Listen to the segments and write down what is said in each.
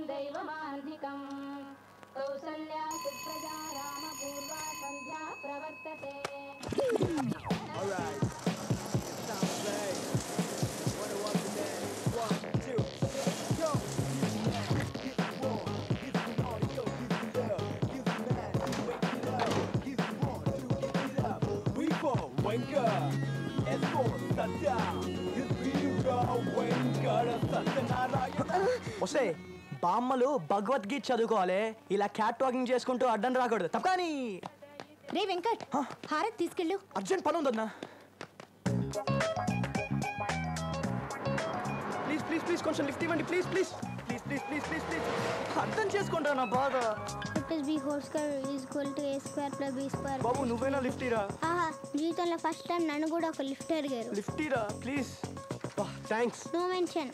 दैवमान्धिकम् कौसल्या सुप्रजा रामपूर्वा सन्ध्या प्रवर्तते వస్తే బామ్మలు భగవద్గీత చదువుకోవాలి ఇలా క్యాట్ వాకింగ్ చేసుకుంటూ అడ్డం రాకూడదు తప్ప కానీ రే వెంకట్ హారత్ తీసుకెళ్ళు అర్జెంట్ పని ఉందన్నా ప్లీజ్ ప్లీజ్ ప్లీజ్ కొంచెం లిఫ్ట్ ఇవ్వండి please please please please please please please అర్థం చేసుకుంటా నా బాధ plus B whole square is equal to A square plus B square బాబు నువ్వేనా లిఫ్ట్ ఇరా ఆహా జీవితంలో ఫస్ట్ టైం నన్ను కూడా ఒక లిఫ్ట్ అడిగారు లిఫ్ట్ ఇరా ప్లీజ్ థ్యాంక్స్ నో మెన్షన్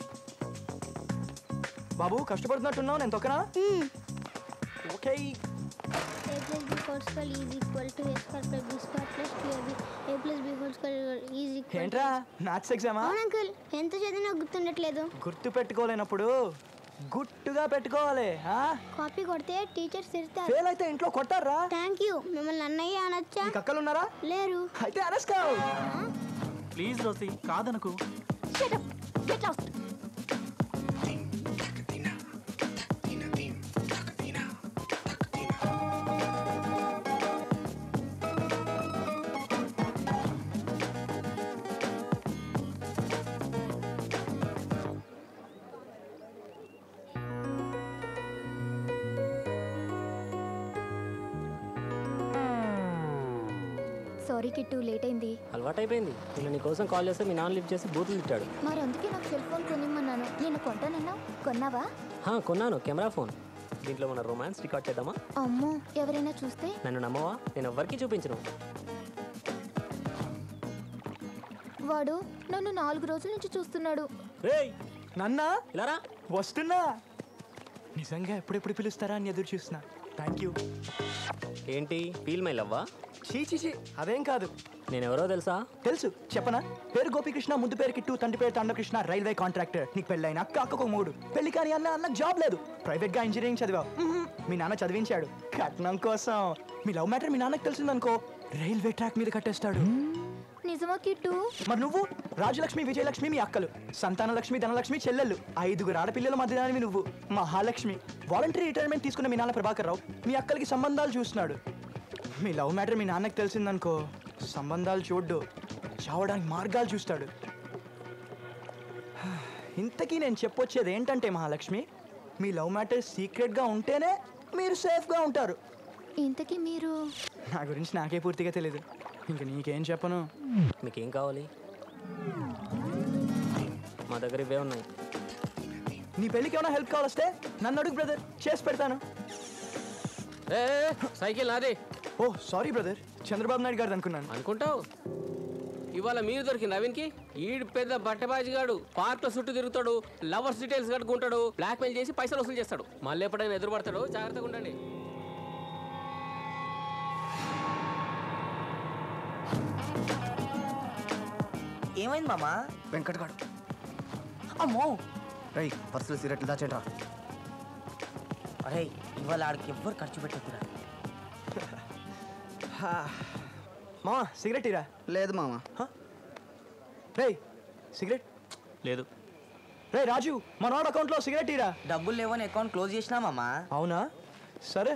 బాబు కష్టపడుతున్నట్టున్నావు నేను తొక్కనా okay A plus B whole square is equal to A square plus B square plus two A B A plus B whole square is equal ఏంట్రా మ్యాథ్స్ ఎగ్జామా అవును uncle ఎంత చదివినా గుర్తుండట్లేదు గుర్తు పెట్టుకోలేనప్పుడు గుట్టుగా పెట్టుకోవాలి కాపీ కొడితే టీచర్స్ తిడతారు ఫెయిల్ అయితే ఇంట్లో కొట్టారా థ్యాంక్ యూ మిమ్మల్ని అన్నయ్య అనొచ్చా నీకు అక్కలు ఉన్నారా లేరు అయితే అనస్కావు ప్లీజ్ రోసి కాదనుకు get lost sorry Kittu late అయింది అలవాటైపోయింది నేను నీ కోసం కాల్ చేస్తే మీ నాన్న లిఫ్ట్ చేసి బూతులు తిట్టాడు మరి అందుకే నాకు సెల్ ఫోన్ కొనిమ్మన్నాను నేను కొంటానన్నా కొన్నావా హా, కొన్నాను కెమెరా ఫోన్ దీంట్లో మన రొమాన్స్ రికార్డ్ చేద్దామా అమ్మో ఎవరైనా చూస్తే నన్ను నమ్మవా నేను ఎవ్వరికీ చూపించను వాడు నన్ను నాలుగు రోజుల నుంచి చూస్తున్నాడు రేయ్ నన్నా ఇలారా వస్తున్నా నిజంగా ఎప్పుడెప్పుడు పిలుస్తారా అని ఎదురు చూస్తున్నా థ్యాంక్ యూ ఏంటి ఫీల్ మై లవ్వా చీ చీ చీ అదేం కాదు నేను ఎవరో తెలుసా తెలుసు చెప్పనా పేరు గోపికృష్ణ ముందు పేరు కిట్టు తండ్రి పేరు తండకృష్ణ రైల్వే కాంట్రాక్టర్ నీకు పెళ్ళైన అక్క అక్కకు మూడు పెళ్లి కానీ అన్న అన్న జాబ్ లేదు ప్రైవేట్ గా ఇంజనీరింగ్ చదివావు మ్మ్. మీ నాన్న చదివించాడు కట్నం కోసం మీ లవ్ మ్యాటర్ మీ నాన్నకు తెలిసిందనుకో రైల్వే ట్రాక్ మీద కట్టేస్తాడు నిజమా కిట్టు మరి నువ్వు రాజలక్ష్మి విజయలక్ష్మి మీ అక్కలు సంతానలక్ష్మి ధనలక్ష్మి చెల్లెళ్ళు ఐదుగురు ఆడపిల్లల మధ్యదానివి నువ్వు మహాలక్ష్మి వాలంటరీ రిటైర్మెంట్ తీసుకున్న మీ నాన్న ప్రభాకర్ రావు మీ అక్కలకి సంబంధాలు చూస్తున్నాడు మీ లవ్ మ్యాటర్ మీ నాన్నకి తెలిసిందనుకో సంబంధాలు చూడ్డు చావడానికి మార్గాలు చూస్తాడు ఇంతకీ నేను చెప్పొచ్చేది ఏంటంటే మహాలక్ష్మి మీ లవ్ మ్యాటర్ సీక్రెట్గా ఉంటేనే మీరు సేఫ్గా ఉంటారు ఇంతకీ మీరు నా గురించి నాకే పూర్తిగా తెలియదు ఇంక నీకేం చెప్పను మీకేం కావాలి మా దగ్గర ఇవే ఉన్నాయి నీ పెళ్ళికి ఏమైనా హెల్ప్ కావాలొస్తే నన్ను అడుగు బ్రదర్ చేసి పెడతాను ఏ సైకిల్ నాదే oh sorry brother Chandrababu Naidu garu అనుకున్నాను అనుకుంటావు ఇవాళ మీరు దొరికింది నవీన్కి ఈడు పెద్ద బట్టబాజిగాడు పార్క్ లో చుట్టూ తిరుగుతాడు లవర్స్ డీటెయిల్స్ కట్టుకుంటాడు బ్లాక్ మెయిల్ చేసి పైసలు వసూలు చేస్తాడు మళ్ళీ ఎప్పుడైనా ఎదురుపడతాడు జాగ్రత్తగా ఉండండి ఏమైంది మామా వెంకట్ గారు అమ్మో రై పర్సులు సిగరెట్లు దాచేట్రా అరే ఇవాళ ఆడికి ఎవ్వరు ఖర్చు పెట్టకురా మామా సిగరెట్ ఇరా లేదు మామ రే సిగరెట్ లేదు రే రాజు మనోడు అకౌంట్లో సిగరెట్ ఇరా డబ్బులు లేవని అకౌంట్ క్లోజ్ చేసినా మామా అవునా సరే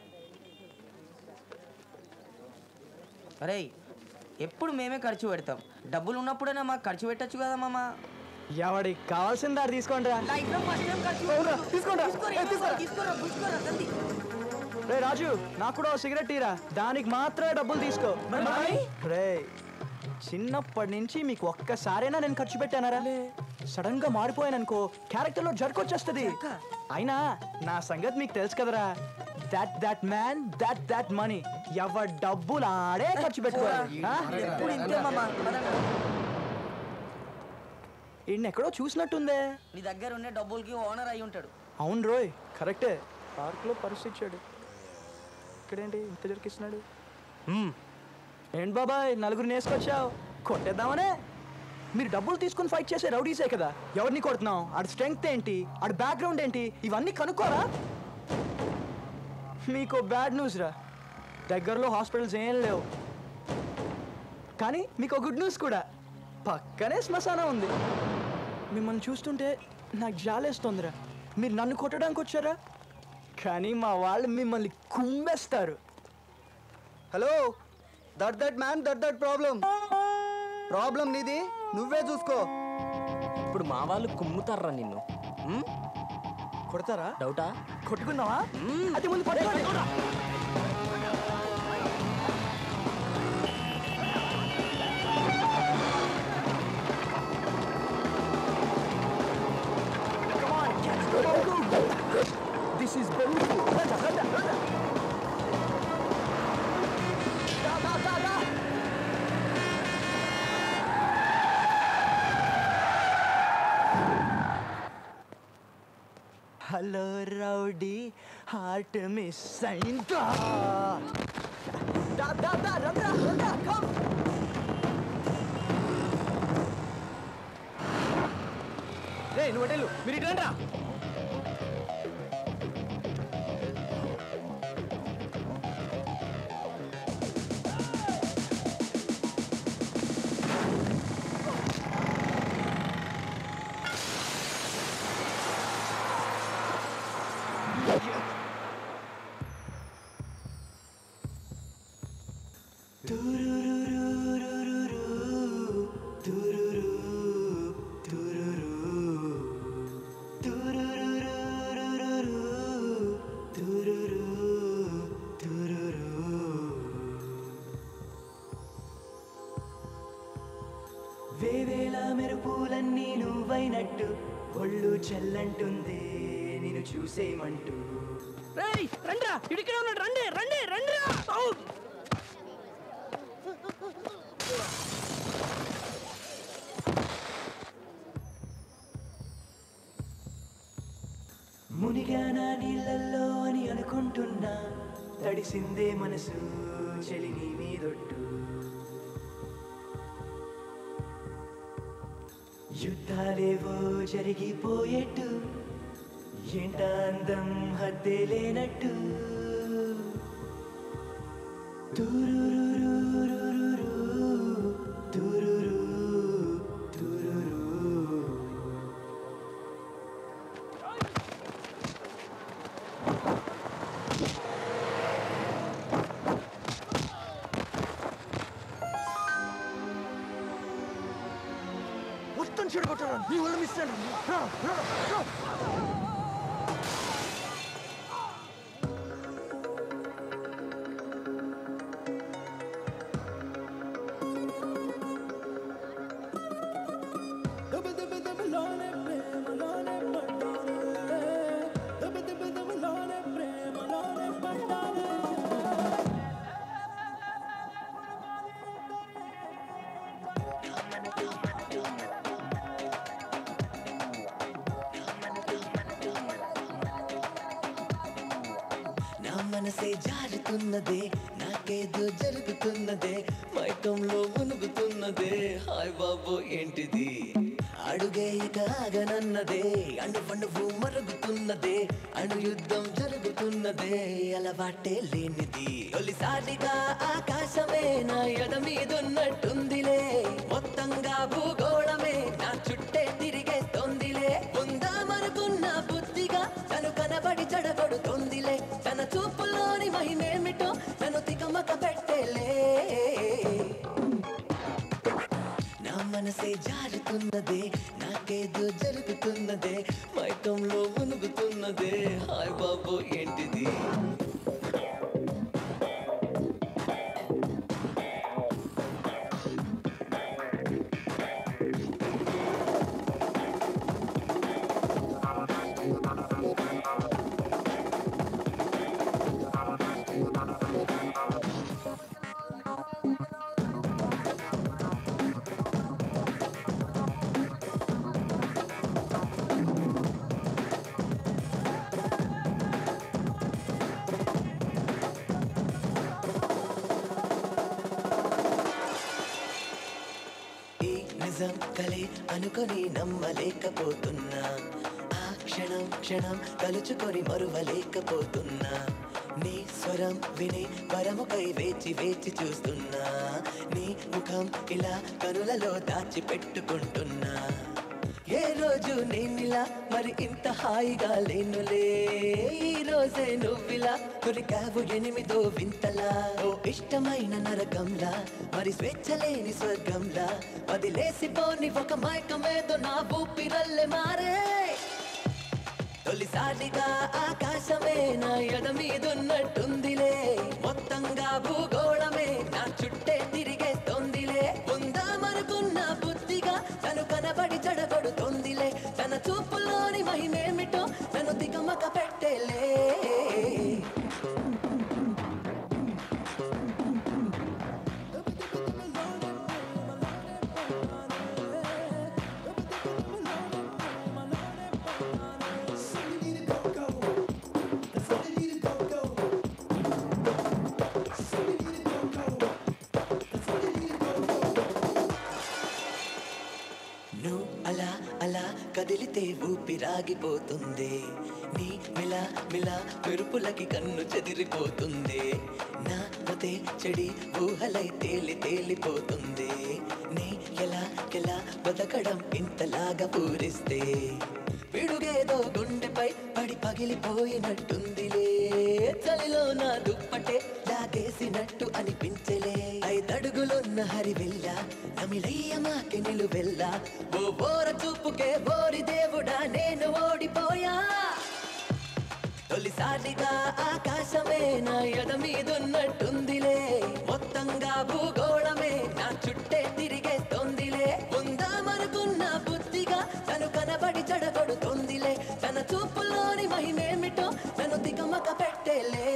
అరే ఎప్పుడు మేమే ఖర్చు పెడతాం డబ్బులు ఉన్నప్పుడైనా మాకు ఖర్చు పెట్టచ్చు కదా మామా ఎవడి కావాల్సిన దారి తీసుకోండి రా లైఫ్లో ఫస్ట్ టైం ఖర్చు అవునా? తీసుకోండి రా. తీసుకోరా, ఏ, తీసుకోరా. తీసుకోరా, తీసుకోరా, జల్దీ. రే రాజు నాకు కూడా ఓ సిగరెట్ ఇరా దానికి మాత్రమే డబ్బులు తీసుకో రే చిన్నప్పటి నుంచి మీకు ఒక్కసారైనా నేను ఖర్చు పెట్టానరా సడన్ గా మారిపోయాను అనుకో క్యారెక్టర్ లో జర్కొచ్చేస్తుంది అయినా నా సంగతి మీకు తెలుసు కదరా that that man that that money ఎవరి డబ్బులు ఆడే ఖర్చు పెట్టుకోవాలి ఆ? ఎప్పుడు ఇంతే మామా పదండి. ఈయన్ని ఎక్కడో చూసినట్టుందే నీ దగ్గర ఉండే డబ్బులకి ఓనర్ అయి ఉంటాడు అవును రోయ్ కరెక్టే పార్క్లో పరిస్థితి ఇచ్చాడు ఇక్కడేంటి ఇంత జరికిస్తున్నాడు ఏంటి బాబాయ్ నలుగురు నేసుకొచ్చావు కొట్టేద్దామనే మీరు డబ్బులు తీసుకుని ఫైట్ చేసే రౌడీసే కదా ఎవరిని కొడుతున్నాం ఆడి స్ట్రెంగ్త్ ఏంటి ఆడి బ్యాక్గ్రౌండ్ ఏంటి ఇవన్నీ కనుక్కోరా మీకు బ్యాడ్ న్యూస్ రా దగ్గరలో హాస్పిటల్స్ ఏం లేవు కానీ మీకు గుడ్ న్యూస్ కూడా పక్కనే శ్మశానం ఉంది మిమ్మల్ని చూస్తుంటే నాకు జాలేస్తుందిరా మీరు నన్ను కొట్టడానికి వచ్చారా కానీ మా వాళ్ళు మిమ్మల్ని కుంబేస్తారు hello that that man that that problem problem నీది నువ్వే చూసుకో ఇప్పుడు మా వాళ్ళు కుమ్ముతారా నిన్ను ఉమ్? కొడతారా డౌటా కొట్టుకుందామా అది ముందు పట్టుకోండి Come on, catch the ball. This is Boruto. Rada, rada, rada. Da, da, da, da. Hello rowdy heart miss అయిందా దా దా దా రండ్రా రండ్రా కమ్ రే నువ్వు అటెళ్ళు మీరు ఇటు రండ్రా వేవేల మెరుపులన్నీ నువ్వైనట్టు ఒళ్ళు చెల్లంటుంది నేను చూసేయమంటూ రేయ్ రండ్రా ఇడికే ఉన్నాడు రండి రండి రండిరా మునిగానా నీళ్ళల్లో అని అనుకుంటున్నా తడిసిందే మనసు చెలి నీ మీదొట్టు యుద్ధాలేవో జరిగిపోయేట్టు ఏంట అందం హద్దే లేనట్టు తురురురురురురు, తురురు, తురురు. మొత్తం చెడగొట్టాను నీ వల్ల మిస్ అయ్యాను. రా, రా, రా. నా మనసే జారుతున్నదే నాకేదో జరుగుతున్నదే మైకంలో మునుగుతున్నదే హాయ్ బాబు ఏంటిది అడుగే ఇక ఆగనన్నదే అణు పండువు మరుగుతున్నదే అణు యుద్ధం జరుగుతున్నదే అలవాటే లేనిది తొలిసారిగా ఆకాశమే నా ఎద మీదున్నట్టుందిలే మొత్తంగా భూగోళమే నా చుట్టే తిరిగేస్తోందిలే ఉందామనుకున్న బుద్ధిగా తను కనబడి చెడగొడుతోందిలే తన చూపులోని మహిమేమిటో తను తికమక పెట్టేలే నా మనసే జారుతున్నదే నాకేదో జరుగుతున్నదే మైకంలో మునుగుతున్నదే హాయ్ బాబు ఏంటిది నిజం కలే అనుకొని నమ్మలేకపోతున్నా ఆ క్షణం క్షణం కలుచుకొని మరువలేకపోతున్నా నీ స్వరం విని వరముకై వేచి వేచి చూస్తున్నా నీ ముఖం ఇలా కనులలో దాచి పెట్టుకుంటున్నా ఏ రోజు నేనిలా మరి ఇంత హాయిగా లేనులే ఈ రోజే నువ్విలా కొరికావు ఎనిమిదో వింతలా ఓ ఇష్టమైన నరకంలా మరి స్వేచ్ఛ లేని స్వర్గంలా వదిలేసిపోని ఒక మైకమేదో నా ఊపిరల్లె మారే తొలిసారిగా ఆకాశమే నా ఎద మీదున్నట్టుందిలే మొత్తంగా భూగోళమే నా చుట్టే తిరిగేస్తోందిలే ఉందామనుకున్న బుద్ధిగా తను కనబడి చెడగొడుతోందిలే తన చూపులోని మహిమేమిటో నన్ను దిగమక పెట్టేలే నువ్వు అలా అలా కదిలితే ఊపిరాగిపోతుంది నీ మిలా మిలా మెరుపులకి కన్ను చెదిరిపోతుంది నా మతే చెడి ఊహలై తేలి తేలిపోతుంది నీ ఎలా ఎలా బతకడం ఇంతలాగా పూరిస్తే పిడుగేదో గుండెపై పడి పగిలిపోయినట్టుందిలే చలిలో నా దుప్పటే లాగేసినట్టు అనిపించలే ఐదడుగులున్న హరివెల్ల నమిలయ్య మాకి నిలువెల్ల ఓ బోర చూపుకే బోరి దేవుడా నేను ఓడిపోయా తొలిసారిగా ఆకాశమే నా ఎద మీదున్నట్టుందిలే మొత్తంగా భూగోళమే నా చుట్టే తిరిగేస్తోందిలే ఉందామనుకున్న బుద్ధిగా తను కనబడి చెడగొడుతోందిలే తన చూపులోని మహిమేమిటో నన్ను దిగమక పెట్టేలే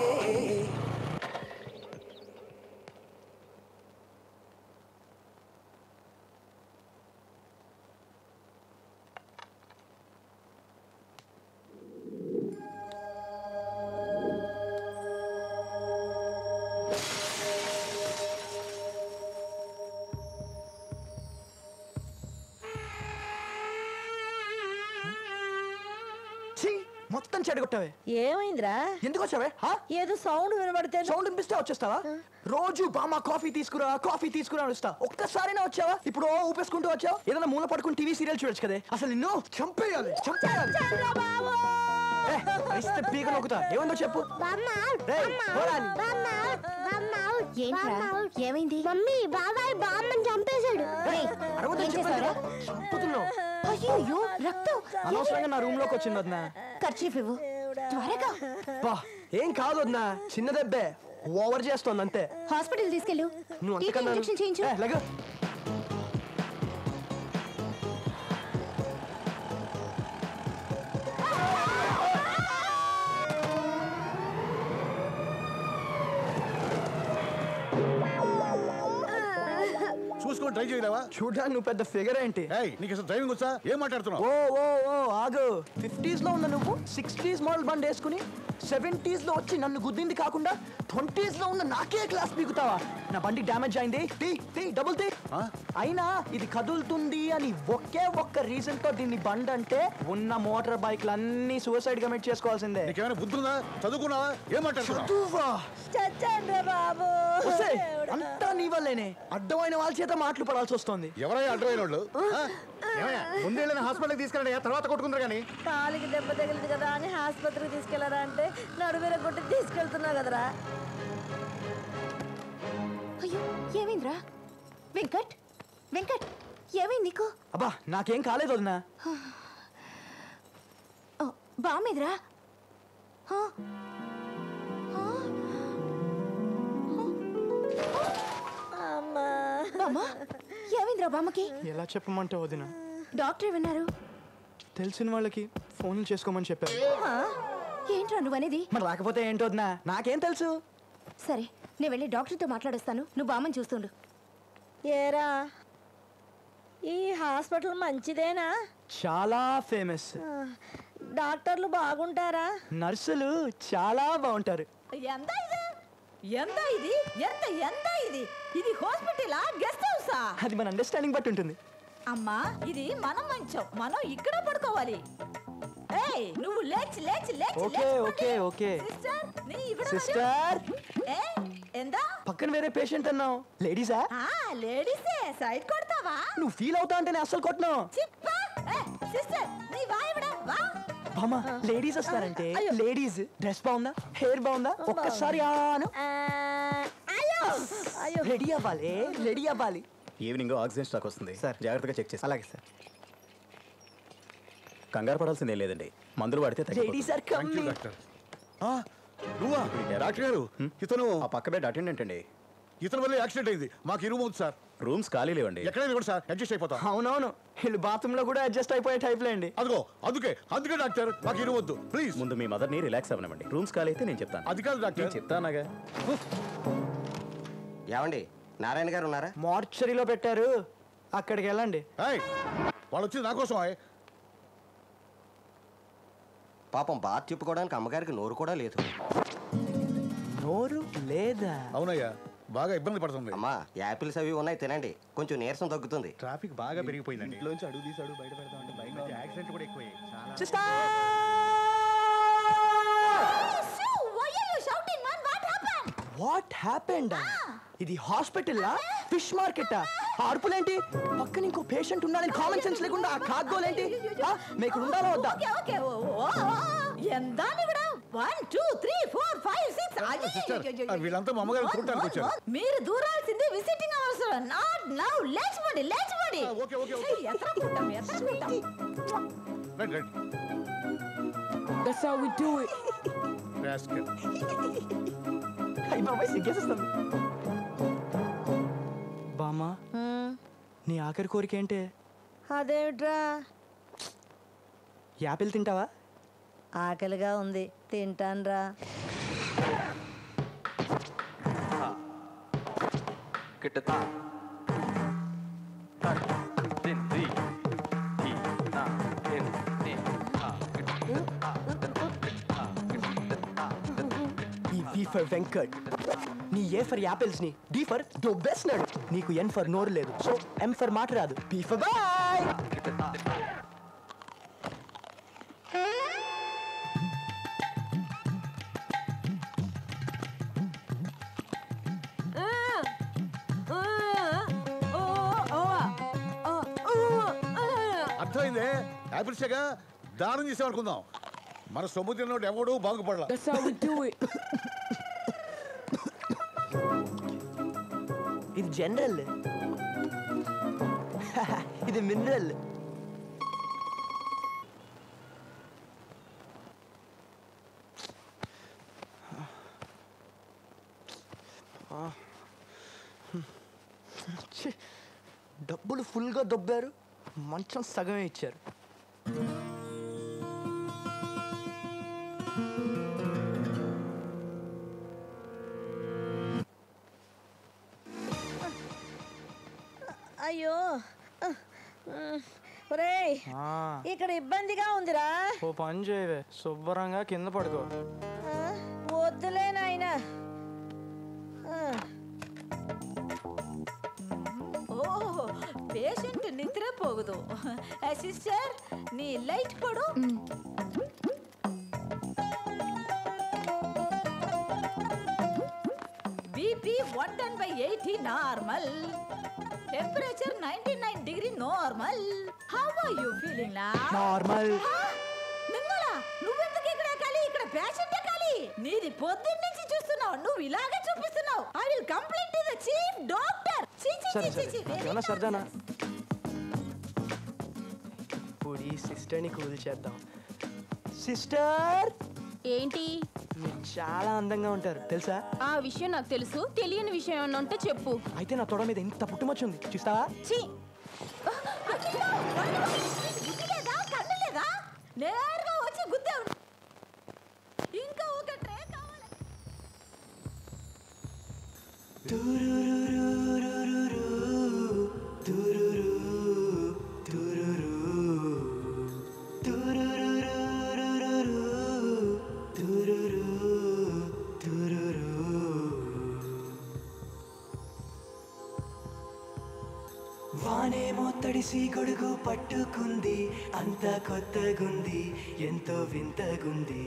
ఛీ, మొత్తం చెడగొట్టావే ఏమైందిరా ఎందుకు వచ్చావే హా? ఏదో సౌండ్ వినబడితే సౌండ్ వినిపిస్తే వచ్చేస్తావా రోజు బామ్మ కాఫీ తీసుకురా కాఫీ తీసుకురా అని వస్తా ఒక్కసారైనా వచ్చావా ఇప్పుడు ఓ ఊపేసుకుంటూ వచ్చావు ఏదైనా మూల పడుకుని టీవీ సీరియల్ చూడొచ్చు కదే అసలు నిన్ను చంపేయాలి చంపేయాలి ఏ, ఇస్తే పీక నొక్కుతా ఏముందో చెప్పు రేయ్, పోరా నీ. ఏంట్రా? ఏమైంది మమ్మీ బాబాయ్ బామ్మని చంపేశాడు అరవద్దని చెప్పాను కదా, చంపుతున్నావు అయ్యో రక్తం అనవసరంగా నా రూమ్ లోకి వచ్చింది వదినా ఖర్చీఫ్ ఇవ్వు త్వరగా బా ఏం కాదు వదినా చిన్న దెబ్బే ఓవర్ చేస్తోంది అంతే హాస్పిటల్ తీసుకెళ్ళు నువ్వు టీటీ అంతకన్నా ఇంజెక్షన్ చేయించు ఏ, లెగు. చూసుకొని ట్రై చేయలేవా చూడ్డానికి నువ్వు పెద్ద ఫిగర్ ఏంటి ఏయ్ నీకు అసలు డ్రైవింగ్ వచ్చా ఏం మాట్లాడుతున్నావు ఓ ఓ ఓ ఆగు ఫిఫ్టీస్ లో ఉన్న నువ్వు సిక్స్టీస్ మోడల్ బండి వేసుకుని సెవెంటీస్ లో వచ్చి నన్ను గుద్దింది కాకుండా ట్వంటీస్ లో ఉన్న నాకే క్లాస్ పీకుతావా నా బండి డ్యామేజ్ అయింది టీ టీ డబుల్ టీ అయినా ఇది కదులుతుంది అని ఒకే ఒక్క రీజన్ తో దీన్ని బండ్ అంటే ఉన్న మోటార్ బైక్లు అన్ని సూసైడ్ కమిట్ చేసుకోవాల్సిందే నీకేమైనా బుద్ధి ఉందా చదువుకున్నావా ఏం మాట్లాడుతున్నావు చదువా చచ్చండ్రా బాబు ఒసేయ్, అంతా నీ వల్లేనే అడ్డమైన వాళ్ళ చేత మాటలు పడాల్సి వస్తుంది ఎవరయ్యా అడ్డమైన వాళ్ళు ముందే హాస్పిటల్కి తీసుకెళ్ళండి తర్వాత కొట్టుకుంటారు కానీ కాలికి దెబ్బ తగిలింది కదా అని ఆసుపత్రికి తీసుకెళ్లారా అంటే నడువేర కొట్టి తీసుకెళ్తున్నా కదరా అయ్యో ఏమైందిరా వెంకట్ వెంకట్ ఏమైంది నీకు అబ్బా నాకేం కాలేదు వదినా ఓ, బామ్మేదిరా ఆ, ఆ, అమ్మా బామ్మ ఏమైందిరా బామ్మకి ఎలా చెప్పమంటే వదినా డాక్టర్ ఏమన్నారు తెలిసిన వాళ్ళకి ఫోన్లు చేసుకోమని చెప్పారు ఆ, ఏంట్రా నువ్వనేది మరి రాకపోతే ఏంటో వదినా నాకేం తెలుసు సరే నేను వెళ్ళి డాక్టర్తో మాట్లాడొస్తాను నువ్వు బామ్మని చూస్తుండు ఏరా ఈ హాస్పిటల్ మంచిదేనా చాలా ఫేమస్ ఆ, డాక్టర్లు బాగుంటారా నర్సులు చాలా బాగుంటారు ఎంత ఇది ఎంత ఇది ఎంత ఎంత ఇది ఇది హాస్పిటలా గెస్ట్ హౌసా అది మన అండర్స్టాండింగ్ బట్టి ఉంటుంది అమ్మా ఇది మనం మంచం మనం ఇక్కడ పడుకోవాలి ఏయ్ నువ్వు లేచి లేచి లేచి ఓకే లేచి ఓకే పడి. ఓకే సిస్టర్ నీ ఇక్కడ సిస్టర్ ఏ ఎందా పక్కన వేరే పేషెంట్ అన్నావు లేడీసా ఆ లేడీసే సైడ్ కొడతావా నువ్వు ఫీల్ అవుతా అంటే నేను అస్సలు కొట్టను చిప్పా ఏ సిస్టర్ నీ వాయివిడా వా బామ్మ లేడీస్ వస్తారంటే లేడీస్ డ్రెస్ బాగుందా హెయిర్ బాగుందా ఒక్కసారి ఆను రెడీ అవ్వాలి రెడీ అవ్వాలి ఈవినింగ్ ఆక్సిజన్ స్టాక్ వస్తుంది సార్. జాగ్రత్తగా చెక్ చేసి అలాగే సార్ కంగారు పడాల్సిందే లేదండి మందులు వాడితే లేడీస్ ఆర్ కమింగ్ నువ్వా డాక్టర్ గారు ఇతను ఆ పక్క బెడ్ అటెండెంట్ అండి ఇతని వల్ల యాక్సిడెంట్ అయింది మాకు ఈ రూమ్ ఉంది సార్ రూమ్స్ ఖాళీ లేవండి ఎక్కడైనా కూడా సార్ అడ్జస్ట్ అయిపోతాం అవునవును వీళ్ళు బాత్రూమ్ లో కూడా అడ్జస్ట్ అయిపోయే టైప్ లేండి అదిగో అందుకే అందుకే డాక్టర్ మాకు ఈ రూమ్ వద్దు ప్లీజ్ ముందు మీ మదర్ని రిలాక్స్ అవ్వనివ్వండి రూమ్స్ ఖాళీ అయితే నేను చెప్తాను అది కాదు డాక్టర్ నేను చెప్తానాగా ఏమండి నారాయణ గారు ఉన్నారా మార్చరీలో పెట్టారు అక్కడికి వెళ్ళండి ఏయ్, వాళ్ళు వచ్చింది నా కోసం ఆయ్. పాపం బాధ చెప్పుకోవడానికి అమ్మగారికి నోరు కూడా లేదు నోరు లేదా అవునయ్యా బాగా ఇబ్బంది పడుతుంది అమ్మా యాపిల్స్ అవి ఉన్నాయి తినండి కొంచెం నీరసం తగ్గుతుంది ట్రాఫిక్ బాగా పెరిగిపోయిందండి ఇంట్లోంచి అడుగు తీసి అడుగు బయట పెడతా ఉంటే భయంగా యాక్సిడెంట్ కూడా ఎక్కువయ్యాయి చాలా sister So, why are you shouting, man? What happened? What happened ఇది హాస్పిటల్ ఫిష్ మార్కెట్ అరుపులేంటి పక్కన ఇంకో పేషెంట్ ఉన్నాడని కామన్ సెన్స్ లేకుండా ఆ కాగ్గోలేంటి ఆ, మేము ఇక్కడ ఉండాలా వద్దా ఓకే ఓకే ఓ, ఓ, ఓ. ఎందాని కూడా one two three four five six sister వీళ్ళంతా మా అమ్మగారు చూడటానికి వచ్చారు మీరు దూరాల్సింది విజిటింగ్ అవర్స్ నాట్ నౌ లేచిపోండి లేచిపోండి ఓకే, ఓకే, ఓకే. ఎత్ర కూటం ఎత్ర కూటం రండి రండి That's how we do it. Rascal. అయ్యి బాబాయ్ సిగ్గేసేస్తుంది బామ్మా నీ ఆఖరి కోరిక ఏంటి అదేమిట్రా యాపిల్ తింటావా ఆకలిగా ఉంది తింటాన్రా ఈ వి ఫర్ వెంకట్ నీ ఏ ఫర్ యాపిల్స్ ని డి ఫర్ దొబ్బేసినాడు నీకు ఎన్ ఫర్ నోరు లేదు సో ఎం ఫర్ మాట రాదు పి ఫర్ బాయ్ అర్థమైందే యాపిల్సేగా దానం చేసామనుకుందాం మన సొమ్ము తిన్నోడు ఎవడు బాగుపడలా ఇది జనరల్ ఇది మినరల్ డబ్బులు ఫుల్గా దొబ్బారు మంచం సగమే ఇచ్చారు అయ్యో ఒరేయ్ ఆ, ఇక్కడ ఇబ్బందిగా ఉందిరా ఓ పని చేయవే శుభ్రంగా కింద పడుకో ఆ, వద్దులే నాయనా ఆ. ఓ పేషెంట్ నిద్రపోగదు సిస్టర్ నీ లైట్ కొడు BP one ten by eighty normal temperature ninety nine degree normal how are you feeling నా నార్మల్ నిమ్మలా నువ్వెందుకు ఇక్కడ కాలి ఇక్కడ పేషెంట్ కాలి నీది పొద్దున్న నుంచి చూస్తున్నావు నువ్వు ఇలాగే చూపిస్తున్నావు I will complaint to the chief doctor సరే సరే ఏమన్నా సరదానా ఇప్పుడు ఈ సిస్టర్ని కూల్ చేద్దాం సిస్టర్ ఏంటి మీరు చాలా అందంగా ఉంటారు తెలుసా ఆ విషయం నాకు తెలుసు తెలియని విషయం ఏమన్నా ఉంటే చెప్పు అయితే నా తొడ మీద ఇంత పుట్టుమచ్చు ఉంది చూస్తావా ఛీ బుద్ధి లేదా కన్ను లేదా నేరుగా వచ్చి గుద్దే ఇంకా ఒక ట్రే కావాలి వా వానేమో తడిసి గొడుగు పట్టుకుంది అంత కొత్తగుంది ఎంతో వింతగుంది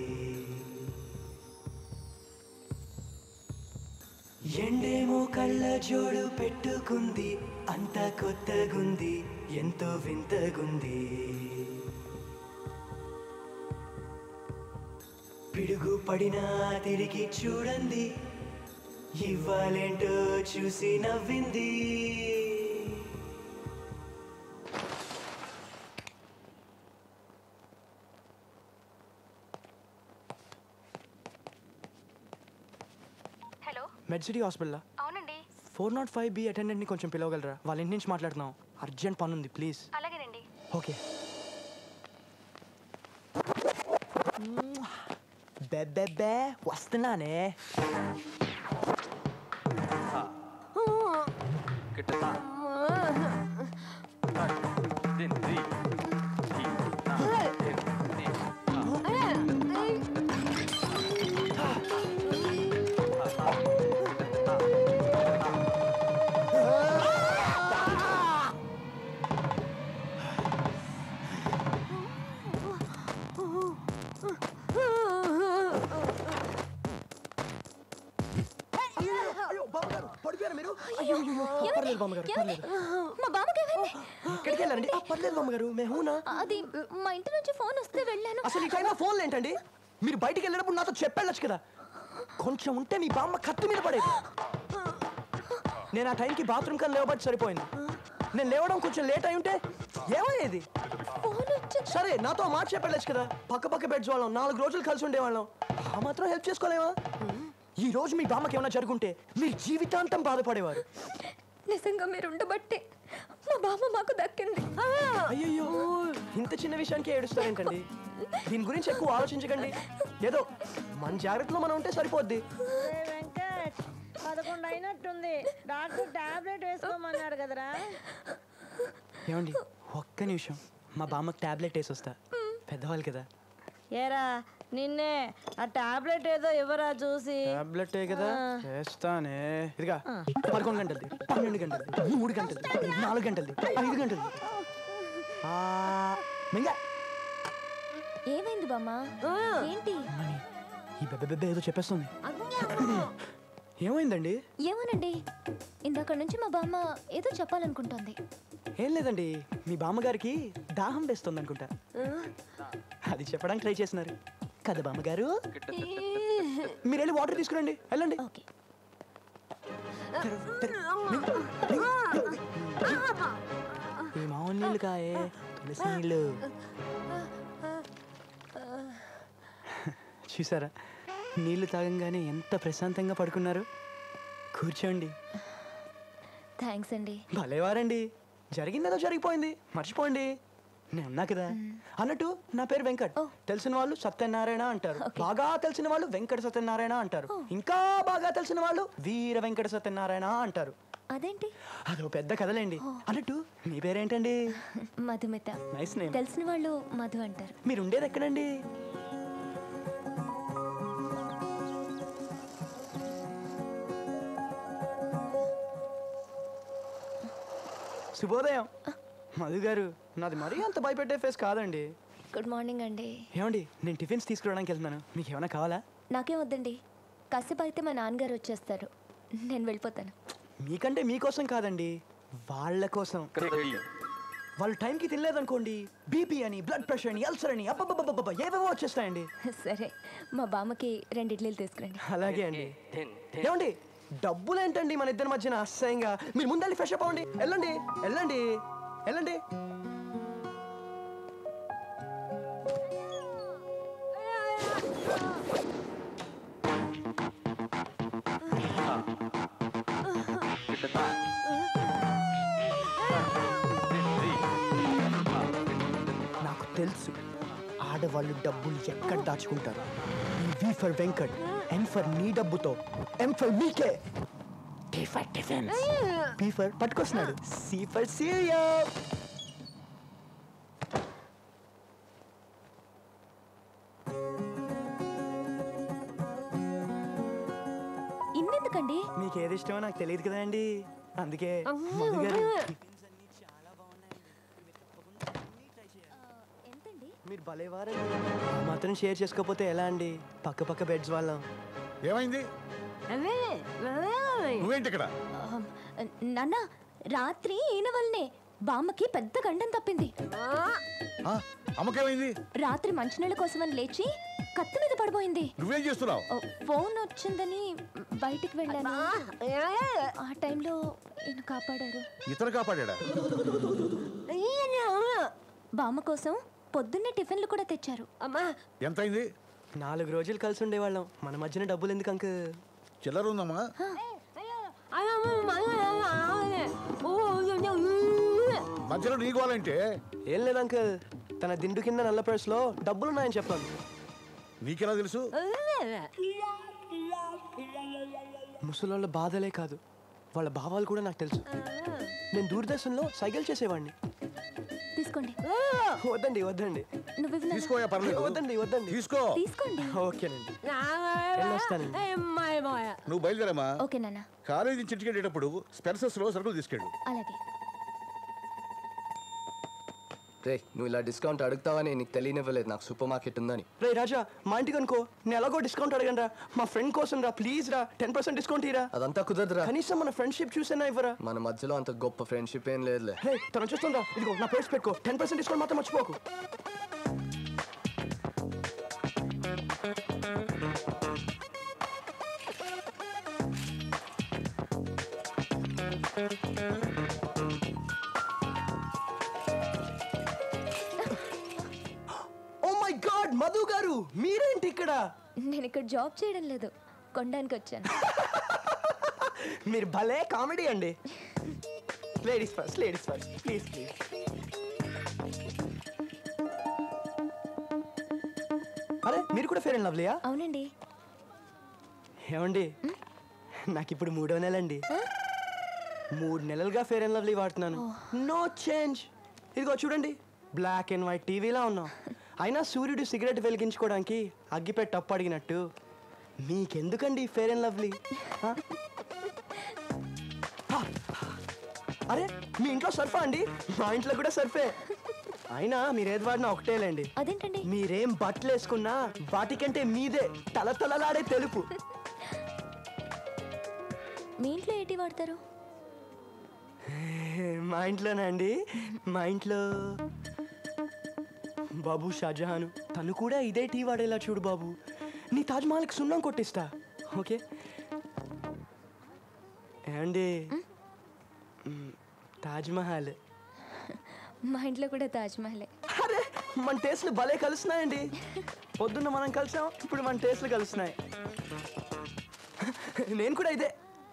ఎండేమో కళ్ళ జోడు పెట్టుకుంది అంత కొత్తగుంది ఎంతో వింతగుంది పిడుగు పడినా తిరిగి చూడండి ఇవ్వాలేంటో చూసి నవ్వింది హలో మెడ్ సిటీ హాస్పిటల్ అవునండి ఫోర్ నాట్ ఫైవ్ బి అటెండెంట్ని కొంచెం పిలవగలరా వాళ్ళ ఇంటి నుంచి మాట్లాడుతున్నాం అర్జెంట్ పని ఉంది ప్లీజ్ అలాగేనండి ఓకే బెబ్బెబ్బే వస్తున్నానే పడిపోయారా మీరు అయ్యో అయ్యో పర్లేదు బామ్మగారు పర్లేదు మా బామ్మకి ఏమైంది ఎక్కడికి వెళ్ళారండి ఆ, పర్లేదు బామ్మగారు మెహూనా అది మా ఇంటి నుంచి ఫోన్ వస్తే వెళ్ళాను అసలు ఈ టైంలో ఫోన్లు ఏంటండి మీరు బయటికి వెళ్ళినప్పుడు నాతో చెప్పెళ్ళొచ్చు కదా కొంచెం ఉంటే మీ బామ్మ కత్తి మీద పడేది నేను ఆ టైంకి బాత్రూమ్ కన్నా లేవబట్టి సరిపోయింది నేను లేవడం కొంచెం లేట్ అయి ఉంటే ఏమయ్యేది సరే నాతో ఆ మాట చెప్పెళ్ళచ్చు కదా పక్క పక్క బెడ్స్ వాళ్ళం నాలుగు రోజులు కలిసి ఉండేవాళ్ళం ఆ మాత్రం హెల్ప్ చేసుకోలేమా ఈ రోజు మీ బామ్మకి ఏమైనా జరుగుంటే మీరు జీవితాంతం బాధపడేవారు నిజంగా మీరు ఉండబట్టే మా బామ్మ మాకు దక్కింది అయ్యయ్యో ఇంత చిన్న విషయానికి ఏడుస్తారేంటండి దీని గురించి ఎక్కువ ఆలోచించకండి ఏదో మన జాగ్రత్తలో మనం ఉంటే సరిపోద్ది వెంకట్ పదకొండు అయినట్టుంది డాక్టర్ టాబ్లెట్ వేసుకోమన్నాడు కదరా ఏమండి ఒక్క నిమిషం మా బామ్మకి టాబ్లెట్ వేసి వస్తా పెద్దవాళ్ళు కదా ఏరా నిన్నే ఆ టాబ్లెట్ ఏదో ఇవ్వరా చూసి టాబ్లెట్ కదా వేస్తానే ఇదిగా పదకొండు గంటలది పన్నెండు గంటలది మూడు గంటలది నాలుగు గంటలది ఐదు గంటలది ఆ, మింగా ఏమైంది బామ్మ ఏంటి ఈ బెబ్బ బెబ్బ ఏదో చెప్పేస్తుంది ఏమైందండి ఏమోనండి ఇందాక నుంచి మా బామ్మ ఏదో చెప్పాలనుకుంటోంది ఏం లేదండి మీ బామ్మగారికి దాహం వేస్తుంది అనుకుంటా అది చెప్పడానికి ట్రై చేస్తున్నారు కదా బామ్మగారు మీరు వెళ్ళి వాటర్ తీసుకురండి వెళ్ళండి ఈ మామూలు నీళ్ళు కాయే తులసి నీళ్ళు చూసారా నీళ్లు తాగంగానే ఎంత ప్రశాంతంగా పడుకున్నారు కూర్చోండి థ్యాంక్స్ అండి భలేవారండి జరిగిందేదో జరిగిపోయింది మర్చిపోండి నేను ఉన్నా కదా అన్నట్టు నా పేరు వెంకట్ తెలిసిన వాళ్ళు సత్యనారాయణ అంటారు బాగా తెలిసిన వాళ్ళు వెంకట సత్యనారాయణ అంటారు ఇంకా బాగా తెలిసిన వాళ్ళు వీర వెంకట సత్యనారాయణ అంటారు అదేంటి అదో పెద్ద కథలేండి అన్నట్టు మీ పేరేంటండి మధుమిత నైస్ నేమ్ తెలిసిన వాళ్ళు మధు అంటారు మీరు ఉండేది ఎక్కడండి శుభోదయం మధు గారు నాది మరీ అంత భయపెట్టే ఫేస్ కాదండి గుడ్ మార్నింగ్ అండి ఏమండి నేను టిఫిన్స్ తీసుకురావడానికి వెళ్తున్నాను మీకు ఏమైనా కావాలా నాకేం వద్దండి కాసేపు అయితే మా నాన్నగారు వచ్చేస్తారు నేను వెళ్ళిపోతాను మీకంటే మీకోసం కాదండి వాళ్ళ కోసం వాళ్ళు టైంకి తినలేదనుకోండి బీపీ అని బ్లడ్ ప్రెషర్ అని అల్సర్ అని అబ్బబ్బబ్బబ్బబ్బ ఏవేవో వచ్చేస్తాయండి సరే మా బామ్మకి రెండు ఇడ్లీలు తీసుకురండి అలాగే అండి ఏమండి డబ్బులు ఏంటండి మన ఇద్దరి మధ్యన అసహ్యంగా మీరు ముందెళ్ళి ఫ్రెష్ అప్ అవ్వండి వెళ్ళండి వెళ్ళండి వెళ్ళండి నాకు తెలుసు ఆడవాళ్ళు డబ్బులు ఎక్కడ దాచుకుంటారు V for Venkat M for నీ డబ్బుతో ఎం ఫర్ మీకే T for defence P for పట్టుకొస్తున్నాడు సి ఫర్ సీరియా ఇన్నెందుకండి మీకు ఏది ఇష్టమో నాకు తెలియదు కదండి అందుకే మధు గారు టిఫిన్స్ అన్నీ చాలా భలేవారండి ఆ మాత్రం షేర్ చేసుకోకపోతే ఎలా అండి పక్క పక్క బెడ్స్ వాళ్ళం ఏమైంది నువ్వేంటి ఇక్కడ నాన్న రాత్రి ఈయన వల్లనే బామ్మకి పెద్ద గండం తప్పింది ఆ, అమ్మకేమైంది రాత్రి మంచినీళ్ళ కోసమని లేచి కత్తి మీద పడిపోయింది నువ్వేం చేస్తున్నావు ఓ, ఫోన్ వచ్చిందని బయటికి వెళ్ళాను ఆ టైంలో ఈయన కాపాడారు ఇతను కాపాడా బామ్మ కోసం పొద్దున్నే టిఫిన్లు కూడా తెచ్చారు అమ్మా ఎంతైంది నాలుగు రోజులు కలిసి ఉండేవాళ్ళం మన మధ్యన డబ్బులు ఎందుకు అంక చిల్లర ఉందమ్మా మధ్యలో నీ గోలంటే ఏం లేదు అంకుల్ తన దిండు కింద నల్ల పర్సులో డబ్బులు ఉన్నాయని చెప్పాను నీకెలా తెలుసు ముసలోళ్ళ బాధలే కాదు వాళ్ళ భావాలు కూడా నాకు తెలుసు నేను దూరదర్శన్లో సైకిల్ చేసేవాడిని తీసుకోండి వద్దండి వద్దండి నువ్వు ఇవ్వు నాన్న. తీసుకోయా పర్లేదు వద్దండి వద్దండి తీసుకో తీసుకోండి ఓకేనండి వెళ్ళొస్తానండి నువ్వు బయలుదేరమ్మా ఓకే నాన్న కాలేజీ నుంచి ఇంటికి వెళ్ళేటప్పుడు స్పెన్సర్స్ లో సరుకులు తీసుకెళ్ళు అలాగే రే నువ్వు ఇలా డిస్కౌంట్ అడుగుతావని నీకు తెలియనివ్వలేదు నాకు సూపర్ మార్కెట్ ఉందని రే రాజా మా ఇంటికి అనుకో నేను ఎలాగో డిస్కౌంట్ అడగండి రా మా ఫ్రెండ్ కోసం రా ప్లీజ్ రా టెన్ పర్సెంట్ డిస్కౌంట్ ఇరా అదంతా కుదరదురా కనీసం మన ఫ్రెండ్షిప్ చూసేనా ఇవ్వరా మన మధ్యలో అంత గొప్ప ఫ్రెండ్షిప్ ఏం లేదులే రే తను చూస్తుందా ఇదిగో నా పేరు పెట్టుకో టెన్ పర్సెంట్ డిస్కౌంట్ మాత్రం మర్చిపోకు ఓ మై గాడ్ మధు గారు మీరేంటి ఇక్కడ నేను ఇక్కడ జాబ్ చేయడం లేదు కొనడానికి వచ్చాను మీరు భలే కామెడీ అండి ladies first ladies first please please అరే మీరు కూడా ఫేర్ అండ్ లవ్లీయా అవునండి ఏమండి నాకు ఇప్పుడు మూడో నెల అండి మూడు నెలలుగా ఫేర్ అండ్ లవ్లీ వాడుతున్నాను నో చేంజ్ ఇదిగో చూడండి బ్లాక్ అండ్ వైట్ టీవీలా ఉన్నాం అయినా సూర్యుడు సిగరెట్ వెలిగించుకోవడానికి అగ్గిపెట్టి తప్పు అడిగినట్టు మీకెందుకండి ఫేర్ అండ్ లవ్లీ అరే మీ ఇంట్లో సర్ఫా అండి మా ఇంట్లో కూడా సర్ఫే అయినా మీరేది వాడినా ఒకటేలేండి అదేంటండి మీరేం బట్టలు వేసుకున్నా వాటికంటే మీదే తలతలలాడే తెలుపు మీ ఇంట్లో ఏంటి వాడతారు మా ఇంట్లోనా అండి మా ఇంట్లో బాబు షాజహాన్ తను కూడా ఇదే టీ వాడేలా చూడు బాబు నీ తాజ్ మహల్కి సున్నం కొట్టిస్తా ఓకే ఏమండి మ్, తాజ్ మహల్ మా ఇంట్లో కూడా తాజ్ మహలే అరే మన టేస్ట్లు భలే కలుస్తున్నాయండి పొద్దున్న మనం కలిసాం ఇప్పుడు మన టేస్ట్లు కలుస్తున్నాయి నేను కూడా ఇదే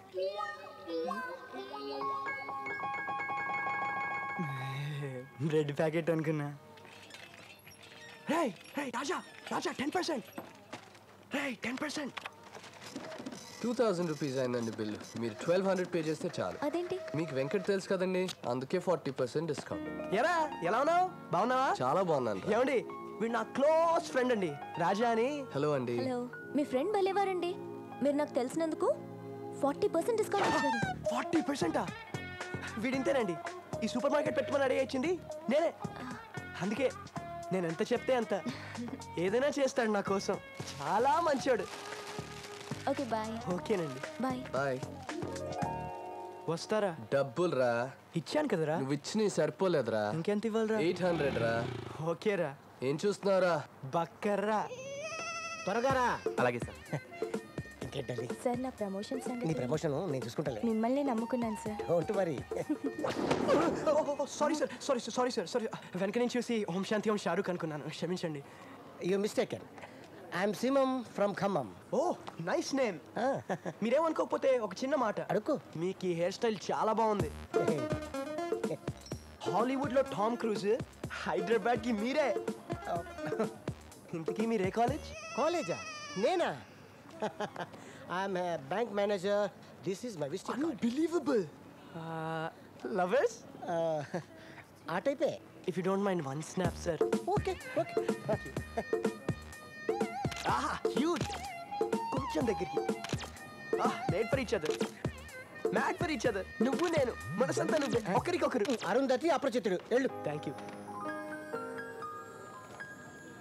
బ్రెడ్ ప్యాకెట్ అనుకున్నా రే రే రాజా రాజా టెన్ పర్సెంట్ రే ten percent two thousand rupees అయిందండి బిల్లు మీరు ట్వెల్వ్ హండ్రెడ్ పే చేస్తే చాలు అదేంటి మీకు వెంకట్ తెలుసు కదండి అందుకే ఫార్టీ పర్సెంట్ డిస్కౌంట్ ఎరా ఎలా ఉన్నావు బాగున్నావా చాలా బాగున్నాను రా. ఏమండి వీడు నా క్లోజ్ ఫ్రెండ్ అండి రాజా అని హలో అండి హలో మీ ఫ్రెండ్ భలేవారండి మీరు నాకు తెలిసినందుకు ఫార్టీ పర్సెంట్ డిస్కౌంట్ ఇచ్చారు ఫార్టీ పర్సెంటా వీడింతేనండి ఈ సూపర్ మార్కెట్ పెట్టుమని అడిగి ఇచ్చింది నేనే అందుకే నేను ఎంత చెప్తే అంత ఏదైనా చేస్తాడు నా కోసం చాలా మంచోడు ఓకే బాయ్ ఓకేనండి బాయ్ బాయ్ వస్తారా డబ్బులు రా ఇచ్చాను కదరా నువ్వు ఇచ్చి సరిపోలేదురా ఇంకెంత ఇవ్వాలరా ఎయిట్ హండ్రెడ్ రా ఓకేరా ఏం చూస్తున్నావురా బక్కర్రా త్వరగా రా అలాగే సార్ ఇంకేంటండి సార్ నా ప్రమోషన్ నీ సంగతి ప్రమోషన్ నేను చూసుకుంటాలే మిమ్మల్ని నమ్ముకున్నాను సార్ డోంట్ మరి sorry sir sorry sorry sir sorry వెనక నుంచి చూసి ఓం శాంతి ఓం షారూక్ అనుకున్నాను క్షమించండి you mistaken I'm Simham from Khammam oh nice name మీరేమనుకోకపోతే ఒక చిన్న మాట అడుక్కో మీకు ఈ హెయిర్ స్టైల్ చాలా బాగుంది హాలీవుడ్ లో టామ్ క్రూజ్ హైదరాబాద్ కి మీరే ఇంతకీ మీరే కాలేజ్ కాలేజా నేనా I'm bank manager this is my visiting card unbelievable lovers ఆ టైపే if you don't mind one snap sir okay okay ఆహా క్యూట్ కొంచెం దగ్గరికి ah made for each other mad for each other నువ్వు నేను మనసంతా నువ్వు ఒకరికొకరు అరుంధతి అప్రచితుడు వెళ్ళు thank you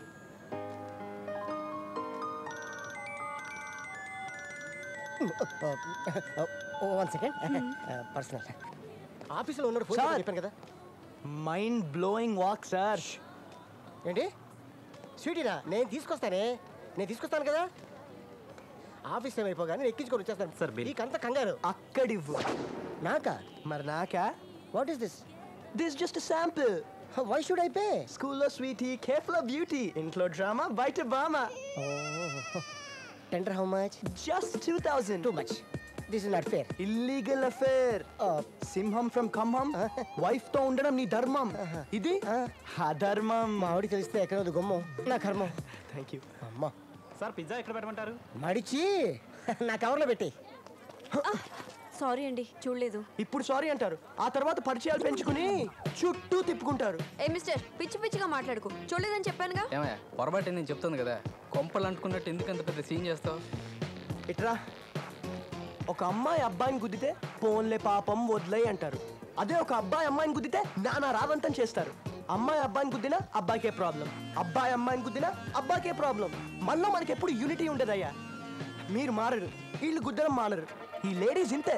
one second personal ఆఫీస్లో ఉన్నాడు ఫోన్ సార్. చెప్పాను కదా మైండ్ బ్లోయింగ్ వాక్ సార్ ఏంటి స్వీటీనా నేను తీసుకొస్తానే నేను తీసుకొస్తాను కదా ఆఫీస్ టైం అయిపోగానే నేను ఎక్కించుకొని వచ్చేస్తాను సార్ నీకంత కంగారు అక్కడివ్వు నాకా మరి నాకా what is this this just sample why should I pay స్కూల్లో స్వీటీ కేఫ్లో బ్యూటీ ఇంట్లో డ్రామా బయట బామా tender how much just two thousand too much this is not fair illegal affair Simham from Khammam wife తో ఉండడం నీ ధర్మం ఇది అధర్మం మా ఆవిడ తెలిస్తే ఎక్కడ గుమ్మం నా కర్మం థ్యాంక్ యూ అమ్మా సార్ పిజ్జా ఎక్కడ పెట్టమంటారు మడిచి నా కవర్లో పెట్టి సారీ అండి చూడలేదు ఇప్పుడు సారీ అంటారు ఆ తర్వాత పరిచయాలు పెంచుకుని చుట్టూ తిప్పుకుంటారు ఏ మిస్టర్ పిచ్చి పిచ్చిగా మాట్లాడుకో చూడలేదని చెప్పానుగా ఏమయ్యా పొరపాటు నేను చెప్తాను కదా కొంపలు అంటుకున్నట్టు ఎందుకు అంత పెద్ద సీన్ చేస్తావు ఇట్రా ఒక అమ్మాయి అబ్బాయిని గుద్దితే పోన్లే పాపం వదిలేయి అంటారు అదే ఒక అబ్బాయి అమ్మాయిని గుద్దితే నానా రావంతం చేస్తారు అమ్మాయి అబ్బాయిని గుద్దినా అబ్బాయికే ప్రాబ్లం అబ్బాయి అమ్మాయిని గుద్దినా అబ్బాయికే ప్రాబ్లం మనలో మనకి ఎప్పుడు యూనిటీ ఉండదయ్యా మీరు మారరు వీళ్ళు గుద్దడం మానరు ఈ లేడీస్ ఇంతే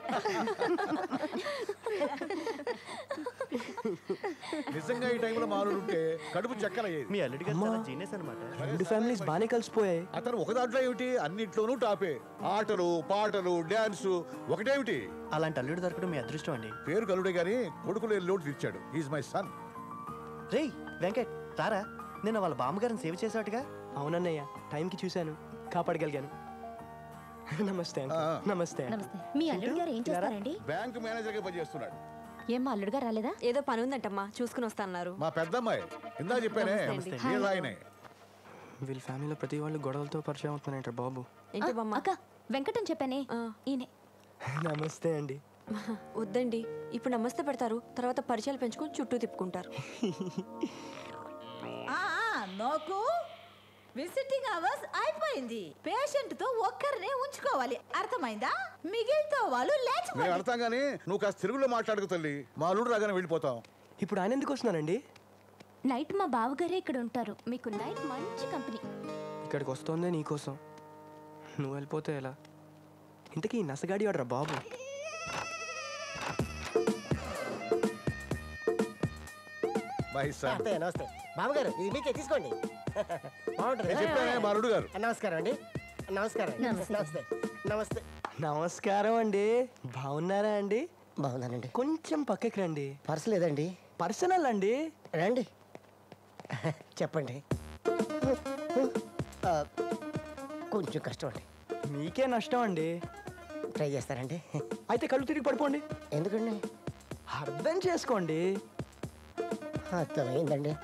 నిజంగా ఈ టైంలో మారుడు ఉంటే కడుపు చెక్కలయ్యేది మీ అల్లుడి గారు చాలా జీనియస్ అనమాట రెండు ఫ్యామిలీస్ బాగానే కలిసిపోయాయి అతను ఒక దాంట్లో ఏమిటి అన్నిట్లోనూ టాపే ఆటలు పాటలు డాన్స్ ఒకటేమిటి అలాంటి అల్లుడు దొరకడం మీ అదృష్టం అండి పేరు కలుడే గాని కొడుకులు లోటు తీర్చాడు ఈజ్ మై సన్ రేయ్ వెంకట్ రారా నిన్న వాళ్ళ బామ్మగారిని సేవ్ చేసావుగా అవునన్నయ్య టైంకి చూశాను కాపాడగలిగాను నమస్తే uncle. నమస్తే నమస్తే మీ అల్లుడు గారు ఏం చేస్తారండి బ్యాంక్ మేనేజర్ గా పనిచేస్తున్నాడు ఏం మా అల్లుడు గారు రాలేదా ఏదో పని ఉందంటమ్మా చూసుకుని వస్తాన్నారు మా పెద్దమ్మాయి ఇందా చెప్పానే నమస్తే అండి. వీళ్ళ ఆయనే వీళ్ళ ఫ్యామిలీలో ప్రతి వాళ్ళు గొడవలతో పరిచయం అవుతున్నాయంటారు బాబు ఏంటి బామ్మ అక్క వెంకటం చెప్పానే ఈయనే నమస్తే అండి వద్దండి ఇప్పుడు నమస్తే పెడతారు తర్వాత పరిచయాలు పెంచుకొని చుట్టూ తిప్పుకుంటారు ఆ, ఆ, నోకు విజిటింగ్ అవర్స్ అయిపోయింది పేషెంట్ తో ఒక్కరినే ఉంచుకోవాలి అర్థమైందా మిగిలితో వాళ్ళు మేము లేచిపోయి అర్థం గానీ నువ్వు కాస్త తెలుగులో మాట్లాడుకు తల్లి మా అల్లుడు రాగానే వెళ్ళిపోతాం ఇప్పుడు ఆయన ఎందుకు వస్తున్నారండి నైట్ మా బావగారే ఇక్కడ ఉంటారు మీకు నైట్ మంచి కంపెనీ ఇక్కడికి వస్తోందే నీకోసం నువ్వు వెళ్ళిపోతే ఎలా ఇంతకీ ఈ నసగాడి వాడరా బాబు మై సన్ అత్తయ్య నమస్తే బామ్మగారు ఇది మీకే తీసుకోండి బాగుంటుంది నేను చెప్పానే, మా అల్లుడు గారు. నమస్కారం అండి నమస్కారం అండి. నమస్తే. నమస్తే నమస్తే నమస్కారం అండి బాగున్నారా అండి బాగున్నానండి కొంచెం పక్కకి రండి పర్స్ లేదండి పర్సనల్ అండి రండి చెప్పండి ఆ, కొంచెం కష్టం అండి మీకే నష్టం అండి ట్రై చేస్తారండి అయితే కళ్ళు తిరిగి పడిపోండి ఎందుకండి అర్థం చేసుకోండి అర్థమైందండి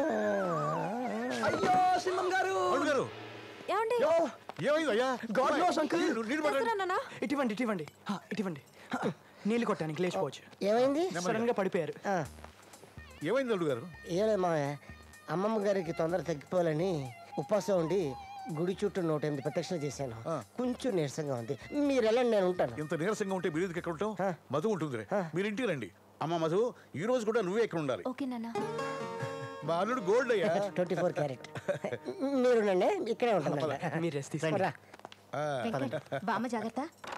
అయ్యో సింహం గారు అల్లుడు గారు ఏమండి ఏమైందయ్యా గాడ్ నోస్ అంకుల్ నీళ్ళు పడండి. వస్తున్నానా? ఇటువంటి ఇటువంటి హా, ఇటువంటి హా, నీళ్ళు కొట్టానికి లేచిపోవచ్చు ఏమైంది సడన్ గా పడిపోయారు ఆ, ఏమైంది అల్లుడు గారు ఏం లేదు మామయ్య అమ్మమ్మ గారికి తొందర తగ్గిపోవాలని ఉపవాసం ఉండి గుడి చుట్టూ నూట ఎనిమిది ప్రదక్షిణ చేశాను కొంచెం నీరసంగా ఉంది మీరు వెళ్ళండి నేను ఉంటాను ఇంత నీరసంగా ఉంటే మీరు ఎందుకు ఎక్కడ ఉంటాం మధు ఉంటుంది మీరు ఇంటికి రండి అమ్మ మధు ఈ రోజు కూడా నువ్వే ఎక్కడ ఉండాలి ఓకే నాన్న మా అల్లుడు గోల్డ్ అయ్యా ట్వంటీ ఫోర్ క్యారెట్ మీరు ఉండండి ఇక్కడే ఉంటాను మీరు రెస్ట్ తీసుకోండి రా వెంకట్ బామ్మ జాగ్రత్త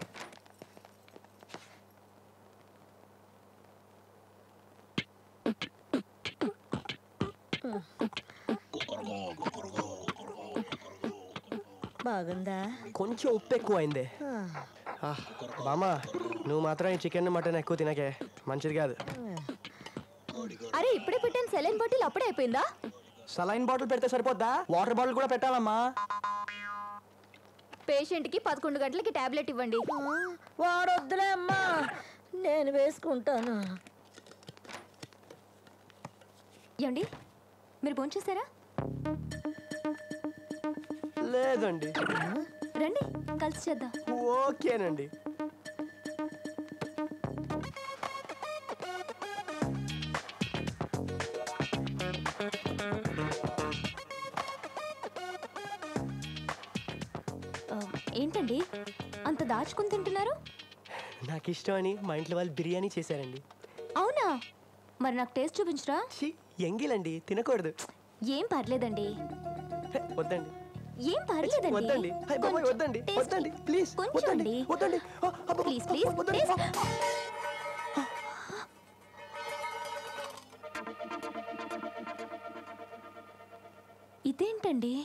బాగుందా కొంచెం ఉప్పు ఎక్కువ అయిందే బామా నువ్వు మాత్రం ఈ చికెన్ మటన్ ఎక్కువ తినకే మంచిది కాదు అరే ఇప్పుడే పెట్టాను సెలైన్ బాటిల్ అప్పుడే అయిపోయిందా సలైన్ బాటిల్ పెడితే సరిపోద్దా వాటర్ బాటిల్ కూడా పెట్టాలమ్మా పేషెంట్ కి పదకొండు గంటలకి టాబ్లెట్ ఇవ్వండి వాడొద్దులే అమ్మా నేను వేసుకుంటాను ఏమండి మీరు భోంచేశారా లేదండి రండి కలిసి చేద్దాం ఓకేనండి ఆ, ఏంటండి అంత దాచుకుని తింటున్నారు నాకు ఇష్టం అని మా ఇంట్లో వాళ్ళు బిర్యానీ చేశారండి అవునా మరి నాకు టేస్ట్ చూపించరా ఎంగిలండి తినకూడదు ఏం పర్లేదండి హే, వద్దండి ఏం పర్లేదండి వద్దండి హై బాబాయ్ కొంచెం వద్దండి taste వద్దండి ప్లీజ్ కొంచెం వద్దండి అండి. వద్దండి ఆ, అబ్బా, ప్లీజ్ ప్లీజ్ వద్దండి. ప్లీజ్ ఇదేంటండి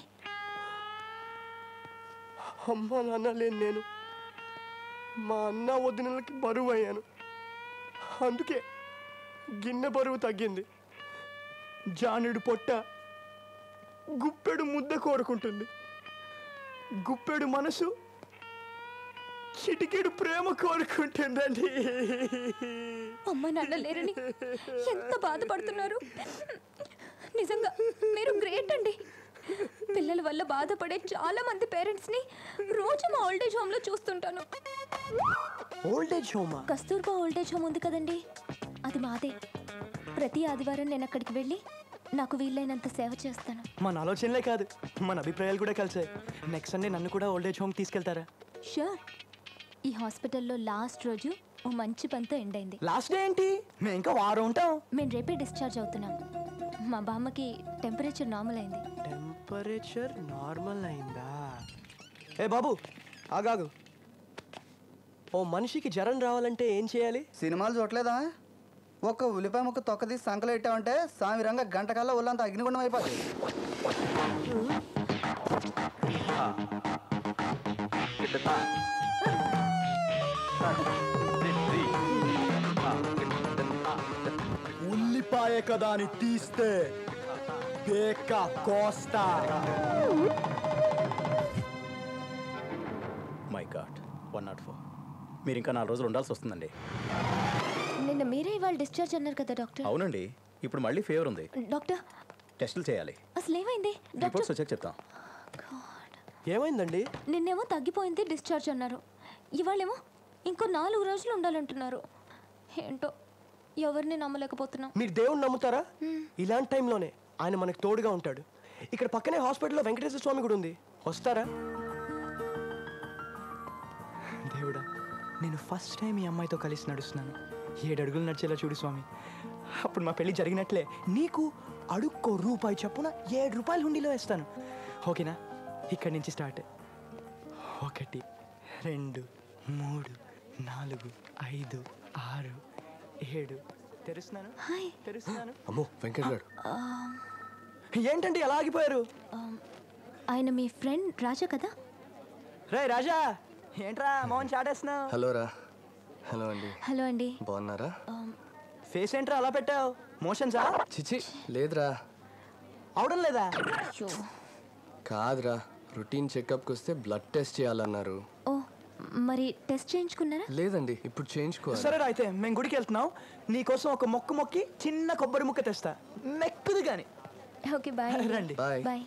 అమ్మ నాన్న లేని నేను మా అన్న వదినలకి బరువు అయ్యాను అందుకే గిన్నె బరువు తగ్గింది జానుడు పొట్ట గుప్పెడు ముద్ద కోరుకుంటుంది గుప్పెడు మనసు చిటికెడు ప్రేమ కోరుకుంటుందండి అమ్మ నాన్న లేరని ఎంత బాధపడుతున్నారు నిజంగా మీరు గ్రేట్ అండి పిల్లల వల్ల బాధపడే చాలా మంది పేరెంట్స్ ని రోజు మా ఓల్డేజ్ హోమ్ లో చూస్తుంటాను ఓల్డేజ్ హోమా కస్తూర్బా ఓల్డేజ్ హోమ్ ఉంది కదండి అది మాదే ప్రతి ఆదివారం నేను అక్కడికి వెళ్ళి నాకు వీలైనంత సేవ చేస్తాను మన ఆలోచనలే కాదు మన అభిప్రాయాలు కూడా కలిసాయి నెక్స్ట్ సండే నన్ను కూడా ఓల్డేజ్ హోమ్ తీసుకెళ్తారా షూర్ ఈ హాస్పిటల్లో లాస్ట్ రోజు ఓ మంచి పనితో ఎండ్ అయింది లాస్ట్ డే ఏంటి మేము ఇంకా వారం ఉంటాం మేము రేపే డిశ్చార్జ్ అవుతున్నాం మా బామ్మకి టెంపరేచర్ నార్మల్ అయింది టెంపరేచర్ నార్మల్ అయిందా ఏ బాబు ఆగాగు ఓ మనిషికి జ్వరం రావాలంటే ఏం చేయాలి సినిమాలు చూడలేదా ఒక్క ఉల్లిపాయ ముక్క తొక్క తీసి సంకలు పెట్టామంటే సామిరంగా గంట కల్లా ఒళ్ళంతా అగ్నిగుండం అయిపోతుంది ఉల్లిపాయ కదా అని తీస్తే బేక కోస్తా my god one not four మీరు ఇంకా నాలుగు రోజులు ఉండాల్సి వస్తుందండి నిన్న మీరే ఇవాళ డిశ్చార్జ్ అన్నారు కదా డాక్టర్ అవునండి ఇప్పుడు మళ్ళీ ఫీవర్ ఉంది డాక్టర్ టెస్టులు చేయాలి అసలు ఏమైంది డాక్టర్ రిపోర్ట్స్ వచ్చాక చెప్తాం ఏమైందండి నిన్నేమో తగ్గిపోయింది డిశ్చార్జ్ అన్నారు ఇవాళేమో ఇంకో నాలుగు రోజులు ఉండాలంటున్నారు ఏంటో ఎవరిని నమ్మలేకపోతున్నాం మీరు దేవుణ్ణి నమ్ముతారా ఇలాంటి టైంలోనే ఆయన మనకు తోడుగా ఉంటాడు ఇక్కడ పక్కనే హాస్పిటల్లో వెంకటేశ్వర స్వామి కూడా ఉంది వస్తారా దేవుడా నేను ఫస్ట్ టైం ఈ అమ్మాయితో కలిసి నడుస్తున్నాను ఏడు అడుగులు నడిచేలా చూడు స్వామి అప్పుడు మా పెళ్లి జరిగినట్లే నీకు అడుక్కో రూపాయి చప్పున ఏడు రూపాయలు హుండీలో వేస్తాను ఓకేనా ఇక్కడి నుంచి స్టార్ట్ ఒకటి రెండు మూడు నాలుగు ఐదు ఆరు ఏడు తెరుస్తున్నాను తెరుస్తున్నాను అమ్మో వెంకట్ గారు ఆ, ఏంటండి ఎలా ఆగిపోయారు ఆ, ఆయన మీ ఫ్రెండ్ రాజా కదా రే రాజా ఏంట్రా మోహన్ చాటేస్తున్నావు హలో రా హలో అండి హలో అండి బాగున్నారా ఫేస్ ఏంట్రా అలా పెట్టావు మోషన్సా చిచి లేదురా అవడం లేదా కాదురా రొటీన్ చెకప్కి వస్తే బ్లడ్ టెస్ట్ చేయాలన్నారు ఓ మరి టెస్ట్ చేయించుకున్నారా లేదండి ఇప్పుడు చేయించుకోవాలి సరే అయితే మేము గుడికి వెళ్తున్నాం నీకోసం ఒక మొక్కు మొక్కి చిన్న కొబ్బరి ముక్క తెస్తా మెక్కుది కానీ ఓకే బాయ్ రండి. Bye. బాయ్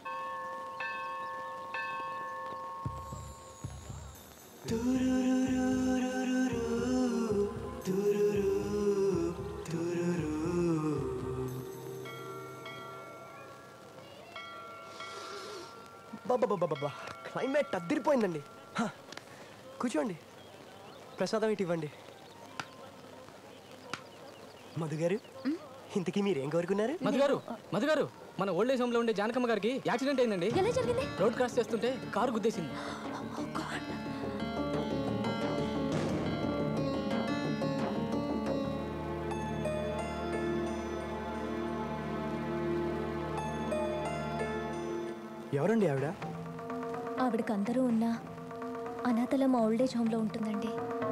బాబా క్లైమేట్ అద్దరిపోయిందండి హ, కూర్చోండి ప్రసాదం ఇటు ఇవ్వండి మధు గారు ఇంతకీ మీరేం కోరుకున్నారు మధు గారు మధు గారు మన ఓల్డ్ ఏజ్ హోమ్ లో ఉండే జానకమ్మ గారికి యాక్సిడెంట్ అయిందండి ఎలా జరిగింది రోడ్ క్రాస్ చేస్తుంటే కారు గుద్దేసింది ఎవరండి ఆవిడ ఆవిడకి అందరూ ఉన్నా అనాథల మా ఓల్డేజ్ హోమ్లో ఉంటుందండి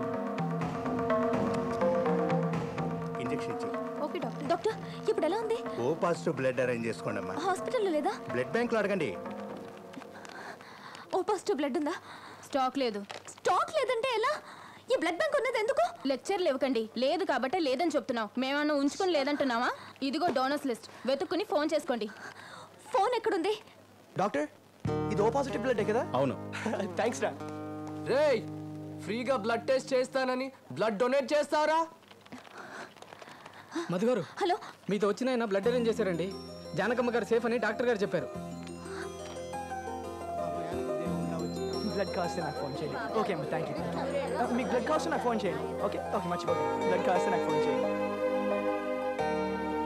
ఇంజెక్షన్ ఇచ్చి ఓకే డాక్టర్ డాక్టర్ ఇప్పుడు ఎలా ఉంది ఓ పాజిటివ్ బ్లడ్ అరేంజ్ చేసుకోండి అమ్మా హాస్పిటల్లో లేదా బ్లడ్ బ్యాంక్లో అడగండి ఓ పాజిటివ్ బ్లడ్ ఉందా స్టాక్ లేదు స్టాక్ లేదంటే ఎలా ఈ బ్లడ్ బ్యాంక్ ఉన్నది ఎందుకు లెక్చర్లు ఇవ్వకండి లేదు కాబట్టి లేదని చెప్తున్నాం మేమన్నా ఉంచుకొని లేదంటున్నావా ఇదిగో డోనర్స్ లిస్ట్ వెతుక్కుని ఫోన్ చేసుకోండి ఫోన్ ఎక్కడుంది డాక్టర్ ఇది ఓ పాజిటివ్ బ్లడ్ కదా అవును థ్యాంక్స్ రా రేయ్ ఫ్రీగా బ్లడ్ టెస్ట్ చేస్తానని బ్లడ్ డొనేట్ చేస్తారా మధు గారు హలో మీతో వచ్చిన ఆయన బ్లడ్ అరేంజ్ చేశారండి జానకమ్మ గారు సేఫ్ అని డాక్టర్ గారు చెప్పారు బ్లడ్ కాస్తే నాకు ఫోన్ చేయండి ఓకే అమ్మా థ్యాంక్ యూ మీకు బ్లడ్ కాస్తే నాకు ఫోన్ చేయండి ఓకే ఓకే మర్చిపోకండి బ్లడ్ కాస్తే నాకు ఫోన్ చేయండి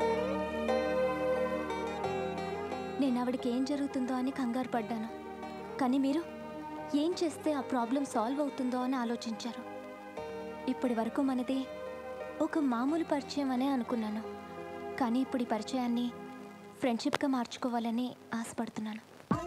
నేను ఆవిడకి ఏం జరుగుతుందో అని కంగారు పడ్డాను కానీ మీరు ఏం చేస్తే ఆ ప్రాబ్లం సాల్వ్ అవుతుందో అని ఆలోచించారు ఇప్పటి వరకు మనది ఒక మామూలు పరిచయం అనే అనుకున్నాను కానీ ఇప్పుడు ఈ పరిచయాన్ని ఫ్రెండ్షిప్గా మార్చుకోవాలని ఆశపడుతున్నాను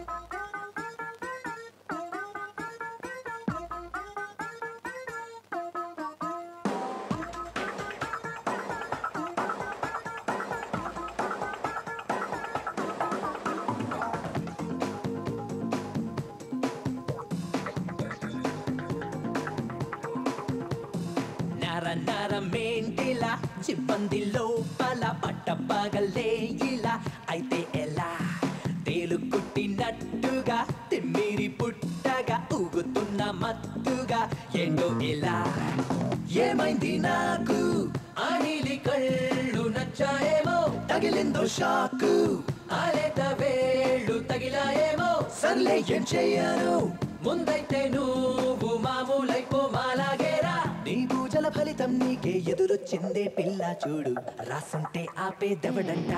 నర నరమేంటిలా చిబ్బంది లోపల పట్టపగలే ఇలా అయితే ఎలా తేలు కుట్టినట్టుగా తిమ్మిరి పుట్టగా ఊగుతున్న మత్తుగా ఏంటో ఎలా ఏమైంది నాకు ఆ నీలి కళ్ళు నచ్చాయేమో తగిలిందో షాకు ఆలేత వేళ్ళు తగిలాయేమో సర్లే ఏం చెయ్యను ముందైతే నువ్వు మామూలైపో మాలాగేరా నీ పూజల ఫలితం నీకే ఎదురొచ్చిందే పిల్ల చూడు రాసుంటే ఆపేదెవడంట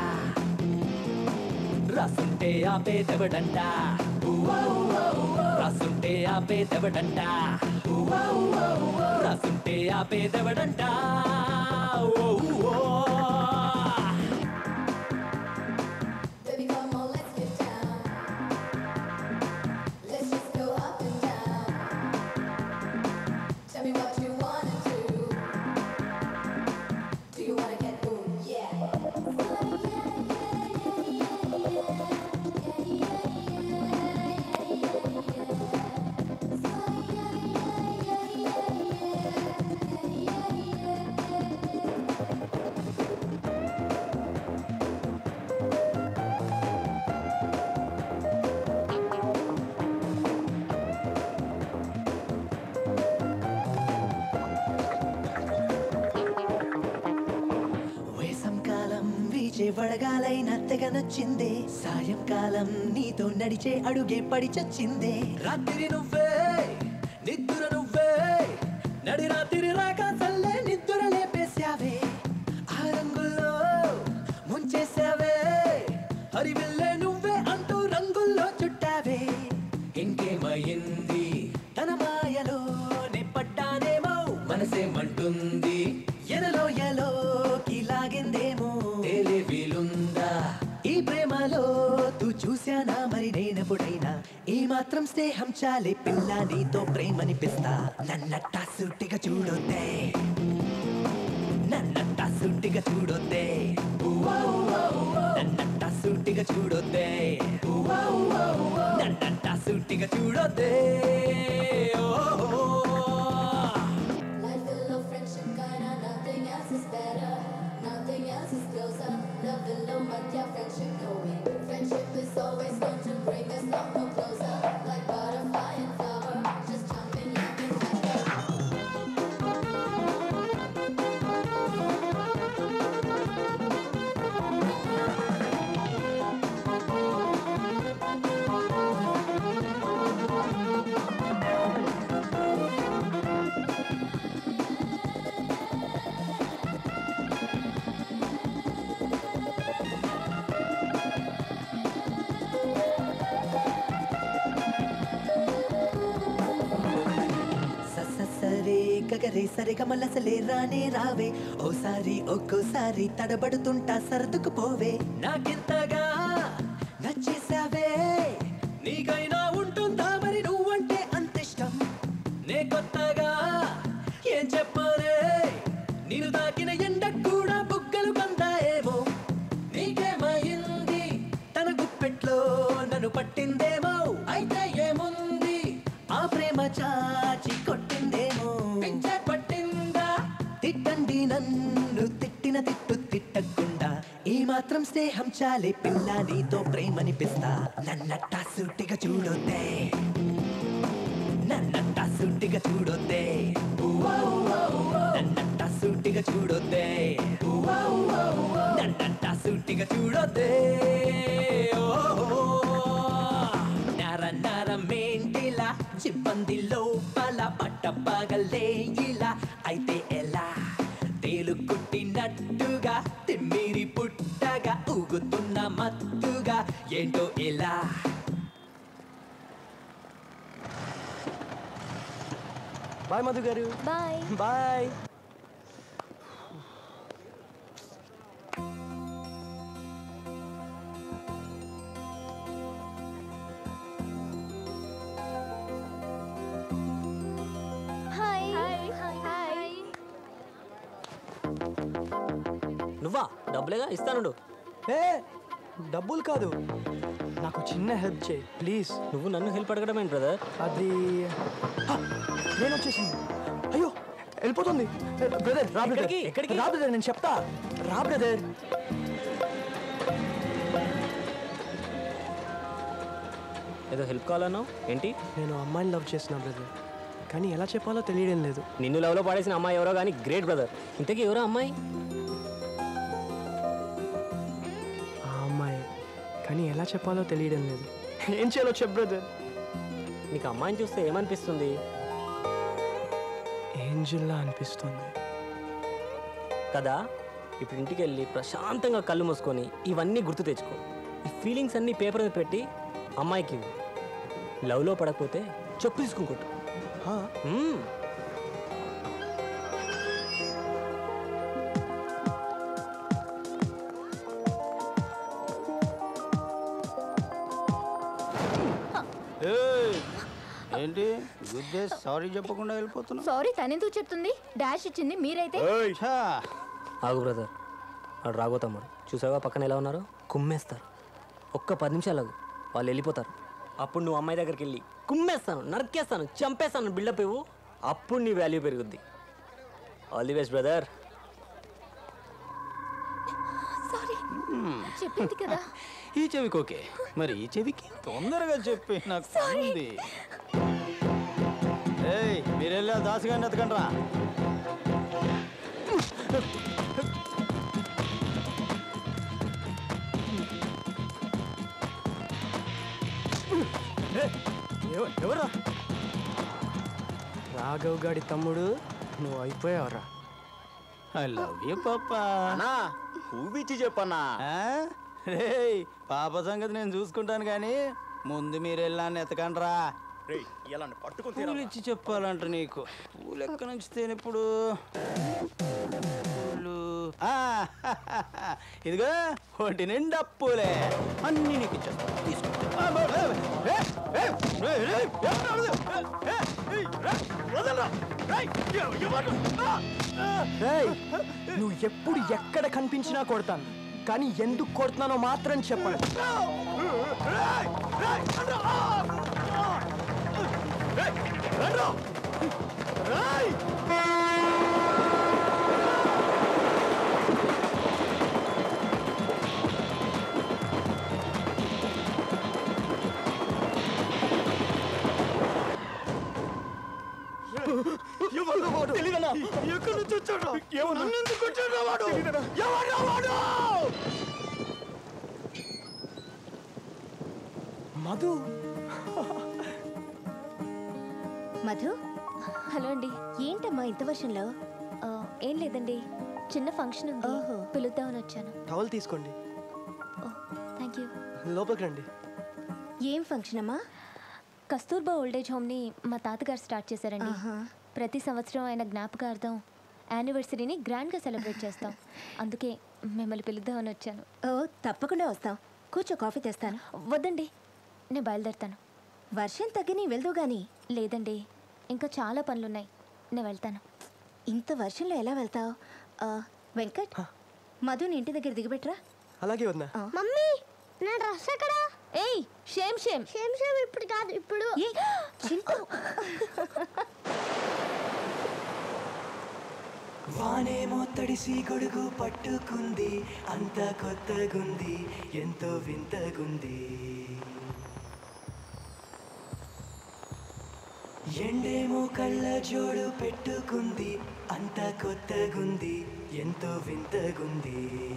రాసుంటే ఆపేదెవడంట ఉవ్వా ఉవ్వా ఉవ్వా. రాసుంటే ఆపేదెవడంట ఉవ్వా ఉవ్వా ఉవ్వా. రాసుంటే ఆపేదెవడంట ఓ ఓ Baby, come on, let's get down. Let's just go up and down. Tell me what you wanna do. Do you wanna get boom? Yeah. వేసంకాలం వీచే వడగాలైన తెగ నచ్చిందే సాయంకాలం నీతో నడిచే అడుగే పడి చచ్చిందే రాత్రి నువ్వే నిద్ర నువ్వే నడి రాత్రి రాక చల్లే నిద్ర లేపేశావే ఆ రంగుల్లో ముంచేశావే హరివిల్లే నువ్వే అంటూ రంగుల్లో చుట్టావే ఇంకేమయ్యింది తన మాయలో పడ్డానేమో మనసేమంటుంది ఎనలో ఎలోకి లాగిందేమో తేలే వీలుందా ఈ ప్రేమలో తూ చూశానా మరి నేనెప్పుడైనా ఈ మాత్రం స్నేహం చాలే పిల్ల నీతో ప్రేమనిపిస్తా నన్నట్ట సూటిగా చూడొద్దే నన్నట్ట సూటిగా చూడొద్దే ఉవ్వా ఉవ్వా ఉవ్వా. నన్నట్ట సూటిగా చూడొద్దే ఉవ్వా ఉవ్వా ఉవ్వా. నన్నట్ట సూటిగా చూడొద్దే ఓ, ఓ. Like the low friendship kinda, nothing else is better. Nothing else is closer. Love the low, but yeah, friendship going. Friendship is always going to bring us lot more closer. Like butterfly and flower, just jumping like in స సరే గగరే సరే కమలసలే రానే రావే ఓసారి ఒక్కోసారి తడబడుతుంటా సర్దుకుపోవే నాకెంతగా నచ్చేసావే నీకైనా ఉంటుందా మరి నువ్వంటే అంత ఇష్టం నే కొత్తగా ఏం చెప్పాలే నేను తాకిన ఎండ కూడా బుగ్గలు కందాయేమో నీకేమైంది తన గుప్పెట్లో నన్ను పట్టిందేమో అయితే ఏముంది ఆ ప్రేమ చాచి కొట్టిందేమో పించే పట్టిందా తిట్టండి నన్ను తిట్టిన తిట్టు తిట్టకుండా ఈ మాత్రం స్నేహం చాలే పిల్ల నీతో ప్రేమనిపిస్తా నన్నట్ట సూటిగా చూడొద్దే నన్నట్ట సూటిగా చూడొద్దే ఉవ్వా ఉవ్వా ఉవ్వా. నన్నట్ట సూటిగా చూడొద్దే ఉవ్వా ఉవ్వా ఉవ్వా. నన్నట్ట సూటిగా చూడొద్దే ఓ, ఓ. నర నరమేంటిలా చిబ్బంది లోపల పట్టపగలే ఇలా అయితే ఎలా తేలు కుట్టినట్టుగా తిమ్మిరి పుట్టగా ఊగుతున్న మత్తుగా ఏంటో ఎలా బాయ్ మధు గారు బాయ్ బాయ్ హాయ్ హాయ్ నువ్వా డబ్బులేగా ఇస్తానుండు ఏ డబ్బులు కాదు నాకు చిన్న హెల్ప్ చేయి ప్లీజ్ నువ్వు నన్ను హెల్ప్ అడగడం ఏంటి బ్రదర్ అది హ, ట్రైన్ వచ్చేసింది అయ్యో వెళ్ళిపోతుంది బ్రదర్ రా బ్రదర్ ఎక్కడికి? ఎక్కడికి? రా బ్రదర్ నేను చెప్తా రా బ్రదర్ ఏదో హెల్ప్ కావాలన్నావు ఏంటి నేను అమ్మాయిని లవ్ చేస్తున్నా బ్రదర్ కానీ ఎలా చెప్పాలో తెలియడం లేదు నిన్ను లవ్లో పాడేసిన అమ్మాయి ఎవరో కానీ గ్రేట్ బ్రదర్ ఇంతకీ ఎవరో అమ్మాయి ఆ అమ్మాయి కానీ ఎలా చెప్పాలో తెలియడం లేదు ఏం చేయాలో చెప్ బ్రదర్ నీకు అమ్మాయిని చూస్తే ఏమనిపిస్తుంది ఏంజిల్లా అనిపిస్తుంది కదా ఇప్పుడు ఇంటికి వెళ్ళి ప్రశాంతంగా కళ్ళు మూసుకొని ఇవన్నీ గుర్తు తెచ్చుకో ఈ ఫీలింగ్స్ అన్నీ పేపర్ మీద పెట్టి అమ్మాయికి ఇవ్వు. లవ్లో పడకపోతే చెప్పు తీసుకుంకొట్టు మ్మ్. ఏంటి గుద్దే సారీ చెప్పకుండా వెళ్ళిపోతున్నా సారీ తనెందుకు చెప్తుంది డాష్ ఇచ్చింది మీరైతే ఆగు బ్రదర్ వాడు రాగో తమ్ముడు చూసావా పక్కన ఎలా ఉన్నారు కుమ్మేస్తారు ఒక్క పది నిమిషాలు ఆగు వాళ్ళు వెళ్ళిపోతారు అప్పుడు నువ్వు అమ్మాయి దగ్గరికి వెళ్ళి కుమ్మేస్తాను నరికేస్తాను చంపేస్తాను బిల్డప్ ఇవ్వు అప్పుడు నీ వాల్యూ పెరుగుద్ది all the best brother sorry చెప్పింది కదా ఈ చెవికి ఓకే మరి ఈ చెవికి తొందరగా చెప్పి నాకు పని ఉంది ఏయ్ మీరు వెళ్ళా దాసుగాన్ని ఎత్తకండి రా ఎవరా రాఘవ్ గాడి తమ్ముడు నువ్వు అయిపోయావరా ఐ లవ్ యూ పాపా అన్నా పువ్విచ్చి చెప్పన్నా రేయ్ పాప సంగతి నేను చూసుకుంటాను కానీ ముందు మీరు వెళ్ళాన్ని ఎత్తకండి రా ఇలా పట్టుకొని పూలు ఇచ్చి చెప్పాలంట నీకు పూలు ఎక్కడి నుంచి తేను ఇప్పుడు పూలు ఆ, ఇదిగో ఒంటి నిండా పూలే అన్ని నీకు ఇచ్చేస్తా తీసుకో ఆ, బా, ఏ, ఏ, ఏ, ఏ, ఏ, ఏ, ఏ, ఏ, ఏ, రా, వదలరా. రేయ్, ఎవ- ఎవరు? ఆ, ఆ. రేయ్ నువ్వు ఎప్పుడు ఎక్కడ కనిపించినా కొడతాను కానీ ఎందుకు కొడుతున్నానో మాత్రం చెప్పండి రేయ్, రేయ్, అన్నా, ఆ, ఆ. రేయ్, రండ్రా. రేయ్. ఎవరు వాడు? ఎక్కడి నుంచి వచ్చాడు నన్ను ఎందుకు వచ్చాడు వాడు ఎవరు వాడు మధు మధు హలో అండి ఏంటమ్మా ఇంత వర్షంలో ఆ, ఏం లేదండి చిన్న ఫంక్షన్ ఉంది పిలుద్దామని వచ్చాను టవల్ తీసుకోండి థ్యాంక్ యూ లోపలికి రండి ఏం ఫంక్షన్ అమ్మా కస్తూర్బా ఓల్డేజ్ హోమ్ని మా తాతగారు స్టార్ట్ చేశారండి ప్రతి సంవత్సరం ఆయన జ్ఞాపకార్థం యానివర్సరీని గ్రాండ్గా సెలబ్రేట్ చేస్తాం అందుకే మిమ్మల్ని పిలుద్దామని వచ్చాను ఓ తప్పకుండా వస్తాం కూర్చో కాఫీ తెస్తాను వద్దండి నేను బయలుదేరుతాను వర్షం తగ్గి నీ వెళ్దు గాని లేదండి ఇంకా చాలా పనులున్నాయి నేను వెళ్తాను ఇంత వర్షంలో ఎలా వెళ్తావు వెంకట్ మధుని ఇంటి దగ్గర దిగబెట్టరా అలాగే వద్దా మమ్మీ నా డ్రెస్ ఎక్కడా ఏయ్ షేమ్ షేమ్ షేమ్ షేమ్ ఇప్పుడు కాదు ఇప్పుడు చింటూ వానేమో తడిసి గొడుగు పట్టుకుంది అంత కొత్తగుంది ఎంతో వింతగుంది ఎండేమో కళ్ళ జోడు పెట్టుకుంది అంత కొత్తగుంది ఎంతో వింతగుంది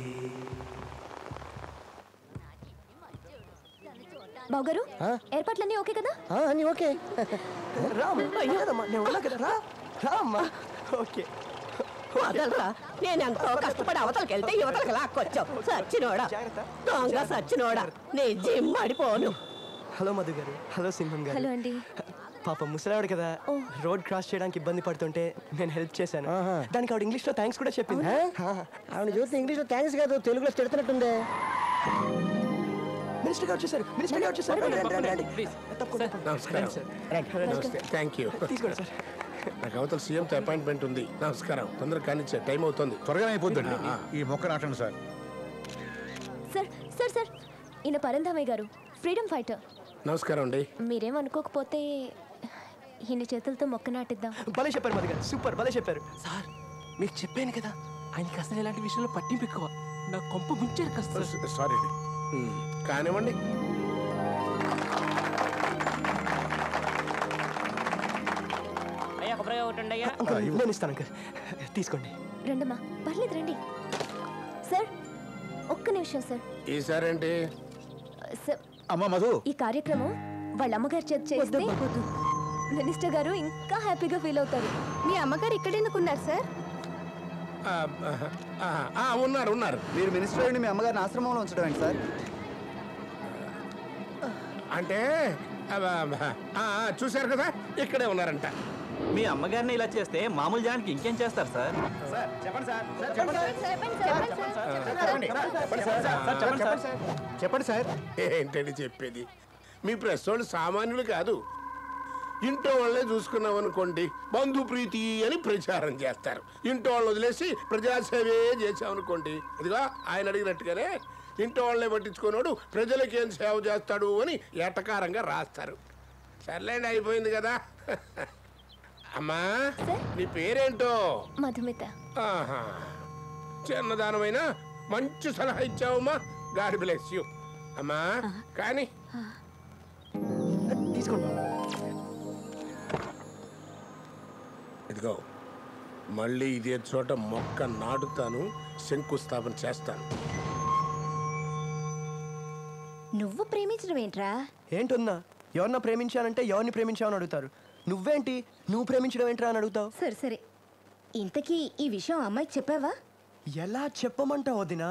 బావగారు ఏర్పాట్లన్నీ ఓకే కదా అన్నీ ఓకే రా అయ్యదమ్మా నేను ఉన్నా కదా రా రా అమ్మా ఓకే వదలరా నేను ఎంతో కష్టపడి అవతలకి వెళ్తే యువతలకి లాక్కొచ్చావు సచ్చినోడా దొంగ సచ్చినోడా నీ జిమ్ అడిపోను హలో మధు గారు హలో సింహం గారు హలో అండి పాప ముసలావిడ కదా రోడ్ క్రాస్ చేయడానికి ఇబ్బంది పడుతుంటే నేను హెల్ప్ చేశాను దానికి ఆవిడ ఇంగ్లీష్లో థ్యాంక్స్ కూడా చెప్పింది ఆవిడ చూస్తే ఇంగ్లీష్లో థ్యాంక్స్ కాదు తెలుగులో తిడుతున్నట్టుందే మినిస్టర్ గారు వచ్చేసారు మినిస్టర్ గారు వచ్చేసారు రండి, రండి, రండి, రండి. తప్పకుండా. నమస్కారం నమస్తే థ్యాంక్ యూ తీసుకోండి సార్ నాకు అవతల సీఎంతో అపాయింట్మెంట్ ఉంది నమస్కారం తొందరగా కానిచ్చే టైం అవుతుంది త్వరగా అయిపోద్దండి ఈ మొక్క నాటండి సార్ సార్ సార్ సార్ ఈయన పరంధామయ్య గారు ఫ్రీడమ్ ఫైటర్ నమస్కారం అండి మీరేమనుకోకపోతే ఈయన చేతులతో మొక్క నాటిద్దాం భలే చెప్పారు మధు గారు సూపర్ భలే చెప్పారు సార్ మీకు చెప్పాను కదా ఆయనకి అసలు ఇలాంటి విషయంలో పట్టింపు ఎక్కువ నా కొంప ముంచారు కదా సార్ సారీ కానివ్వండి అయ్యా కొబ్బరిగా ఒకటండి అయ్యా అంకుల్, నేను ఇస్తాను అంకుల్ తీసుకోండి రండమ్మా పర్లేదు రండి సార్ ఒక్క నిమిషం సార్ ఈసారేంటి సార్ అమ్మ మధు ఈ కార్యక్రమం వాళ్ళ అమ్మగారి చేతి చేస్తే మినిస్టర్ గారు ఇంకా హ్యాపీగా ఫీల్ అవుతారు మీ అమ్మగారు ఇక్కడ ఎందుకు ఉన్నారు సార్ ఆ, ఆ, ఆ, ఉన్నారు ఉన్నారు మీరు మినిస్టర్ అయ్యండి మీ అమ్మగారిని ఆశ్రమంలో ఉంచడం ఏంటి సార్ అంటే ఆ, ఆ, ఆ, చూశారు కదా ఇక్కడే ఉన్నారంట మీ అమ్మగారిని ఇలా చేస్తే మామూలు జనానికి ఇంకేం చేస్తారు సార్ చెప్పండి సార్ చెప్పండి సార్ ఏంటండి చెప్పేది మీ ప్రెస్ వాళ్ళు సామాన్యులు కాదు ఇంట్లో వాళ్ళే చూసుకున్నాం అనుకోండి బంధు ప్రీతి అని ప్రచారం చేస్తారు ఇంట్లో వాళ్ళు వదిలేసి ప్రజాసేవే చేసామనుకోండి ఇదిగో ఆయన అడిగినట్టుగానే ఇంట్లో వాళ్ళే పట్టించుకున్నాడు ప్రజలకి ఏం సేవ చేస్తాడు అని ఎటకారంగా రాస్తారు సర్లేండి అయిపోయింది కదా అమ్మా నీ పేరేంటో మధుమిత ఆహా చిన్నదానమైన మంచి సలహా ఇచ్చావమ్మా గాడ్ బ్లెస్ యూ అమ్మా కానీ తీసుకోండి ఇదిగో మళ్ళీ ఇదే చోట మొక్క నాటుతాను శంకుస్థాపన చేస్తాను నువ్వు ప్రేమించడం ఏంట్రా ఏంటున్నా ఎవరిన ప్రేమించానంటే ఎవరిని ప్రేమించావని అడుగుతారు నువ్వేంటి నువ్వు ప్రేమించడం ఏంట్రా అని అడుగుతావు సరే సరే ఇంతకీ ఈ విషయం అమ్మాయికి చెప్పావా ఎలా చెప్పమంటావు వదినా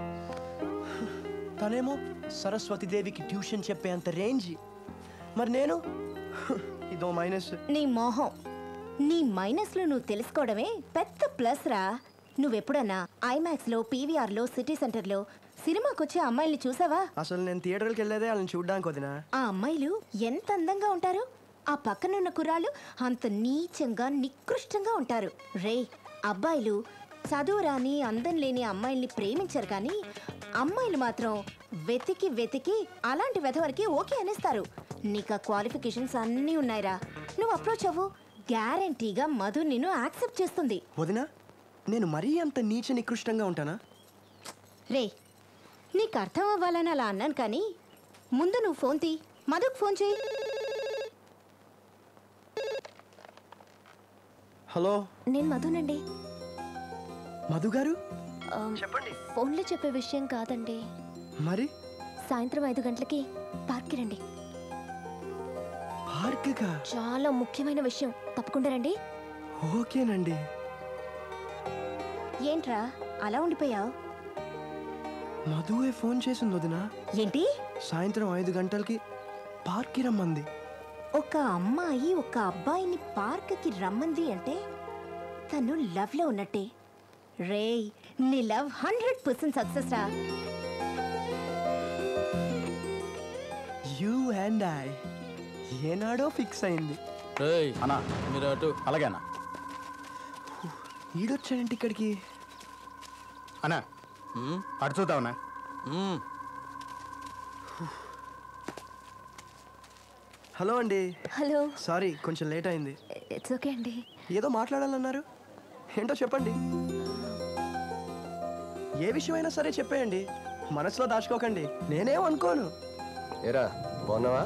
తనేమో సరస్వతిదేవికి ట్యూషన్ చెప్పే అంత రేంజ్ మరి నేను ఇదో మైనస్ నీ మోహం నీ మైనస్లు నువ్వు తెలుసుకోవడమే పెద్ద ప్లస్ రా నువ్వెప్పుడన్నా ఐమాక్స్లో పీవీఆర్లో సిటీ సెంటర్లో సినిమాకి వచ్చే అమ్మాయిల్ని చూసావా అసలు నేను థియేటర్కి వెళ్ళేదే వాళ్ళని చూడడానికి వదినా ఆ అమ్మాయిలు ఎంత అందంగా ఉంటారు ఆ పక్కనున్న కుర్రాళ్ళు అంత నీచంగా నికృష్టంగా ఉంటారు రే అబ్బాయిలు చదువు రాని అందం లేని అమ్మాయిల్ని ప్రేమించరు కానీ అమ్మాయిలు మాత్రం వెతికి వెతికి అలాంటి వెధవరికి ఓకే అనేస్తారు నీకు ఆ క్వాలిఫికేషన్స్ అన్నీ ఉన్నాయిరా నువ్వు అప్రోచ్ అవ్వు గ్యారంటీగా మధు నిన్ను యాక్సెప్ట్ చేస్తుంది వదినా నేను మరీ అంత నీచ నికృష్టంగా ఉంటానా రే నీకు అర్థం అవ్వాలని అలా అన్నాను కానీ ముందు నువ్వు ఫోన్ తీ మధుకు ఫోన్ చేయి హలో నేను మధునండి మధు గారు చెప్పండి ఫోన్లో చెప్పే విషయం కాదండి మరి సాయంత్రం ఐదు గంటలకి పార్క్కి రండి పార్క్కా చాలా ముఖ్యమైన విషయం తప్పకుండా రండి ఓకేనండి ఏంట్రా అలా ఉండిపోయావు మధువే ఫోన్ చేసింది వదినా ఏంటి సాయంత్రం ఐదు గంటలకి పార్క్కి రమ్మంది ఒక అమ్మాయి ఒక అబ్బాయిని పార్క్కి రమ్మంది అంటే తను లవ్లో ఉన్నట్టే రేయ్ నీ లవ్ హండ్రెడ్ పర్సెంట్ సక్సెస్ రా యూ అండ్ ఐ ఏనాడో ఫిక్స్ అయింది అన్నా మీరు అటు అలాగే అన్న ఈడొచ్చాడంటే ఇక్కడికి అన్నా అటు చూద్దామన్నా హలో అండి హలో సారీ కొంచెం లేట్ అయింది ఇట్స్ ఓకే అండి ఏదో మాట్లాడాలన్నారు ఏంటో చెప్పండి ఏ విషయమైనా సరే చెప్పేయండి మనసులో దాచుకోకండి నేనేం అనుకోను ఏరా బాగున్నావా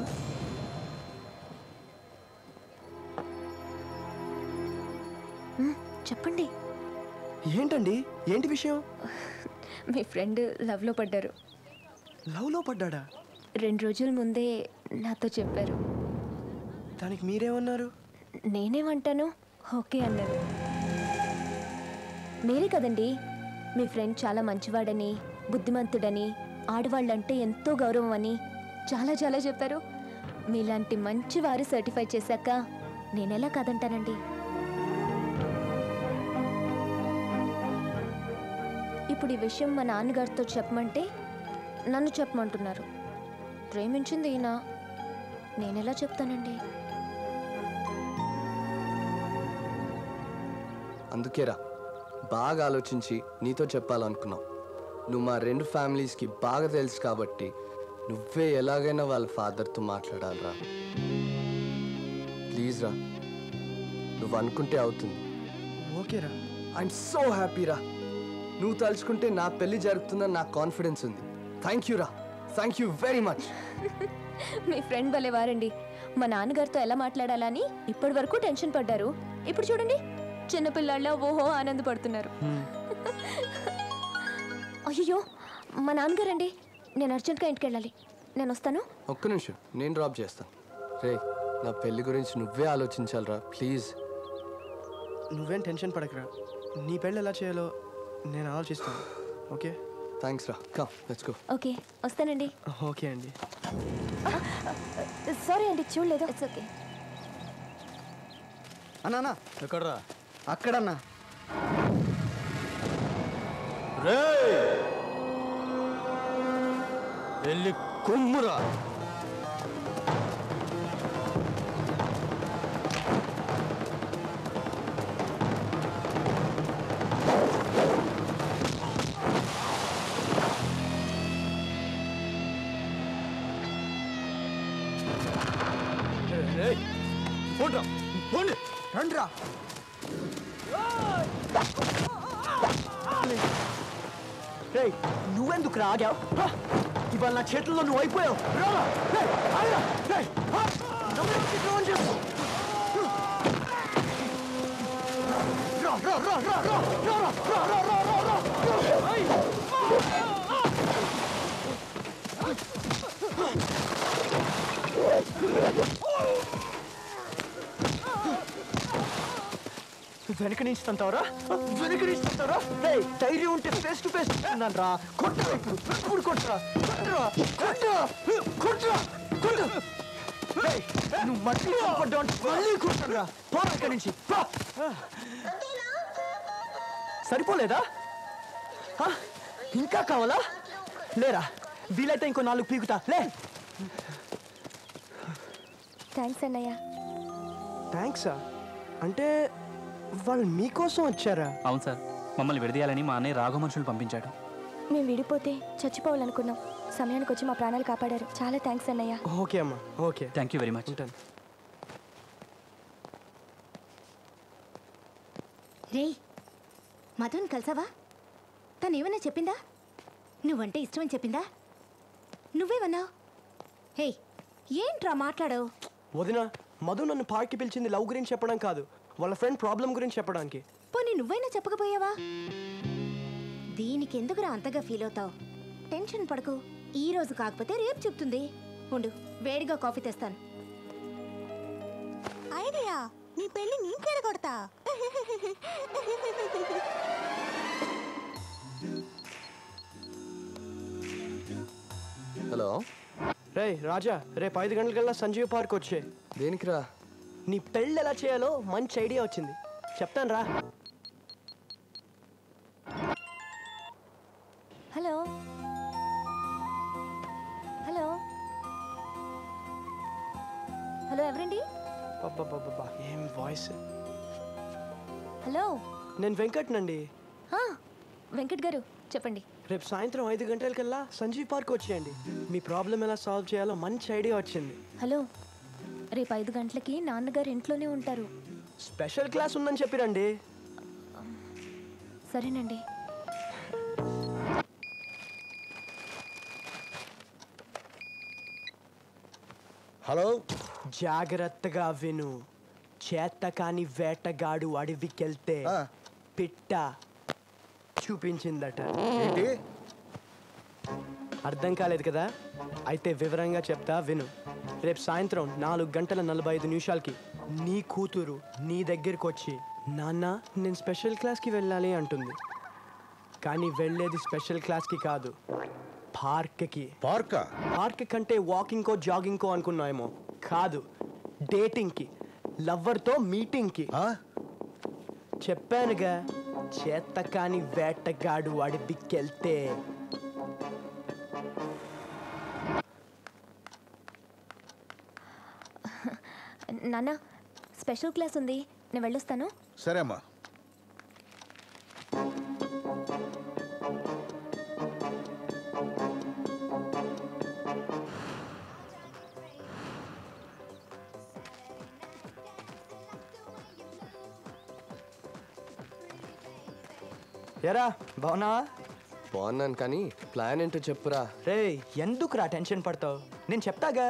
చెప్పండి ఏంటండి ఏంటి విషయం మీ ఫ్రెండ్ లవ్లో పడ్డారు లవ్లో పడ్డాడా రెండు రోజుల ముందే నాతో చెప్పారు దానికి మీరేమన్నారు నేనేమంటాను ఓకే అన్నారు మీరే కదండి మీ ఫ్రెండ్ చాలా మంచివాడని బుద్ధిమంతుడని ఆడవాళ్ళంటే ఎంతో గౌరవం అని చాలా చాలా చెప్పారు మీలాంటి మంచి వారు సర్టిఫై చేశాక నేనెలా కాదంటానండి ఇప్పుడు ఈ విషయం మా నాన్నగారితో చెప్పమంటే నన్ను చెప్పమంటున్నారు ప్రేమించింది ఈయన నేనెలా చెప్తానండి అందుకేరా బాగా ఆలోచించి నీతో చెప్పాలనుకున్నాం నువ్వు మా రెండు ఫ్యామిలీస్కి బాగా తెలుసు కాబట్టి నువ్వే ఎలాగైనా వాళ్ళ ఫాదర్తో మాట్లాడాలిరా ప్లీజ్ రా నువ్వు అనుకుంటే అవుతుంది ఓకేరా ఐఎమ్ సో హ్యాపీ రా నువ్వు తలుచుకుంటే నా పెళ్లి జరుగుతుందని నాకు కాన్ఫిడెన్స్ ఉంది థ్యాంక్ యూ రా థ్యాంక్ యూ వెరీ మచ్ మీ ఫ్రెండ్ భలే వారండి మా నాన్నగారితో ఎలా మాట్లాడాలని ఇప్పటి వరకు టెన్షన్ పడ్డారు ఇప్పుడు చూడండి చిన్నపిల్లాళ్ళ ఓహో ఆనందపడుతున్నారు అయ్యో మా నాన్నగారండి నేను అర్జెంట్గా ఇంటికి వెళ్ళాలి నేను వస్తాను ఒక్క నిమిషం నేను డ్రాప్ చేస్తాను రే నా పెళ్లి గురించి నువ్వే ఆలోచించాలిరా ప్లీజ్ నువ్వేం టెన్షన్ పడకరా నీ పెళ్ళి ఎలా చేయాలో నేను ఆలోచిస్తాను ఓకే థ్యాంక్స్ రా కమ్ లెట్స్ గో ఓకే వస్తానండి ఓకే అండి సారీ అండి చూడలేదు ఇట్స్ ఓకే అన్నా ఎక్కడ్రా అక్కడన్నా రే వెళ్ళి కుమ్మురా పోండ్రా పోండి రండ్రా రేయ్ నువ్వెందుకు రాగావు ఇవాళ నా చేతుల్లో నువ్వు అయిపోయావు రారా రేయ్, ఆగురా, రేయ్, హా, నవ్వెందుకు ద్రోహం చేస్తావు? రా, రా, రా, రా, రా, రా, రా, రా, రా, రా, రా, రా, రా. ఏయ్. వెనక నుంచి తంతావరా వెనక నుంచి తంతావరా రేయ్ ధైర్యం ఉంటే ఫేస్ టు ఫేస్ నన్ను రా కొట్టరా ఇప్పుడు ఇప్పుడు కొట్టరా కొట్టరా కొట్టరా కొట్టరా కొట్టు రేయ్, నువ్వు మళ్ళీ కనపడ్డావు అంటే మళ్ళీ కొట్టరా పో ఇక్కడి నుంచి పో. సరిపోలేదా ఆ, ఇంకా కావాలా లేరా వీలైతే ఇంకో నాలుగు పీకుతా లే థ్యాంక్స్ అన్నయ్య థ్యాంక్సా అంటే వాళ్ళు మీకోసం వచ్చారా అవును సార్ మమ్మల్ని విడదీయాలని మా అన్నయ్య రాఘవ మనుషులు పంపించాడు మేము విడిపోతే చచ్చిపోవాలనుకున్నాం సమయానికి వచ్చి మా ప్రాణాలు కాపాడారు చాలా థ్యాంక్స్ అన్నయ్య ఓకే అమ్మా okay thank you very much ఉంటాను రేయ్ మధుని కలిసావా తను ఏమైనా చెప్పిందా నువ్వంటే ఇష్టమని చెప్పిందా నువ్వేమన్నావు హే ఏంట్రా మాట్లాడావు వదిన మధు నన్ను పార్క్కి పిలిచింది లవ్ గురించి చెప్పడం కాదు వాళ్ళ ఫ్రెండ్ ప్రాబ్లం గురించి చెప్పడానికి పోనీ నువ్వైనా చెప్పకపోయావా దీనికి ఎందుకురా అంతగా ఫీల్ అవుతావు టెన్షన్ పడకు ఈ రోజు కాకపోతే రేపు చెప్తుంది ఉండు వేడిగా కాఫీ తెస్తాను ఐడియా నీ పెళ్లి నేను కొడతా హలో రేయ్ రాజా రేపు ఐదు గంటలకల్లా సంజీవ్ పార్క్ వచ్చే దేనికిరా నీ పెళ్ళి ఎలా చేయాలో మంచి ఐడియా వచ్చింది చెప్తాను రా హలో హలో హలో ఎవరండి అబ్బబ్బబ్బబ్బా, ఏం వాయిస్ హలో నేను వెంకట్ నండి ఆ, వెంకట్ గారు చెప్పండి రేపు సాయంత్రం ఐదు గంటలకల్లా సంజీవ్ పార్క్ వచ్చేయండి మీ ప్రాబ్లం ఎలా సాల్వ్ చేయాలో మంచి ఐడియా వచ్చింది హలో రేపు ఐదు గంటలకి నాన్నగారు ఇంట్లోనే ఉంటారు స్పెషల్ క్లాస్ ఉందని చెప్పిరండి సరేనండి హలో జాగ్రత్తగా విను చేత కాని వేటగాడు అడవికెళ్తే పిట్ట చూపించిందట ఏంటి అర్థం కాలేదు కదా అయితే వివరంగా చెప్తా విను రేపు సాయంత్రం నాలుగు గంటల నలభై ఐదు నిమిషాలకి నీ కూతురు నీ దగ్గరికి వచ్చి నాన్న నేను స్పెషల్ క్లాస్కి వెళ్ళాలి అంటుంది కానీ వెళ్ళేది స్పెషల్ క్లాస్కి కాదు పార్క్కి పార్కా పార్క్ కంటే వాకింగ్కో జాగింగ్కో అనుకున్నాయేమో కాదు డేటింగ్కి లవ్వర్తో మీటింగ్కి చెప్పానుగా చేత కాని వేటగాడు అడవికెళ్తే నాన్న స్పెషల్ క్లాస్ ఉంది నేను వెళ్ళొస్తాను సరే అమ్మా ఎరా బాగున్నావా బాగున్నాను కానీ ప్లాన్ ఏంటో చెప్పురా రే ఎందుకురా టెన్షన్ పడతావు నేను చెప్తాగా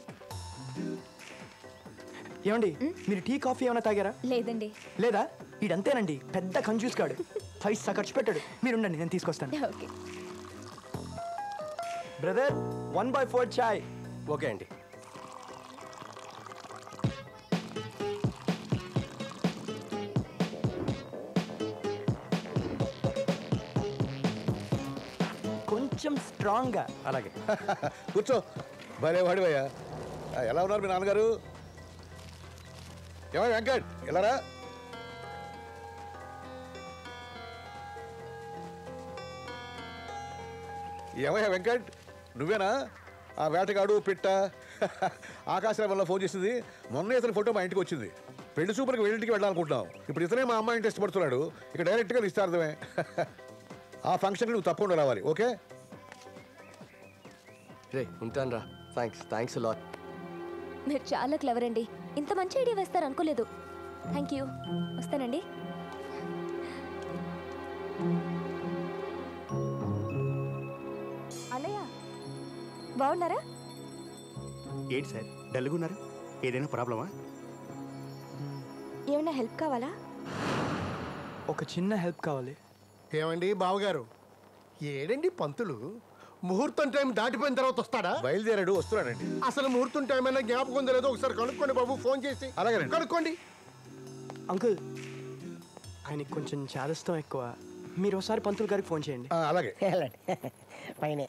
ఏమండి మీరు టీ కాఫీ ఏమైనా తాగారా లేదండి లేదా ఈడంతేనండి పెద్ద కంజూస్ కాడు పైసా ఖర్చు పెట్టాడు మీరుండండి నేను తీసుకొస్తాను okay brother one by four చాయ్ ఓకే అండి కొంచెం స్ట్రాంగ్గా అలాగే కూర్చో భలే వాడివయ్యా ఆ, ఎలా ఉన్నారు మీ నాన్నగారు ఏమో వెంకట్ ఎలారా ఏమయ్యా వెంకట్ నువ్వేనా ఆ వేటగాడు పిట్ట ఆకాశరామంలో ఫోన్ చేసింది మొన్న ఇతని ఫోటో మా ఇంటికి వచ్చింది పెళ్లి సూపర్కి వెళ్ళింటికి వెళ్ళాలనుకుంటున్నాం ఇప్పుడు ఇతనే మా అమ్మాయిని ఇష్టపడుతున్నాడు ఇక డైరెక్ట్గా నిస్తార్థమే ఆ ఫంక్షన్కి నువ్వు తప్పకుండా రావాలి ఓకే రే ఉంటాను రా థ్యాంక్స్ థ్యాంక్స్ లాట్ మీరు చాలా క్లవర్ అండి ఇంత మంచి ఐడియా వేస్తారు అనుకోలేదు థ్యాంక్ యూ వస్తానండి అన్నయ్య బాగున్నారా ఏంటి సార్ డల్గున్నారు ఏదైనా ప్రాబ్లమా ఏమైనా హెల్ప్ కావాలా ఒక చిన్న హెల్ప్ కావాలి ఏమండి బావగారు ఏడండి పంతులు ముహూర్తం టైం దాటిపోయిన తర్వాత వస్తాడా బయలుదేరాడు వస్తున్నాడండి అసలు ముహూర్తం టైం అయినా జ్ఞాపకం ఉందో లేదో ఒకసారి కనుక్కోండి బాబు ఫోన్ చేసి అలాగేనండి. కనుక్కోండి అంకుల్ ఆయనకి కొంచెం చాదస్తం ఎక్కువ మీరు ఒకసారి పంతులు గారికి ఫోన్ చేయండి అలాగే పైనే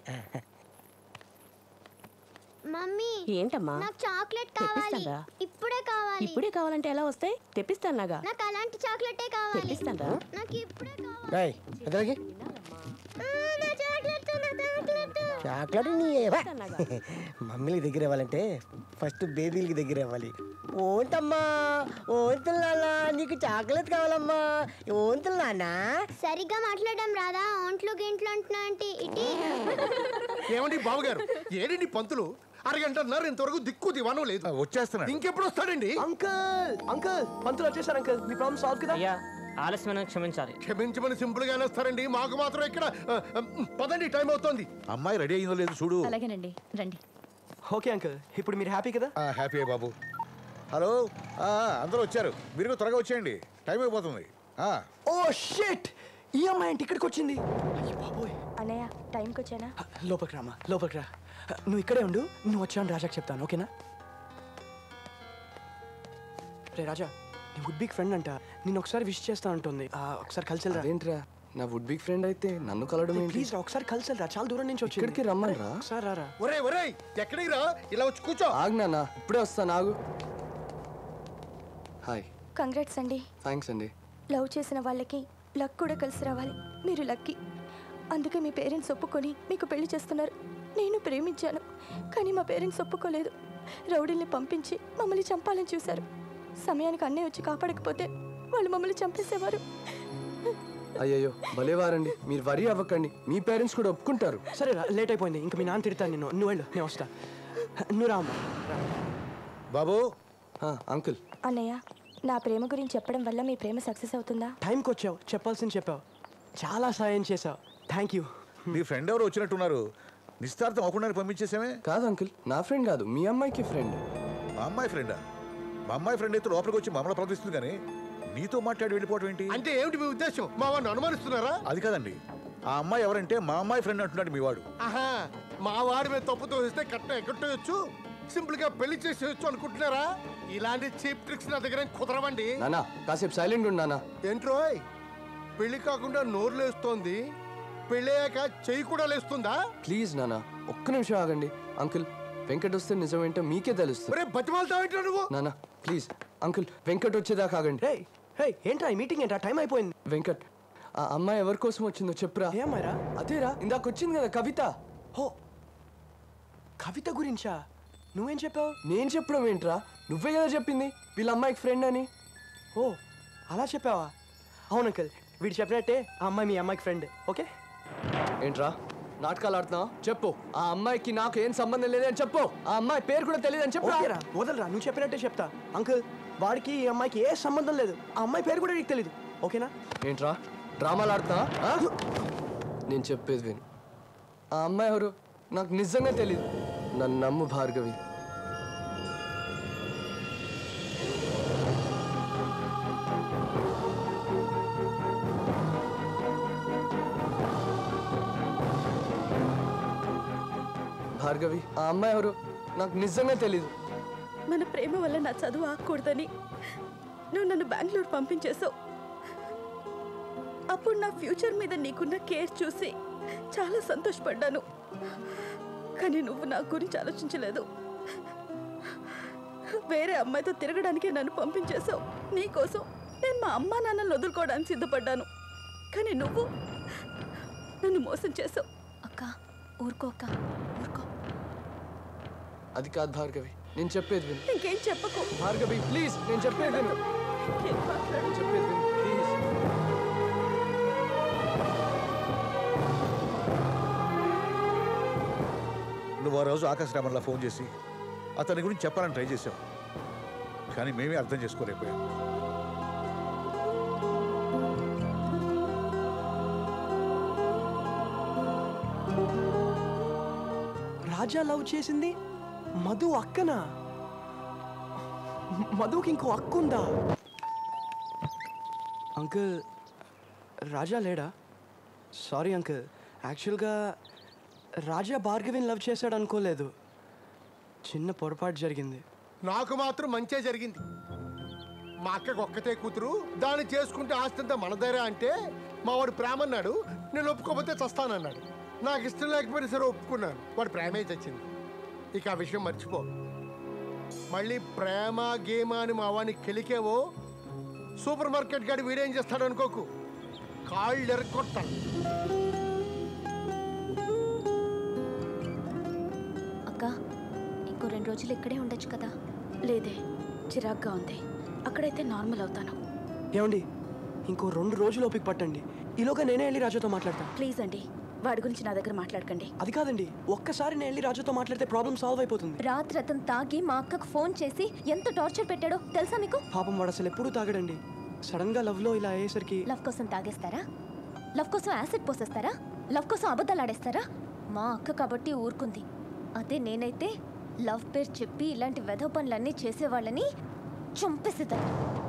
మమ్మీ ఏంటమ్మా నాకు చాక్లెట్ కావాలి తెప్పిస్తానురా. ఇప్పుడే కావాలి ఇప్పుడే కావాలంటే ఎలా వస్తాయి తెప్పిస్తానుగా నాకు అలాంటి చాక్లెటే కావాలి తెప్పిస్తానురా. నాకు ఇప్పుడే కావాలి రాయ్ ఎదురుకి ఆ, నా చాక్లెట్ నా చాక్లెట్ చాక్లెట్ నీ ఏవా? మమ్మీలకి దగ్గర ఇవ్వాలంటే ఫస్ట్ బేబీలకి దగ్గర ఇవ్వాలి ఓంటమ్మా ఓంతులు నాన్న నీకు చాక్లెట్ కావాలమ్మా ఓంతులు నాన్న సరిగ్గా మాట్లాడడం రాదా ఒంట్లు గింట్లు అంటున్నా అంటే ఇటీ ఏమండి బావగారు ఏడండి పంతులు అరగంటన్నర ఇంతవరకు దిక్కు దివానం లేదు వచ్చేస్తున్నాడు ఇంకెప్పుడు వస్తాడండి అంకుల్ అంకుల్ పంతులు వచ్చేసారు అంకుల్ మీ ప్రాబ్లం సాల్వ్ కదా అయ్యా ఆలస్యమైన క్షమించాలి క్షమించమని సింపుల్ గానే వస్తారండి మాకు మాత్రం ఇక్కడ ఆ, ఆ, పదండి టైం అవుతోంది అమ్మాయి రెడీ అయిందో లేదు చూడు అలాగేనండి రండి ఓకే అంకుల్ ఇప్పుడు మీరు హ్యాపీ కదా హ్యాపీ బాబు హలో ఆ, అందరూ వచ్చారు మీరు కూడా త్వరగా వచ్చేయండి టైం అయిపోతుంది ఆ, ఓ షిట్ ఈ అమ్మాయి ఏంటి ఇక్కడికి వచ్చింది అయ్యో బాబోయ్ అన్నయ్య టైంకి వచ్చానా లోపలికి రామా లోపలికి రా నువ్వు ఇక్కడే ఉండు నువ్వు వచ్చాను రాజాకి చెప్తాను ఓకేనా రే రాజా నీ వుడ్ బిగ్ ఫ్రెండ్ అంట నేను ఒకసారి విష్ చేస్తా ఉంటుంది ఆ, ఒకసారి కలిసి రా అదేంట్రా నా వుడ్ బిగ్ ఫ్రెండ్ అయితే నన్ను కలవడం ఏంటి ప్లీజ్ రా ఒకసారి కలిసి రా చాలా దూరం నుంచి వచ్చి ఇక్కడికి రమ్మని రా ఒకసారి రారా ఒరే ఒరే ఎక్కడికి రా ఇలా వచ్చి కూర్చో ఆగ్నా ఇప్పుడే వస్తాను ఆగు హాయ్ కంగ్రాట్స్ అండి థ్యాంక్స్ అండి లవ్ చేసిన వాళ్ళకి లక్ కూడా కలిసి రావాలి మీరు లక్కీ అందుకే మీ పేరెంట్స్ ఒప్పుకొని మీకు పెళ్లి చేస్తున్నారు నేను ప్రేమించాను కానీ మా పేరెంట్స్ ఒప్పుకోలేదు రౌడీల్ని పంపించి మమ్మల్ని చంపాలని చూశారు సమయానికి అన్నయ్య వచ్చి కాపాడకపోతే వాళ్ళు మమ్మల్ని చంపేసేవారు అయ్యయ్యో భలేవారండి మీరు వరి అవ్వకండి మీ పేరెంట్స్ కూడా ఒప్పుకుంటారు సరే రా లేట్ అయిపోయింది ఇంకా మీ నాన్న తిడతాను నిన్ను నువ్వు వెళ్ళు నేను వస్తా నువ్వు రా అమ్మా రా. బాబు అంకుల్ అన్నయ్య నా ప్రేమ గురించి చెప్పడం వల్ల మీ ప్రేమ సక్సెస్ అవుతుందా టైంకి వచ్చావు చెప్పాల్సింది చెప్పావు చాలా సాయం చేసావు థ్యాంక్ యూ మీ ఫ్రెండ్ ఎవరు వచ్చినట్టున్నారు నిస్తార్థం అవ్వకుండా పంపించేసామే కాదు అంకుల్ నా ఫ్రెండ్ కాదు మీ అమ్మాయికి ఫ్రెండ్ మా అమ్మాయి ఫ్రెండా మా అమ్మాయి ఫ్రెండ్ అయితే లోపలికి వచ్చి మమ్మల్ని ప్రవర్తిస్తుంది కానీ నీతో మాట్లాడి వెళ్ళిపోవడం ఏంటి అంటే ఏమిటి మీ ఉద్దేశం మా వాడిని అనుమానిస్తున్నారా అది కాదండి ఆ అమ్మాయి ఎవరంటే మా అమ్మాయి ఫ్రెండ్ అంటున్నాడు మీ వాడు ఆహా మా వాడి మీద తప్పుతో ఇస్తే కట్నం ఎగ్గొట్టేయచ్చు సింపుల్ గా పెళ్లి చేసేయచ్చు అనుకుంటున్నారా ఇలాంటి చీప్ ట్రిక్స్ నా దగ్గర ఏం కుదరవండి నానా కాసేపు సైలెంట్ ఉండు నానా ఏంట్రోయ్ పెళ్లి కాకుండా నోరు లేస్తోంది పెళ్ళయ్యాక చెయ్యి కూడా లేస్తుందా ప్లీజ్ నానా ఒక్క నిమిషం ఆగండి అంకుల్ వెంకట్ వస్తే నిజమేంటో మీకే తెలుస్తుంది బతిమాలతావేంటో నువ్వు నానా ప్లీజ్ అంకుల్ వెంకట్ వచ్చేదాకా ఆగండి హే ఏంట్రా ఈ మీటింగ్ ఏంట్రా టైం అయిపోయింది వెంకట్ ఆ అమ్మాయి ఎవరి కోసం వచ్చిందో చెప్పురా ఏమ్మాయిరా అదేరా ఇందాక వచ్చింది కదా కవిత హో కవిత గురించా నువ్వేం చెప్పావు నేను చెప్పడం ఏంట్రా నువ్వే కదా చెప్పింది వీళ్ళ అమ్మాయికి ఫ్రెండ్ అని ఓ అలా చెప్పావా అవును అంకల్ వీడు చెప్పినట్టే ఆ అమ్మాయి మీ అమ్మాయికి ఫ్రెండ్ ఓకే ఏంట్రా నాటకాలు ఆడుతున్నావు చెప్పు ఆ అమ్మాయికి నాకు ఏం సంబంధం లేదని చెప్పు ఆ అమ్మాయి పేరు కూడా తెలియదని చెప్పు ఓకేరా వదలరా నువ్వు చెప్పినట్టే చెప్తా అంకుల్ వాడికి ఈ అమ్మాయికి ఏ సంబంధం లేదు ఆ అమ్మాయి పేరు కూడా నీకు తెలియదు ఓకేనా ఏంట్రా డ్రామాలు ఆడుతున్నావా ఆ? నేను చెప్పేది విను ఆ అమ్మాయి ఎవరు నాకు నిజంగా తెలియదు నన్ను నమ్ము భార్గవి భార్గవి ఆ అమ్మాయి ఎవరు నాకు నిజంగా తెలీదు మన ప్రేమ వల్ల నా చదువు ఆగకూడదని నువ్వు నన్ను బెంగళూరు పంపించేశావు అప్పుడు నా ఫ్యూచర్ మీద నీకున్న కేర్ చూసి చాలా సంతోషపడ్డాను కానీ నువ్వు నా గురించి ఆలోచించలేదు వేరే అమ్మాయితో తిరగడానికే నన్ను పంపించేశావు నీకోసం నేను మా అమ్మా నాన్నలు వదులుకోవడానికి సిద్ధపడ్డాను కానీ నువ్వు నన్ను మోసం చేసావు అక్క ఊరుకో అక్క ఊరుకో అది కాదు భార్గవి నేను చెప్పేది విను ఇంకేం చెప్పకు భార్గవి ప్లీజ్ నేను చెప్పేది విను నేను చెప్పేది విను ప్లీజ్ నువ్వు ఆ రోజు ఆకాశ రామన్లా ఫోన్ చేసి అతని గురించి చెప్పాలని ట్రై చేసావు కానీ మేమే అర్థం చేసుకోలేకపోయాం రాజా లవ్ చేసింది మధు అక్కనా మధుకి ఇంకో అక్క ఉందా అంకుల్ రాజా లేడా సారీ అంకుల్ యాక్చువల్గా రాజా భార్గవిని లవ్ చేశాడు అనుకోలేదు చిన్న పొరపాటు జరిగింది నాకు మాత్రం మంచే జరిగింది మా అక్కకు ఒక్కతే కూతురు దాన్ని చేసుకుంటే ఆస్తంతా మనదేరా అంటే మా వాడు ప్రేమ అన్నాడు నేను ఒప్పుకోకపోతే చస్తానన్నాడు నాకు ఇష్టం లేకపోయినా సరే ఒప్పుకున్నాను వాడు ప్రేమే చచ్చింది ఇక ఆ విషయం మర్చిపో మళ్ళీ ప్రేమ గేమ అని మా వాడిని కెలికేవో సూపర్ మార్కెట్ గాడి వీడేం చేస్తాడు అనుకోకు కాళ్ళు ఎరక్కొట్టాను అక్క ఇంకో రెండు రోజులు ఇక్కడే ఉండొచ్చు కదా లేదే చిరాగ్గా ఉంది అక్కడైతే నార్మల్ అవుతాను ఏమండి ఇంకో రెండు రోజులు ఓపిక పట్టండి ఈలోగా నేనే వెళ్ళి రాజాతో మాట్లాడతాను ప్లీజ్ అండి వాడి గురించి నా దగ్గర మాట్లాడకండి అది కాదండి ఒక్కసారి నేను వెళ్ళి రాజాతో మాట్లాడితే ప్రాబ్లం సాల్వ్ అయిపోతుంది రాత్రి అతను తాగి మా అక్కకు ఫోన్ చేసి ఎంత టార్చర్ పెట్టాడో తెలుసా మీకు పాపం వాడు అసలు ఎప్పుడూ తాగడండి సడన్ గా లవ్ లో ఇలా అయ్యేసరికి లవ్ కోసం తాగేస్తారా లవ్ కోసం యాసిడ్ పోసేస్తారా లవ్ కోసం అబద్ధాలు ఆడేస్తారా మా అక్క కాబట్టి ఊరుకుంది అదే నేనైతే లవ్ పేరు చెప్పి ఇలాంటి వెధవ పనులన్నీ చేసేవాళ్ళని చంపేసేదాన్ని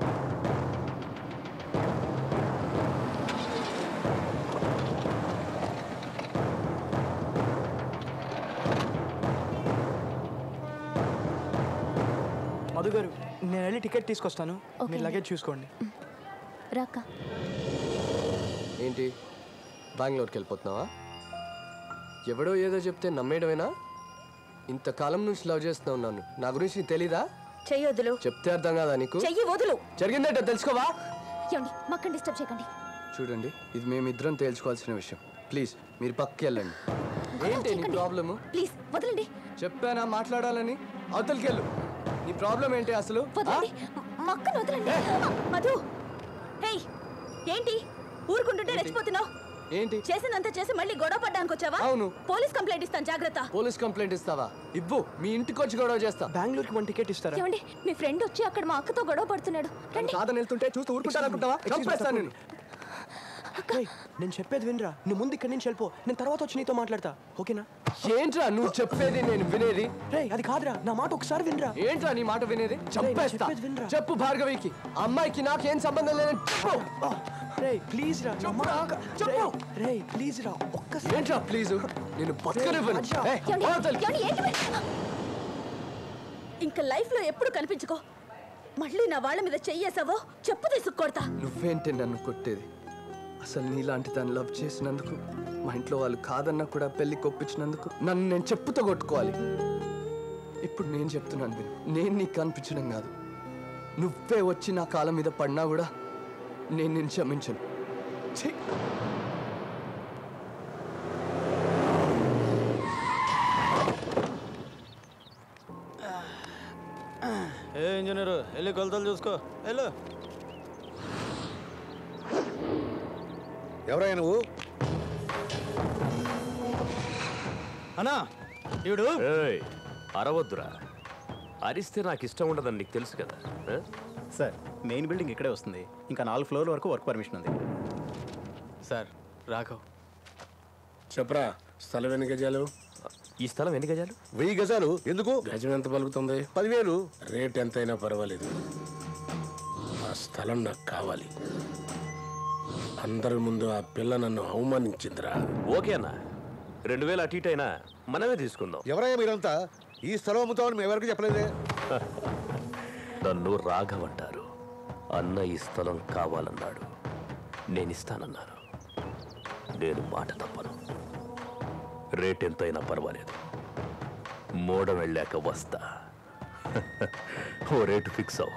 మధు గారు నేను వెళ్ళి టికెట్ తీసుకొస్తాను ఓకే మీరు అండి. లగేజ్ చూసుకోండి రాక ఏంటి బెంగళూరుకి వెళ్ళిపోతున్నావా ఎవడో ఏదో చెప్తే నమ్మేయడమేనా ఇంతకాలం నుంచి లవ్ చేస్తున్నావు నన్ను నా గురించి నీకు తెలీదా చెయ్యొద్దులు చెప్తే అర్థం కాదా నీకు చెయ్యి వదులు జరిగిందేంటో తెలుసుకోవా ఏమండి మక్కని డిస్టర్బ్ చేయకండి చూడండి ఇది మేమిద్దరం తేల్చుకోవాల్సిన విషయం ప్లీజ్ మీరు పక్కకి వెళ్ళండి ఏంటి నీ ప్రాబ్లము ప్లీజ్ వదలండి చెప్పానా మాట్లాడాలని అవతలికి వెళ్ళు నీ ప్రాబ్లం ఏంటి అసలు ఆ? వదలండి మక్కను వదలండి మధు హేయ్ ఏంటి ఊరుకుంటుంటే రెచ్చిపోతున్నావు ఏంటి చేసిందంతా చేసి మళ్ళీ గొడవ పడ్డానికి వచ్చావా అవును. పోలీస్ కంప్లైంట్ ఇస్తాను జాగ్రత్త పోలీస్ కంప్లైంట్ ఇస్తావా ఇవ్వు మీ ఇంటికి వచ్చి గొడవ చేస్తా బెంగళూరుకి వన్ టికెట్ ఇస్తారా ఏమండి మీ ఫ్రెండ్ వచ్చి అక్కడ మా అక్కతో గొడవ పడుతున్నాడు రండి కాదని వెళ్తుంటే చూస్తూ ఊరుకుంటాను అనుకుంటావా చంపేస్తాను నేను ఏయ్, నేను చెప్పేది వినరా నువ్వు ముందు ఇక్కడి నుంచి వెళ్ళిపో నేను తర్వాత వచ్చి నీతో మాట్లాడతా ఓకేనా ఏంట్రా నువ్వు చెప్పేది నేను వినేది రే అది కాదురా నా మాట ఒకసారి వినరా ఏంట్రా నీ మాట వినేది చంపేస్తా చెప్పేది వినరా. చెప్పు భార్గవికి ఆ అమ్మాయికి నాకేం సంబంధం లేదని చెప్పు రే ప్లీజ్ రా నా మాట ఒక్క- చెప్పు. రే ప్లీజ్ రా ఒక్కసారి ఏంట్రా ప్లీజ్ నేను బతకనివ్వను రాజా. ఏయ్, ఏమండి? అవతలికి. ఏమండి? ఏంటి మీరు? ఇంకా లైఫ్ లో ఎప్పుడు కనిపించుకో మళ్ళీ నా వాళ్ళ మీద చెయ్యేసావో చెప్పు తీసుకొడతా నువ్వేంటి నన్ను కొట్టేది అసలు నీలాంటి దాన్ని లవ్ చేసినందుకు మా ఇంట్లో వాళ్ళు కాదన్నా కూడా పెళ్లి కొప్పించినందుకు నన్ను నేను చెప్పుతో కొట్టుకోవాలి ఇప్పుడు నేను చెప్తున్నాను విను నేను నీకు కనిపించడం కాదు నువ్వే వచ్చి నా కాలం మీద పడినా కూడా నేను నేను క్షమించను ఛీ! ఏ ఇంజనీరు వెళ్ళి కొలతలు చూసుకో వెళ్ళు ఎవరయ్యా నువ్వు అన్నా ఈవిడు ఏయ్, అరవద్దురా అరిస్తే నాకు ఇష్టం ఉండదని నీకు తెలుసు కదా ఆ? సార్ మెయిన్ బిల్డింగ్ ఇక్కడే వస్తుంది ఇంకా నాలుగు ఫ్లోర్ వరకు వర్క్ పర్మిషన్ ఉంది సార్ రాఘవ్ చెప్పరా స్థలం ఎన్ని గజాలు ఈ స్థలం ఎన్ని గజాలు వెయ్యి గజాలు ఎందుకు గజం ఎంత పలుకుతుంది పదివేలు రేట్ ఎంతైనా పర్వాలేదు ఆ స్థలం నాకు కావాలి అందరి ముందు ఆ పిల్ల నన్ను అవమానించిందిరా ఓకే అన్న రెండు వేలు అటు ఇటు అయినా మనమే తీసుకుందాం ఎవరయ్యా మీరంతా ఈ స్థలం అమ్ముతామని మేము ఎవరికి చెప్పలేదే నన్ను రాఘవ్ అంటారు అన్న ఈ స్థలం కావాలన్నాడు నేను ఇస్తానన్నాను నేను మాట తప్పను రేట్ ఎంతైనా పర్వాలేదు మోడం వెళ్ళాక వస్తా ఓ రేటు ఫిక్స్ అవ్వు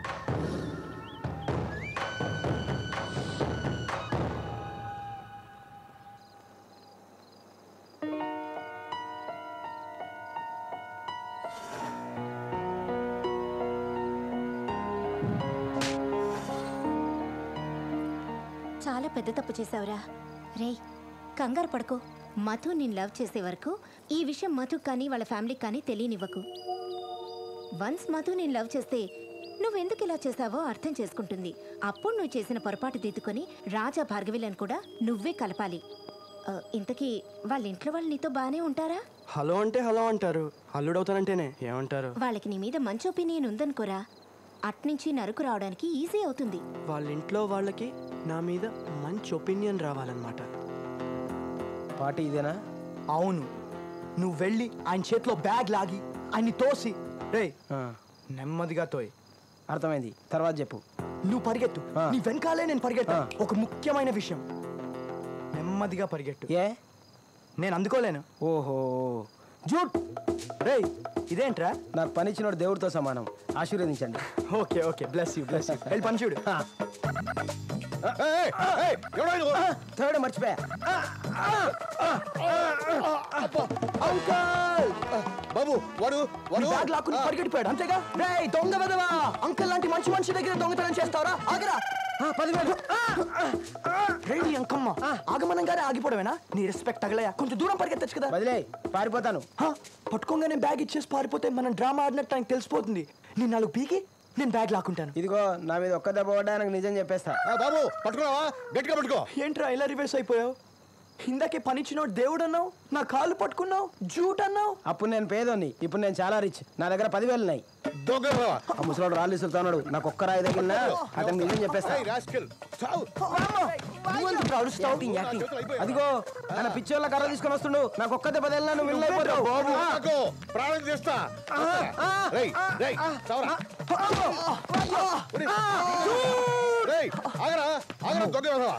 చాలా పెద్ద తప్పు చేసావురా రేయ్ కంగారు పడుకో మధు నేను లవ్ చేసే వరకు ఈ విషయం మధు కానీ వాళ్ళ ఫ్యామిలీకి కానీ తెలియనివ్వకు వన్స్ మధు నేను లవ్ చేస్తే నువ్వెందుకు ఇలా చేసావో అర్థం చేసుకుంటుంది అప్పుడు నువ్వు చేసిన పొరపాటు దిద్దుకొని రాజా భార్గవిలను కూడా నువ్వే కలపాలి ఆ, ఇంతకీ వాళ్ళ ఇంట్లో వాళ్ళు నీతో బాగానే ఉంటారా హలో అంటే హలో అంటారు అల్లుడవుతానంటేనే ఏమంటారు వాళ్ళకి నీ మీద మంచి ఒపీనియన్ ఉందనుకోరా అట్నుంచి నరుకు రావడానికి ఈజీ అవుతుంది వాళ్ళ ఇంట్లో వాళ్ళకి నా మీద మంచి ఒపీనియన్ రావాలన్నమాట పార్టీ ఇదేనా అవును నువ్వు వెళ్ళి ఆయన చేతిలో బ్యాగ్ లాగి ఆయన్ని తోసి రే నెమ్మదిగా తోయ్ అర్థమైంది తర్వాత చెప్పు నువ్వు పరిగెత్తు నీ వెనకాలే నేను పరిగెత్తా ఒక ముఖ్యమైన విషయం నెమ్మదిగా పరిగెట్టు ఏ నేను అందుకోలేను ఓహో జూట్ రే ఇదేంట్రా నాకు పని ఇచ్చినోడు దేవుడితో సమానం ఆశీర్వదించండి okay okay bless you bless you వెళ్ళి పని చూడు థర్డ్ మర్చిపోయా అంకల్ బాబు వాడు వాడు బ్యాగ్ లాక్కుని పరిగెట్టిపోయాడు అంతేగా రే దొంగ వెదవా అంకల్ లాంటి మంచి మనిషి దగ్గర దొంగతనం చేస్తావరా ఆగరా పదివేలు రేడి అంకమ్మ ఆగమనంగానే ఆగిపోవడమేనా నీ రెస్పెక్ట్ తగలయా కొంచెం దూరం పరిగెత్తచ్చు కదా వదిలే పారిపోతాను పట్టుకోగానే బ్యాగ్ ఇచ్చేసి పారిపోతే మనం డ్రామా ఆడినట్టు ఆయనకు తెలిసిపోతుంది నేను నాలుగు పీకి నేను బ్యాగ్ లాక్కుంటాను ఇదిగో నా మీద ఒక్క దెబ్బ పడ్డానికి నిజం చెప్పేస్తా బాబు పట్టుకున్నావా గట్టిగా పట్టుకో ఏంట్రా ఇలా రివర్స్ అయిపోయావు ఇందాకే పనిచ్చినోడు దేవుడు అన్నావు నా కాళ్ళు పట్టుకున్నావు జూట్ అన్నావు అప్పుడు నేను పేదోని ఇప్పుడు నేను చాలా రిచ్ నా దగ్గర పదివేలు ఉన్నాయి ఆ ముసలోడు రాళ్ళు ఇస్తున్నాడు నాకు ఒక్క రాయి తగిలినా అతను నిజం చెప్పేస్తా నువ్వెందుకు అరుస్తావు? Acting, acting. అదిగో ఆయన పిచ్చోళ్ళ కర్ర తీసుకొని వస్తుండు నాకు ఒక్క దెబ్బ తగిలినా నువ్వు విన్ అయిపోతావు బాబు ఆగు. ప్రాణం తీస్తా రేయ్, రేయ్, చావరా. రేయ్, ఆగరా ఆగరా దొంగ వెధవా.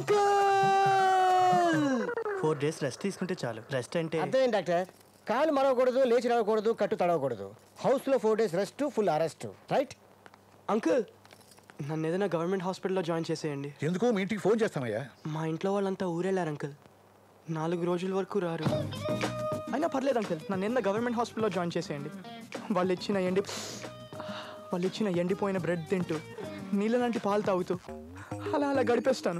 ఫోర్ డేస్ రెస్ట్ తీసుకుంటే చాలు రెస్ట్ అంటే అర్థమైంది డాక్టర్ కాలు మరవకూడదు లేచి రావకూడదు కట్టు తడవకూడదు హౌస్ లో four days rest full arrest right uncle నన్ను ఏదైనా గవర్నమెంట్ హాస్పిటల్లో జాయిన్ చేసేయండి ఎందుకు మీ ఇంటికి ఫోన్ చేస్తానయ్యా మా ఇంట్లో వాళ్ళంతా ఊరెళ్ళారు అంకుల్ నాలుగు రోజుల వరకు రారు అయినా పర్లేదు అంకుల్ నన్ను ఏదైనా గవర్నమెంట్ హాస్పిటల్లో జాయిన్ చేసేయండి వాళ్ళు ఇచ్చిన ఎండి వాళ్ళు ఇచ్చిన ఎండిపోయిన బ్రెడ్ తింటూ నీళ్ళ లాంటి పాలు తాగుతూ అలా అలా గడిపేస్తాను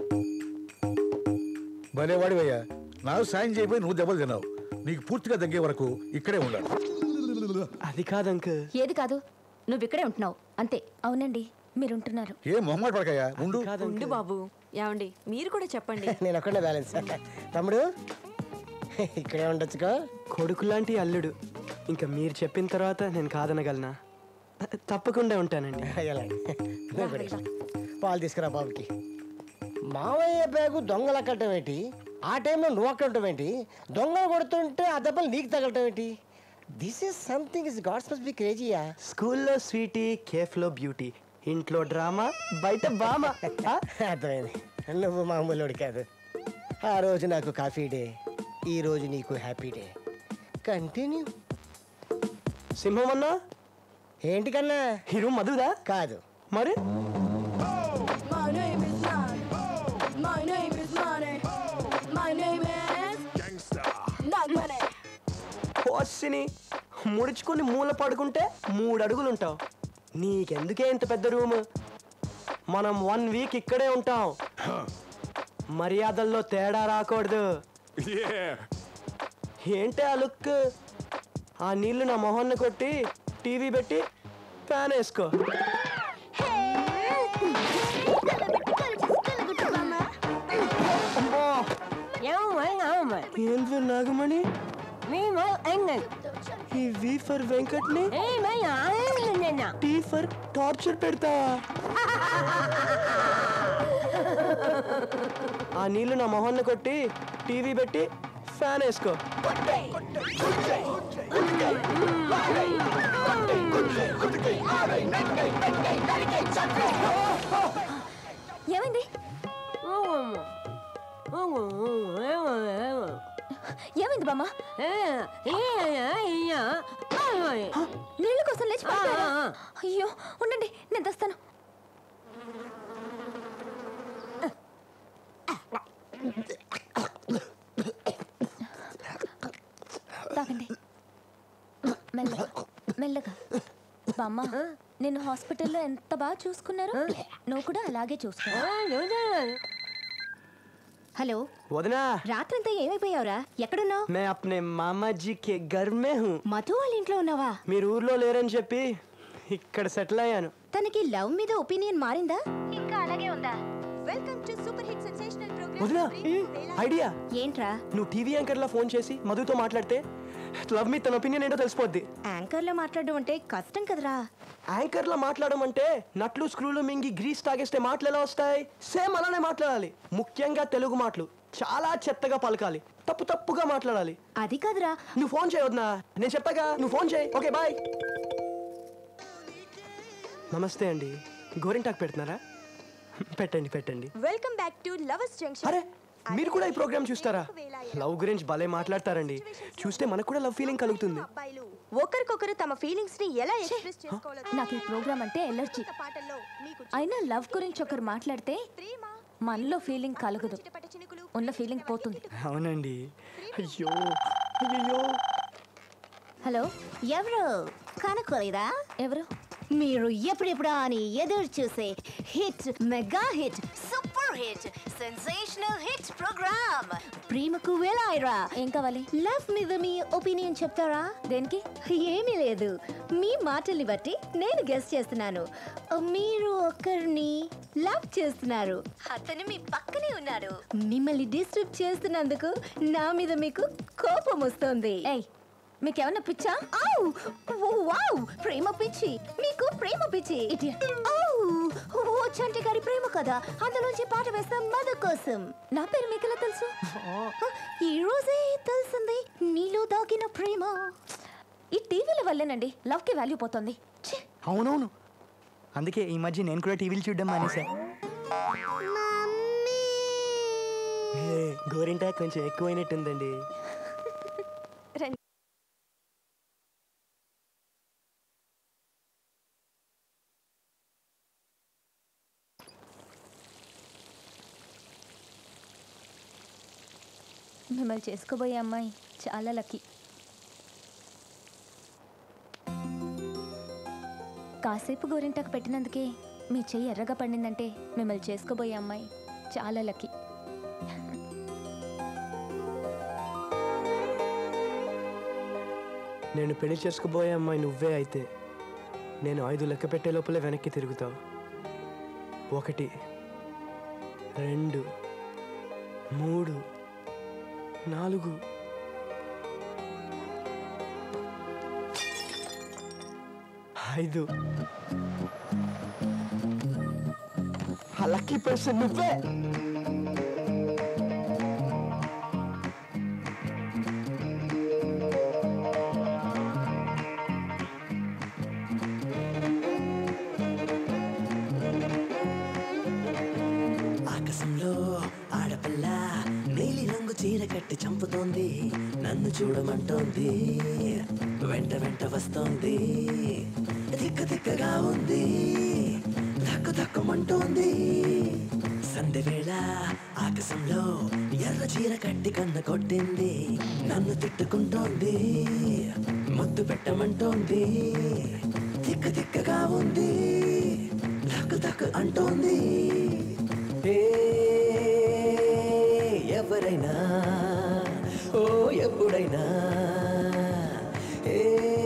భలేవాడివయ్యా నాకు సాయం చేయబోయి నువ్వు దెబ్బలు తిన్నావు నీకు పూర్తిగా తగ్గే వరకు ఇక్కడే ఉండాలి అది కాదు అంకుల్ ఏది కాదు నువ్వు ఇక్కడే ఉంటున్నావు అంతే అవునండి మీరుంటున్నారు ఏం మొహమాట పడకయ్యా ఉండు ఉండు బాబు ఏమండి మీరు కూడా చెప్పండి నేను ఒక్కడే బ్యాలెన్స్ తమ్ముడు ఇక్కడే ఉండొచ్చుకో కొడుకు లాంటి అల్లుడు ఇంకా మీరు చెప్పిన తర్వాత నేను కాదనగలనా తప్పకుండా ఉంటానండి నువ్వు కూడా ఇవ్వు. పాలు తీసుకురా బాబుకి మావయ్య బ్యాగు దొంగలు అక్కడటం ఏంటి ఆ టైంలో నువ్వు అక్కడటం ఏంటి దొంగలు కొడుతుంటే ఆ దెబ్బలు నీకు తగలటం ఏంటి this is something is gods must be క్రేజీయా స్కూల్లో స్వీటీ కేఫ్లో బ్యూటీ ఇంట్లో డ్రామా బయట బామా అర్థమైంది నువ్వు మామూలుడు కాదు ఆ రోజు నాకు కాఫీ డే ఈ రోజు నీకు హ్యాపీ డే కంటిన్యూ సింహం అన్నా ఏంటి కన్నా ఈ రూమ్ మధుదా కాదు మరి My name is Nani. My name is Nani. My name is Gangsta. Not money. పోస్సిని ముడుచుకొని మూల పడుకుంటే మూడు అడుగులు ఉంటావు నీకెందుకే ఇంత పెద్ద రూమ్ మనం వన్ వీక్ ఇక్కడే ఉంటాం మర్యాదల్లో తేడా రాకూడదు ఏంటి ఆ లుక్ ఆ నీళ్లు నా మొహాన్ని కొట్టి టీవీ పెట్టి ఫ్యాన్ వేసుకో ఏంటి నాగమణి ఈ వి ఫర్ వెంకట్ని టీ ఫర్ టార్చర్ పెడతా ఆ నీళ్లు నా మొహాన్ని కొట్టి టీవీ పెట్టి ఫ్యాన్ వేసుకో ఏమైంది ఏమైంది బామ్మ నీళ్ళ కోసం లేచి పడిపోయారా? అయ్యో ఉండండి నేను తెస్తాను తాగండి మెల్లగా మెల్లగా బామ్మ నిన్ను హాస్పిటల్లో ఎంత బాగా చూసుకున్నారు నువ్వు కూడా అలాగే చూసుకో హలో వదినా రాత్రంతా ఏమైపోయావురా ఎక్కడున్నావు मैं अपने मामा जी के घर में हूँ మధు వాళ్ళ ఇంట్లో ఉన్నావా మీరు ఊర్లో లేరని చెప్పి ఇక్కడ సెటిల్ అయ్యాను తనకి లవ్ మీద ఒపీనియన్ మారిందా ఇంకా అలాగే ఉందా welcome to super hit sensational వదినా ఐడియా ఏంట్రా నువ్వు టీవీ యాంకర్లా ఫోన్ చేసి మధుతో మాట్లాడితే లవ్ మీ తన ఒపీనియన్ ఏంటో తెలిసిపోద్ది యాంకర్లో మాట్లాడడం అంటే కష్టం కదరా యాంకర్లా మాట్లాడమంటే నట్లు స్క్రూలు మింగి గ్రీస్ తాగేస్తే మాటలు ఎలా వస్తాయి సేమ్ అలానే మాట్లాడాలి ముఖ్యంగా తెలుగు మాటలు చాలా చెత్తగా పలకాలి తప్పు తప్పుగా మాట్లాడాలి అది కాదురా నువ్వు ఫోన్ చేయవద్నా నేను చెప్పాగా నువ్వు ఫోన్ చేయి ఓకే బాయ్ నమస్తే అండి గోరింటాకు పెడుతున్నారా పెట్టండి పెట్టండి welcome back to lovers junction అరే మీరు కూడా ఈ ప్రోగ్రామ్ చూస్తారా లవ్ గురించి భలే మాట్లాడతారండి చూస్తే మనకు కూడా లవ్ ఫీలింగ్ కలుగుతుంది ఒకరికొకరు తమ ఫీలింగ్స్ ని ఎలా ఎక్స్ప్రెస్ చేసుకోవాలో నాకు ఈ ప్రోగ్రామ్ అంటే ఎలర్జీ అయినా లవ్ గురించి ఒకరు మాట్లాడితే మనలో ఫీలింగ్ కలగదు ఉన్న ఫీలింగ్ పోతుంది అవునండి అయ్యో అయ్యో హలో ఎవరు కనుక్కోలేదా ఎవరు మీరు ఎప్పుడెప్పుడా అని ఎదురు చూసే hit mega hit super hit sensational hit program ప్రేమకు వేలాయిరా ఏం కావాలి లవ్ మీద మీ ఒపీనియన్ చెప్తారా దేనికి ఏమీ లేదు మీ మాటల్ని బట్టి నేను గెస్ట్ చేస్తున్నాను మీరు ఒకరిని లవ్ చేస్తున్నారు అతను మీ పక్కనే ఉన్నారు మిమ్మల్ని డిస్టర్బ్ చేస్తున్నందుకు నా మీద మీకు కోపం వస్తుంది ఏయ్ మీకేమన్నా పిచ్చా వావ్ ప్రేమ పిచ్చి మీకు ప్రేమ పిచ్చి ఓ చంటి గారి ప్రేమ కదా అందులోంచి పాట వేస్తాం మధు కోసం నా పేరు మీకు ఎలా తెలుసు ఈ రోజే తెలిసింది నీలో దాగిన ప్రేమ ఈ టీవీల వల్లేనండి లవ్కి వాల్యూ పోతుంది అవునవును అందుకే ఈ మధ్య నేను కూడా టీవీలు చూడడం మానేసా ఏ, గోరింటా కొంచెం ఎక్కువైనట్టుందండి రండి మిమ్మల్ని చేసుకోబోయే అమ్మాయి చాలా లక్కీ కాసేపు గోరింటాకు పెట్టినందుకే మీ చెయ్యి ఎర్రగా పడిందంటే మిమ్మల్ని చేసుకోబోయే అమ్మాయి చాలా లక్కీ నేను పెళ్లి చేసుకుపోయే అమ్మాయి నువ్వే అయితే నేను ఐదు లెక్క పెట్టే లోపలే వెనక్కి తిరుగుతావు ఒకటి రెండు మూడు నాలుగు ఐదు ఆ లక్కీ పర్సన్ నువ్వే ఆకాశంలో ఆడపిల్ల నీలి రంగు చీర కట్టి చంపుతోంది నన్ను చూడమంటోంది వెంట వెంట వస్తోంది తిక్క తిక్కగా ఉంది తక్కు తక్కుమంటోంది సంధ్య వేళ ఆకాశంలో ఎర్ర చీర కట్టి కన్న కొట్టింది నన్ను తిట్టుకుంటోంది ముద్దు పెట్టమంటోంది తిక్క తిక్కగా ఉంది తక్కు తక్కు అంటోంది ఏ ఎవరైనా ఓ ఎప్పుడైనా ఏ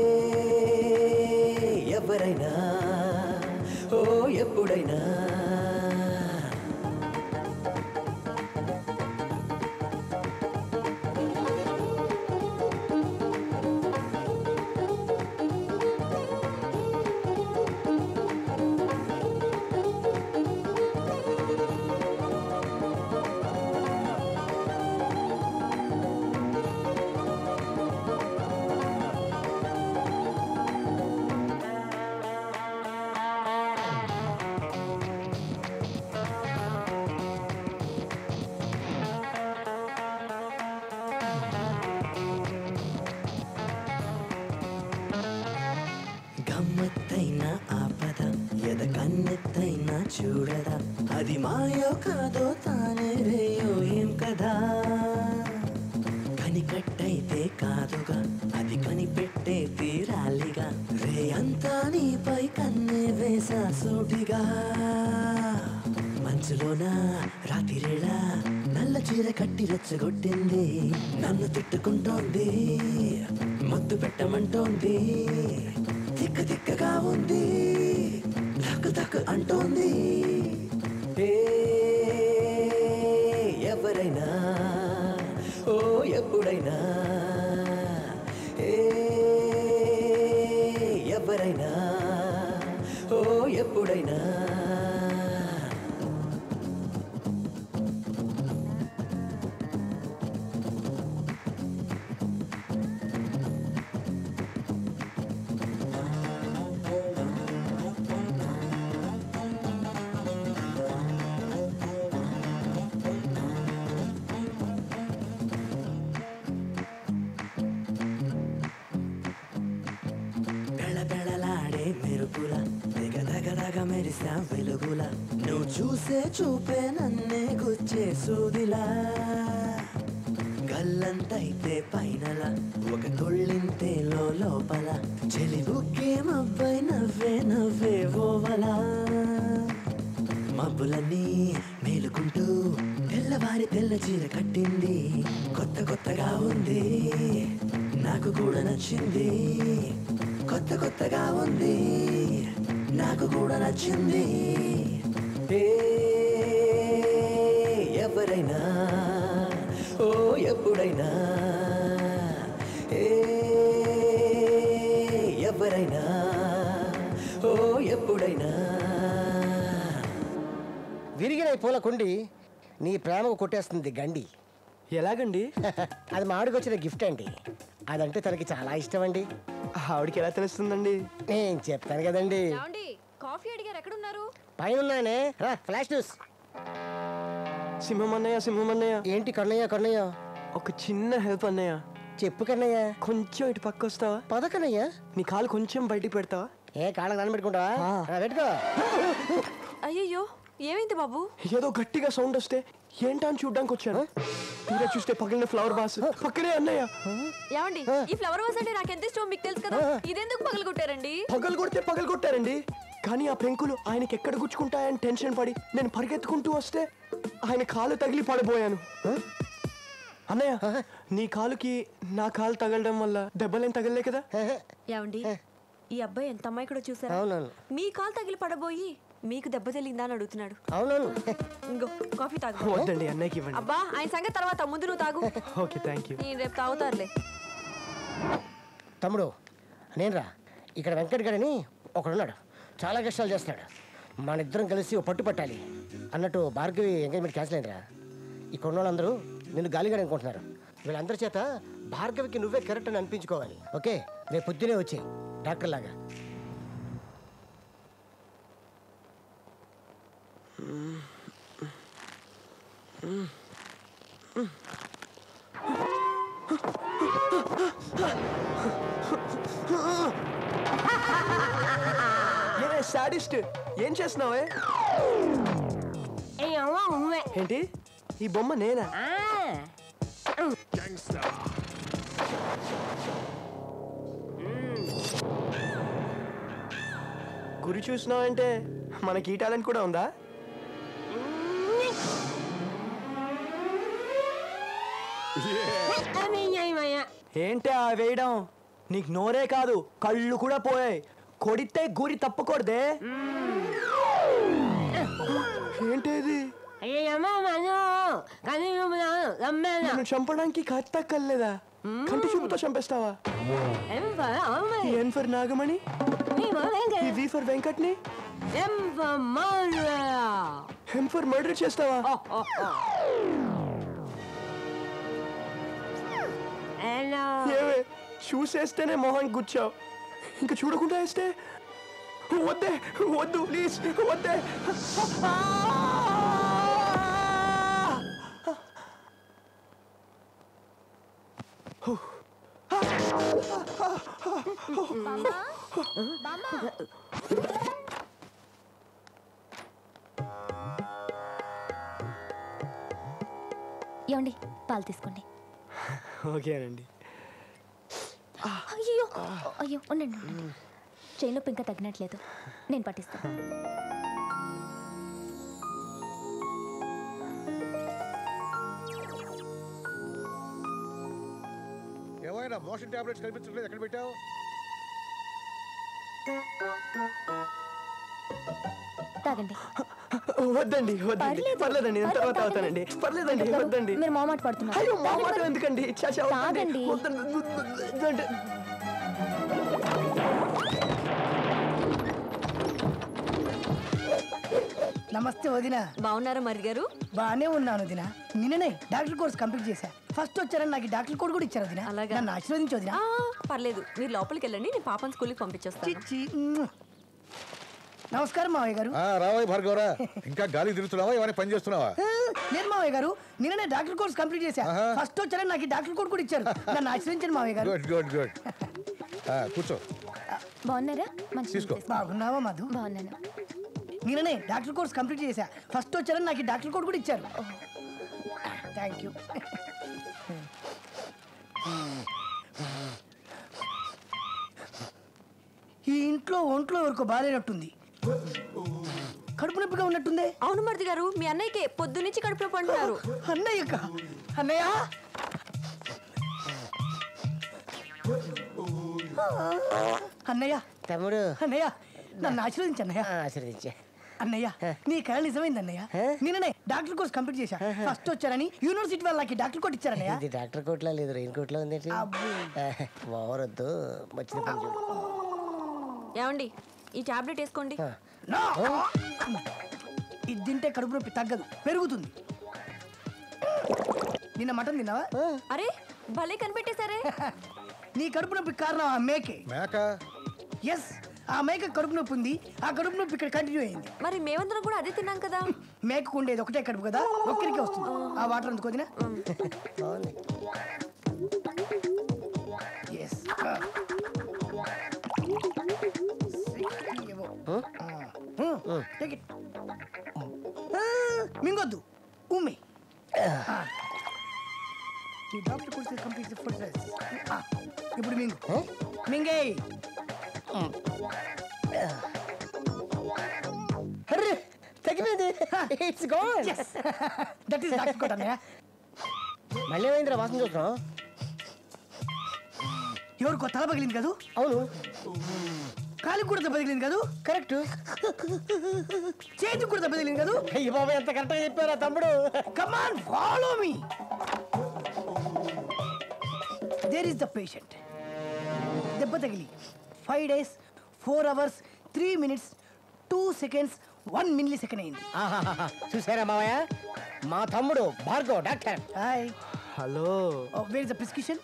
ఎవరైనా ఓ ఎప్పుడైనా గమ్మత్తైన ఆపద ఎద కన్నెత్తైన చూడదా అది మాయో కాదో తానే రేయో ఏం కదా కనికట్టయితే కాదుగా అది కనిపెట్టే తీరాలిగా రే అంతా నీపై కన్నే వేసా సూటిగా మంచులోన రాత్రిరేళ నల్ల చీర కట్టి రెచ్చగొట్టింది నన్ను తిట్టుకుంటోంది ముద్దు పెట్టమంటోంది తిక్క తిక్కగా ఉంది తక్కు తక్కు అంటోంది ఏ ఎవరైనా ఓ ఎప్పుడైనా ఏ ఎవరైనా ఓ ఎప్పుడైనా బెళబెళలాడే మెరుపుల తెగ దగదగ మెరిసా వెలుగుల నువ్వు చూసే చూపే నన్నే గుచ్చే సూదిలా గల్లంతైతే పైనల ఒక తొళ్ళింతేలో లోపల చెలి బుక్కే మబ్బై నవ్వే నవ్వే ఓవలా మబ్బులన్నీ మేలుకుంటూ తెల్లవారి తెల్ల చీర కట్టింది కొత్త కొత్తగా ఉంది నాకు కూడా నచ్చింది కొత్త కొత్తగా ఉంది నాకు కూడా నచ్చింది ఏ ఎవరైనా ఓ ఎప్పుడైనా ఏ ఎవరైనా ఓ ఎప్పుడైనా విరిగిన ఈ పూల కుండి నీ ప్రేమకు కొట్టేస్తుంది గండి ఎలాగండి అది మామిడికి వచ్చిన గిఫ్ట్ అండి అదంటే తనకి చాలా ఇష్టం అండి ఆవిడకి ఎలా తెలుస్తుందండి నేను చెప్తాను కదండి ఏమండి కాఫీ అడిగారు ఎక్కడున్నారు పైన ఉన్నానే రా ఫ్లాష్ న్యూస్ సింహం అన్నయ్య సింహం అన్నయ్య ఏంటి కన్నయ్య కన్నయ్య ఒక చిన్న హెల్ప్ అన్నయ్య చెప్పు కన్నయ్య కొంచెం ఇటు పక్క వస్తావా పద కన్నయ్య నీ కాలు కొంచెం బయటికి పెడతావా ఏ కాళ్ళకి నాన్న పెట్టుకుంటావా రా, పెట్టుకో అయ్యయ్యో ఏమైంది బాబు ఏదో గట్టిగా సౌండ్ వస్తే ఏంటా అని చూడ్డానికి వచ్చాను తీరా చూస్తే పగిలిన ఫ్లవర్ బాస్ పక్కనే అన్నయ్య ఏమండి ఈ ఫ్లవర్ వాస్ అంటే నాకు ఎంత ఇష్టం మీకు తెలుసు కదా ఇదెందుకు పగలు కొట్టారండి పగలు కొడితే పగలు కొట్టారండి కానీ ఆ పెంకులు ఆయనకి ఎక్కడ గుచ్చుకుంటాయని టెన్షన్ పడి నేను పరిగెత్తుకుంటూ వస్తే ఆయన కాలు తగిలి పడిపోయాను అన్నయ్య నీ కాలుకి నా కాలు తగలడం వల్ల దెబ్బలేం తగలలే కదా ఏమండి ఈ అబ్బాయి ఎంత అమ్మాయి కూడా చూసారా అవునవును. మీ కాలు తగిలి పడబోయి మీకు దెబ్బ తగిలిందా అని అడుగుతున్నాడు అవునవును ఇంకో కాఫీ తాగు వద్దండి అన్నయ్యకి ఇవ్వండి అబ్బా ఆయన సంగతి తర్వాత ముందు నువ్వు తాగు ఓకే థ్యాంక్ యూ నేను రేపు తాగుతారులే తమ్ముడు నేనురా ఇక్కడ వెంకట్ గారని ఒకడున్నాడు చాలా కష్టాలు చేస్తున్నాడు మన ఇద్దరం కలిసి ఓ పట్టు పట్టాలి అన్నట్టు భార్గవి ఎంగేజ్మెంట్ క్యాన్సిల్ అయిందిరా ఇక్కడ ఉన్న వాళ్ళందరూ నిన్ను గాలిగాడు అనుకుంటున్నారు వీళ్ళందరి చేత భార్గవికి నువ్వే కరెక్ట్ అని అనిపించుకోవాలి ఓకే రేపు పొద్దునే వచ్చాయి డాక్టర్ లాగా నేనే సాడిస్ట్ ఏం చేస్తున్నావే ఏంటి ఈ బొమ్మ నేనా గురి చూసినావంటే మనకి ఈ టాలెంట్ కూడా ఉందా ఏంటి ఆ వేయడం నీకు నోరే కాదు కళ్ళు కూడా పోయాయి కొడితే గురి తప్పకూడదే ఏంటిది నన్ను చంపడానికి కత్త కల్లేదా కంటి చూపుతో చంపేస్తావా ఎన్ ఫర్ నాగమణి ఈ వి ఫర్ వెంకట్ని హెమ్ ఫర్ మర్డర్ చేస్తావా ఏవే చూసేస్తేనే మొహం గుచ్చావు ఇంకా చూడకుండా వేస్తే వద్దే వద్దు ప్లీజ్ వద్దే ఏమండి పాలు తీసుకోండి ఓకేనండి అయ్యో అయ్యో ఉండండి ఉండండి. చేయి నొప్పి ఇంకా తగ్గినట్లేదు నేను పట్టిస్తాను ఏమైనా మోషన్ టాబ్లెట్స్ కనిపించట్లేదు ఎక్కడ పెట్టావు తాగండి వద్దండి వద్దండి పర్లేదు. పర్లేదండి నేను తర్వాత పర్లేదు, అవుతానండి పర్లేదండి డాక్టర్ గారు, వద్దండి మీరు మొహమాట పడుతున్నారు అయ్యో మా తాగండి మాట మరి. ఎందుకండి చాచా వద్దండి. తాగండి. వద్దండి. వద్దండి. నమస్తే వదిన బాగున్నారా మరి గారు బాగానే ఉన్నాను వదిన నిన్ననే డాక్టర్ కోర్స్ కంప్లీట్ చేశా ఫస్ట్ వచ్చారని నాకు ఈ డాక్టర్ కోడ్ కూడా ఇచ్చారు వదిన నన్ను ఆశీర్వదించు వదిన పర్లేదు మీరు లోపలికి వెళ్ళండి నేను పాపని స్కూల్కి పంపించేస్తాను చిచ్చి మ్మ్. నమస్కారం మావయ్య గారు ఆ, రావయ్య భార్గవరా ఇంకా గాలి తిరుగుతున్నావా ఏమైనా పని చేస్తున్నావా ఆ, లేదు మావయ్య గారు నిన్ననే డాక్టర్ కోర్స్ కంప్లీట్ చేశా ఫస్ట్ వచ్చారని నాకు ఈ డాక్టర్ కోడ్ కూడా ఇచ్చారు నన్ను ఆశీర్వదించండి మావయ్య గారు గుడ్ గుడ్ గుడ్ కూర్చో బాగున్నారా మంచి తీసుకో. బాగున్నావా మధు బాగున్నాను నిన్ననే డాక్టర్ కోర్స్ కంప్లీట్ చేశా ఫస్ట్ వచ్చారని నాకు ఈ డాక్టర్ కోడ్ కూడా ఇచ్చారు థ్యాంక్ యూ ఈ ఇంట్లో ఒంట్లో ఎవరికో బాగాలేనట్టుంది కడుపు నొప్పిగా ఉన్నట్టుందే అవును మరిది గారు మీ అన్నయ్యకి పొద్దు నుంచి కడుపులో పంటున్నారు అన్నయ్యక అన్నయ్య అన్నయ్య తమ్ముడు అన్నయ్య నన్ను ఆశీర్వదించు అన్నయ్య ఆశీర్వదించే అన్నయ్య నీ కళ నిజమైంది అన్నయ్య నిన్ననే డాక్టర్ కోర్స్ కంప్లీట్ చేశా ఫస్ట్ వచ్చారని యూనివర్సిటీ వాళ్ళకి డాక్టర్ కోట్ ఇచ్చారన్నయ్య ఇది డాక్టర్ కోట్లో లేదు రెయిన్ కోట్లో ఉంది ఓవరొద్దు వచ్చిన పని చూడు ఏమండి ఈ టాబ్లెట్ వేసుకోండి ఇది తింటే కడుపు నొప్పి తగ్గదు పెరుగుతుంది నిన్న మటన్ తిన్నావా అరే భలే కనిపెట్టేశారే నీ కడుపు నొప్పి కారణం ఆ మేకే మేక ఎస్ ఆ మేక కడుపు నొప్పి ఉంది ఆ కడుపు నొప్పి ఇక్కడ కంటిన్యూ అయింది మరి మేమందరం కూడా అదే తిన్నాం కదా మేకకు ఉండేది ఒకటే కడుపు కదా ఒక్కరికే వస్తుంది ఆ వాటర్ అందుకు వదినా ఎస్ మింగొద్దు ఉమ్మి ఈ డాక్టర్ కోర్స్ కంప్లీట్ ఫుడ్ ఇప్పుడు మింగు మింగే అరే తగ్గిపోయింది it's gone that is doctor coat అన్నయ్య మళ్ళీ ఏమైందిరా వాసన చూస్తున్నావు ఎవరికో తల పగిలింది కదూ అవును కాలికి కూడా దెబ్బ తగిలింది కదూ కరెక్ట్ చేతికి కూడా దెబ్బ తగిలింది కదూ అయ్యి బాబా ఎంత కరెక్ట్గా చెప్పారా తమ్ముడు come on follow me there is the patient దెబ్బ తగిలి five days four hours three minutes two seconds one millisecond అయింది ఆహాహాహా. చూసారా మావయ్య మా తమ్ముడు Bhargav doctor hi hello where is the prescription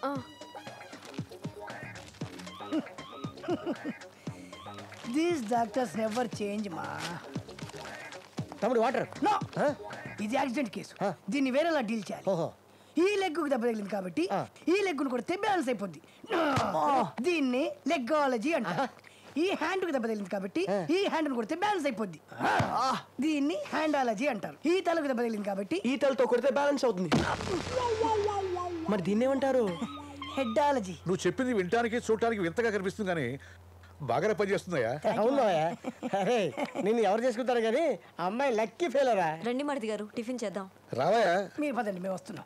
these doctors never change మా తమ్ముడు వాటర్ నో ఇది యాక్సిడెంట్ కేసు దీన్ని వేరేలా డీల్ చేయాలి ఓహో ఈ లెగ్గు దెబ్బ తగిలింది కాబట్టి ఈ లెగ్గును కొడితే బ్యాలెన్స్ అయిపోద్ది దీన్ని లెగ్గాలజీ అంటారు ఈ హ్యాండ్ కు దెబ్బ తగిలింది కాబట్టి ఈ హ్యాండ్ కొడితే బ్యాలెన్స్ అయిపోద్ది దీన్ని హ్యాండాలజీ అంటారు ఈ తలకు దెబ్బ తగిలింది కాబట్టి ఈ తలతో కొడితే బ్యాలెన్స్ అవుతుంది మరి దీన్ని ఏమంటారు హెడ్డాలజీ నువ్వు చెప్పింది వినటానికి చూడటానికి వింతగా కనిపిస్తుంది కానీ బాగానే పనిచేస్తుందయ్యా అవునా అరే నిన్ను ఎవరు చేసుకుంటారు కానీ అమ్మాయి లక్కీ ఫెయిలరా రండి మరిది గారు టిఫిన్ చేద్దాం రావయ్యా మీరు పదండి మేము వస్తున్నాం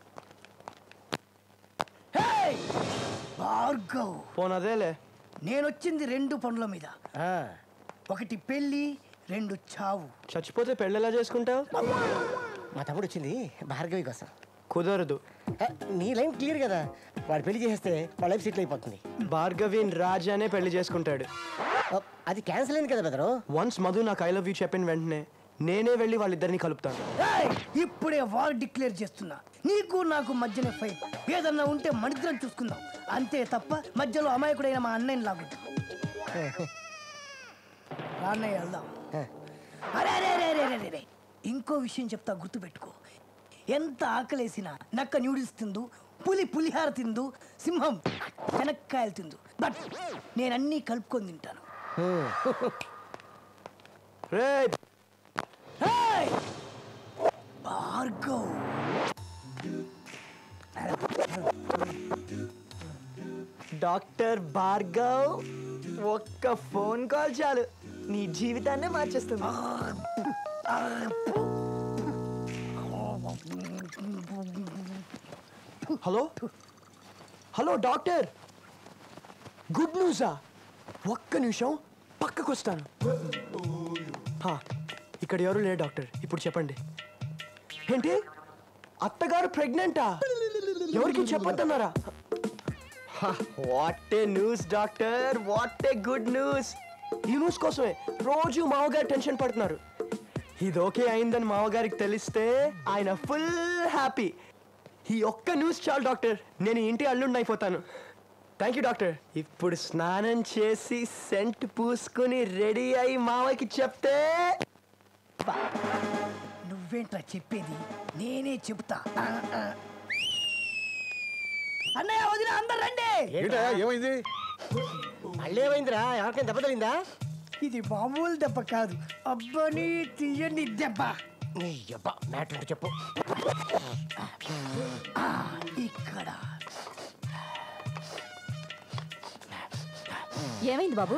హేయ్! భార్గవ్ పోనదేలే నేను వచ్చింది రెండు పనుల మీద ఒకటి పెళ్లి రెండు చావు చచ్చిపోతే పెళ్ళి ఎలా చేసుకుంటావు మా తమ్ముడు వచ్చింది భార్గవి కోసం కుదరదు ఆ, నీ లైన్ క్లియర్ కదా వాడు పెళ్లి చేస్తే వాళ్ళ లైఫ్ సెటిల్ అయిపోతుంది భార్గవిన్ రాజానే పెళ్లి చేసుకుంటాడు అది క్యాన్సిల్ అయింది కదా బెదరు వన్స్ మధు నాకు ఐ లవ్ యూ చెప్పిన వెంటనే నేనే వెళ్ళి వాళ్ళిద్దరిని కలుపుతాను ఏయ్! ఇప్పుడే వార్ డిక్లేర్ చేస్తున్నా నీకు నాకు మధ్యనే ఫైట్ ఏదన్నా ఉంటే మనిద్దరం చూసుకుందాం అంతే తప్ప మధ్యలో అమాయకుడైన మా అన్నయ్యని లాగొద్దు రా అన్నయ్య వెళ్దాం అరే అరే అరే అరే అరే అరే ఇంకో విషయం చెప్తా గుర్తుపెట్టుకో ఎంత ఆకలేసినా నక్క న్యూడిల్స్ తిందు పులి పులిహార తిందు సింహం శనక్కాయలు తిందు బట్ నేను అన్నీ కలుపుకొని తింటాను రే Hey! భార్గవ్ డాక్టర్ భార్గవ్ ఒక్క ఫోన్ కాల్ చాలు నీ జీవితాన్నే మార్చేస్తుంది హలో హలో డాక్టర్ గుడ్ న్యూసా ఒక్క నిమిషం పక్కకు వస్తాను హా, ఇక్కడ ఎవరు లేరు డాక్టర్ ఇప్పుడు చెప్పండి ఏంటి అత్తగారు ప్రెగ్నెంటా ఎవరికి చెప్పొద్దన్నారా what a news doctor what a good news ఈ న్యూస్ కోసమే రోజు మామగారు టెన్షన్ పడుతున్నారు ఇది ఓకే అయిందని మామగారికి తెలిస్తే ఆయన ఫుల్ హ్యాపీ ఈ ఒక్క న్యూస్ చాలు డాక్టర్ నేను ఈ ఇంటి అల్లుండి అయిపోతాను థ్యాంక్ యూ డాక్టర్ ఇప్పుడు స్నానం చేసి సెంట్ పూసుకుని రెడీ అయి మామకి చెప్తే నువ్వేంట్రా చెప్పేది నేనే చెప్తా ఆ, ఆ. అన్నయ్య వదిన అందరు రండి ఏంటయ్యా ఏమైంది మళ్ళీ ఏమైందిరా ఎవరికైనా దెబ్బ తగిలిందా ఇది మామూలు దెబ్బ కాదు అబ్బని తీయని దెబ్బ నీ అబ్బా మ్యాటర్ చెప్పు ఆ, ఇక్కడ ఏమైంది బాబు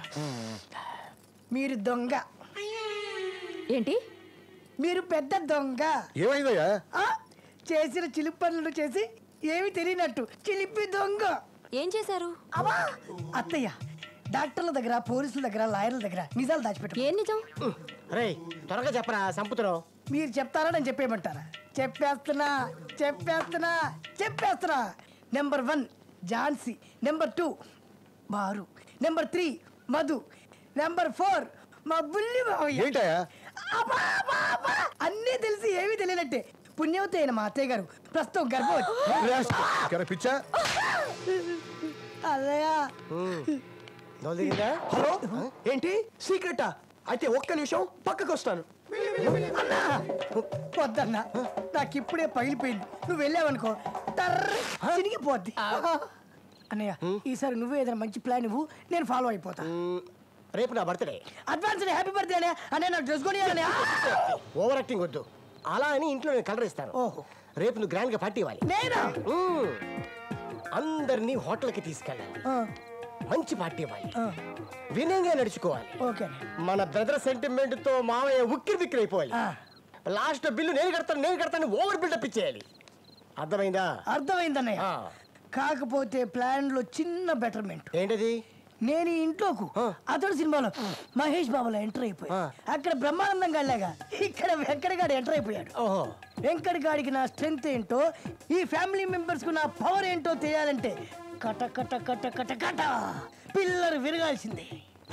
మీరు దొంగ ఏంటి మీరు పెద్ద దొంగ ఏమైందయ్యా ఆ, చేసిన చిలిపి పనులు చేసి ఏమి తెలియనట్టు చిలిపి దొంగ ఏం చేశారు అవా అత్తయ్య డాక్టర్ల దగ్గర పోలీసుల దగ్గర లాయర్ల దగ్గర నిజాలు దాచిపెట్టు ఏం నిజం రే త్వరగా చెప్పరా సంపుతున్నావు మీరు చెప్తారా నేను చెప్పేయమంటారా చెప్పేస్తున్నా చెప్పేస్తున్నా చెప్పేస్తున్నా number one Jhansi number two బారు number three Madhu number four మా బుల్లి మావయ్య ఏంటయ్యా అబ్బా, అబ్బా, అబ్బా. అన్నీ తెలిసి ఏమీ తెలియనట్టే పుణ్యవతి అయిన మా అత్తయ్య గారు ప్రస్తుతం గర్భవతి పిచ్చా అదయా హలో ఏంటి సీక్రెటా అయితే ఒక్క నిమిషం పక్కకు వస్తాను అన్నా వద్దన్నా నాకు ఇప్పుడే పగిలిపోయింది నువ్వు వెళ్ళావనుకో తర్ర చినిగిపోద్ది అన్నయ్య ఈసారి నువ్వే ఏదైనా మంచి ప్లాన్ ఇవ్వు నేను ఫాలో అయిపోతా రేపు నా బర్త్డే అడ్వాన్స్ హ్యాపీ బర్త్డే అనే అనే నాకు డ్రెస్ కొని ఓవర్ యాక్టింగ్ వద్దు అలా అని ఇంట్లో నేను కలర్ ఇస్తాను రేపు నువ్వు గ్రాండ్ గా పార్టీ ఇవ్వాలి నేనా మ్మ్. అందరినీ హోటల్కి తీసుకెళ్ళాలి మంచి పార్టీ ఇవ్వాలి వినయంగా నడుచుకోవాలి ఓకే మన బ్రదర్ సెంటిమెంట్ తో మావయ్య ఉక్కిరి బిక్కిరి అయిపోవాలి లాస్ట్ బిల్లు నేను కడతాను నేను కడతాను ఓవర్ బిల్డప్ ఇచ్చేయాలి అర్థమైందా అర్థమైందన్నయ్య కాకపోతే ప్లాన్ లో చిన్న బెటర్మెంట్ ఏంటది నేను ఈ ఇంట్లోకు అతడు సినిమాలో మహేష్ బాబులో ఎంటర్ అయిపోయా అక్కడ బ్రహ్మానందం గాడిలాగా ఇక్కడ వెంకట గాడు ఎంటర్ అయిపోయాడు ఓహో వెంకట గాడికి నా స్ట్రెంగ్త్ ఏంటో ఈ ఫ్యామిలీ మెంబర్స్ కు నా పవర్ ఏంటో తెలియాలంటే కట కట కట కట కట పిల్లలు విరగాల్సిందే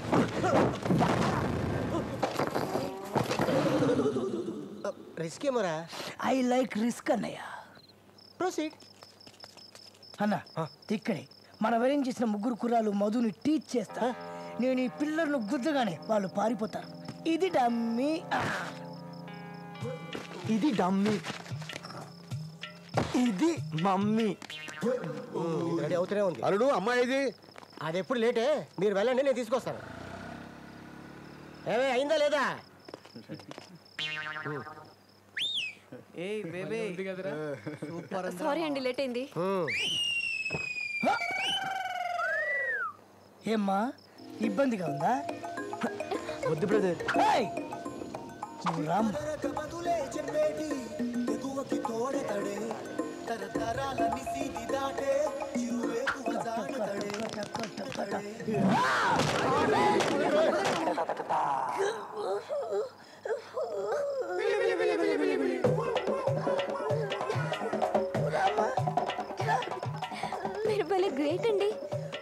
రిస్క్ ఏమోరా ఐ లైక్ రిస్క్ అన్నయ్య ప్రొసీడ్ అన్న ఇక్కడే మన అరేంజ్ చేసిన ముగ్గురు కుర్రాలు మధుని టీచ్ చేస్తా నేను ఈ పిల్లలను గుద్దగానే వాళ్ళు పారిపోతారు ఇది డమ్మీ ఇది డమ్మీ ఇది మమ్మీ రెడీ అవుతూనే ఉంది అరుడు అమ్మాయి ఇది అది ఎప్పుడు లేటే మీరు వెళ్ళండి నేను తీసుకొస్తాను ఏమే అయిందా లేదా ఏయ్ బేబే సారీ అండి లేట్ అయింది ఏమ్మా ఇబ్బందిగా ఉందా వద్దు బ్రదర్ ఏయ్! నువ్వు రామ్మా మీరు భలే గ్రేట్ అండి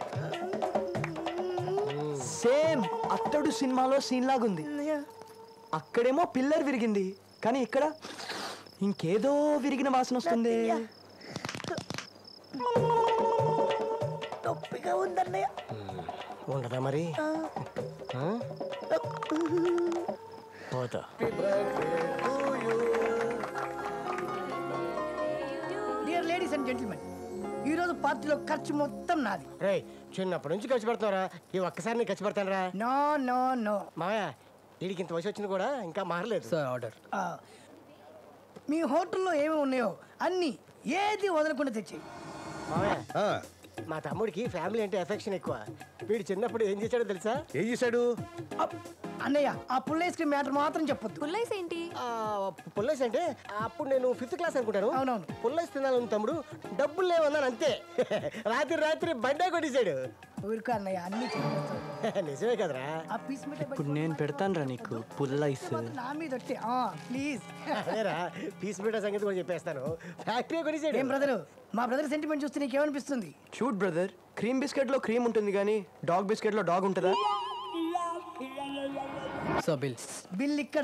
సేమ్ అత్తడు సినిమాలో సీన్ లాగుంది అక్కడేమో పిల్లర్ విరిగింది కానీ ఇక్కడ ఇంకేదో విరిగిన వాసన వస్తుంది నొప్పిగా ఉందన్నయ్య ఉండదా మరి ఆ? పోతా డియర్ లేడీస్ అండ్ జెంటిల్మెన్ ఈ రోజు పార్టీలో ఖర్చు మొత్తం నాది రే చిన్నప్పటి నుంచి ఖర్చు పెడతావరా ఈ ఒక్కసారి నేను ఖర్చు పెడతానరా నో నో నో మామయ్య వీడికి ఇంత వయసు వచ్చింది కూడా ఇంకా మారలేదు సార్ ఆర్డర్ మీ హోటల్లో ఏమేమి ఉన్నాయో అన్ని ఏది వదలకుండా తెచ్చి మామయ్య మా తమ్ముడికి ఫ్యామిలీ అంటే ఎఫెక్షన్ ఎక్కువ వీడు చిన్నప్పుడు ఏం చేశాడో తెలుసా ఏం చేశాడు అన్నయ్య ఆ పుల్ల ఐస్ క్రీమ్ మ్యాటర్ మాత్రం చెప్పొద్దు పుల్లైస్ ఏంటి పుల్లైస్ అంటే అప్పుడు నేను ఫిఫ్త్ క్లాస్ అనుకుంటాను అవునవును పుల్లైస్ తినాలని తమ్ముడు డబ్బులు లేవన్నాను అంతే రాత్రి రాత్రి బండే కొట్టేశాడు ఊరుకో అన్నయ్య అన్ని చెప్పేస్తాను నిజమే కదరా ఆ పీస్ మిఠాయి ఇప్పుడు నేను పెడతాను రా నీకు పుల్లైస్ పట్టు నా మీద ఒట్టే ప్లీజ్ అదేరా పీస్ మీటర్ సంగతి కూడా చెప్పేస్తాను ఫ్యాక్టరీ కొనిసాడు ఏం బ్రదరు మా బ్రదర్ సెంటిమెంట్ చూస్తే నీకేమనిపిస్తుంది చూడ్ బ్రదర్ క్రీమ్ బిస్కెట్ లో క్రీమ్ ఉంటుంది కానీ డాగ్ బిస్కెట్ లో డాగ్ ఉంటుందా సో బిల్ బిల్ ఇక్కడ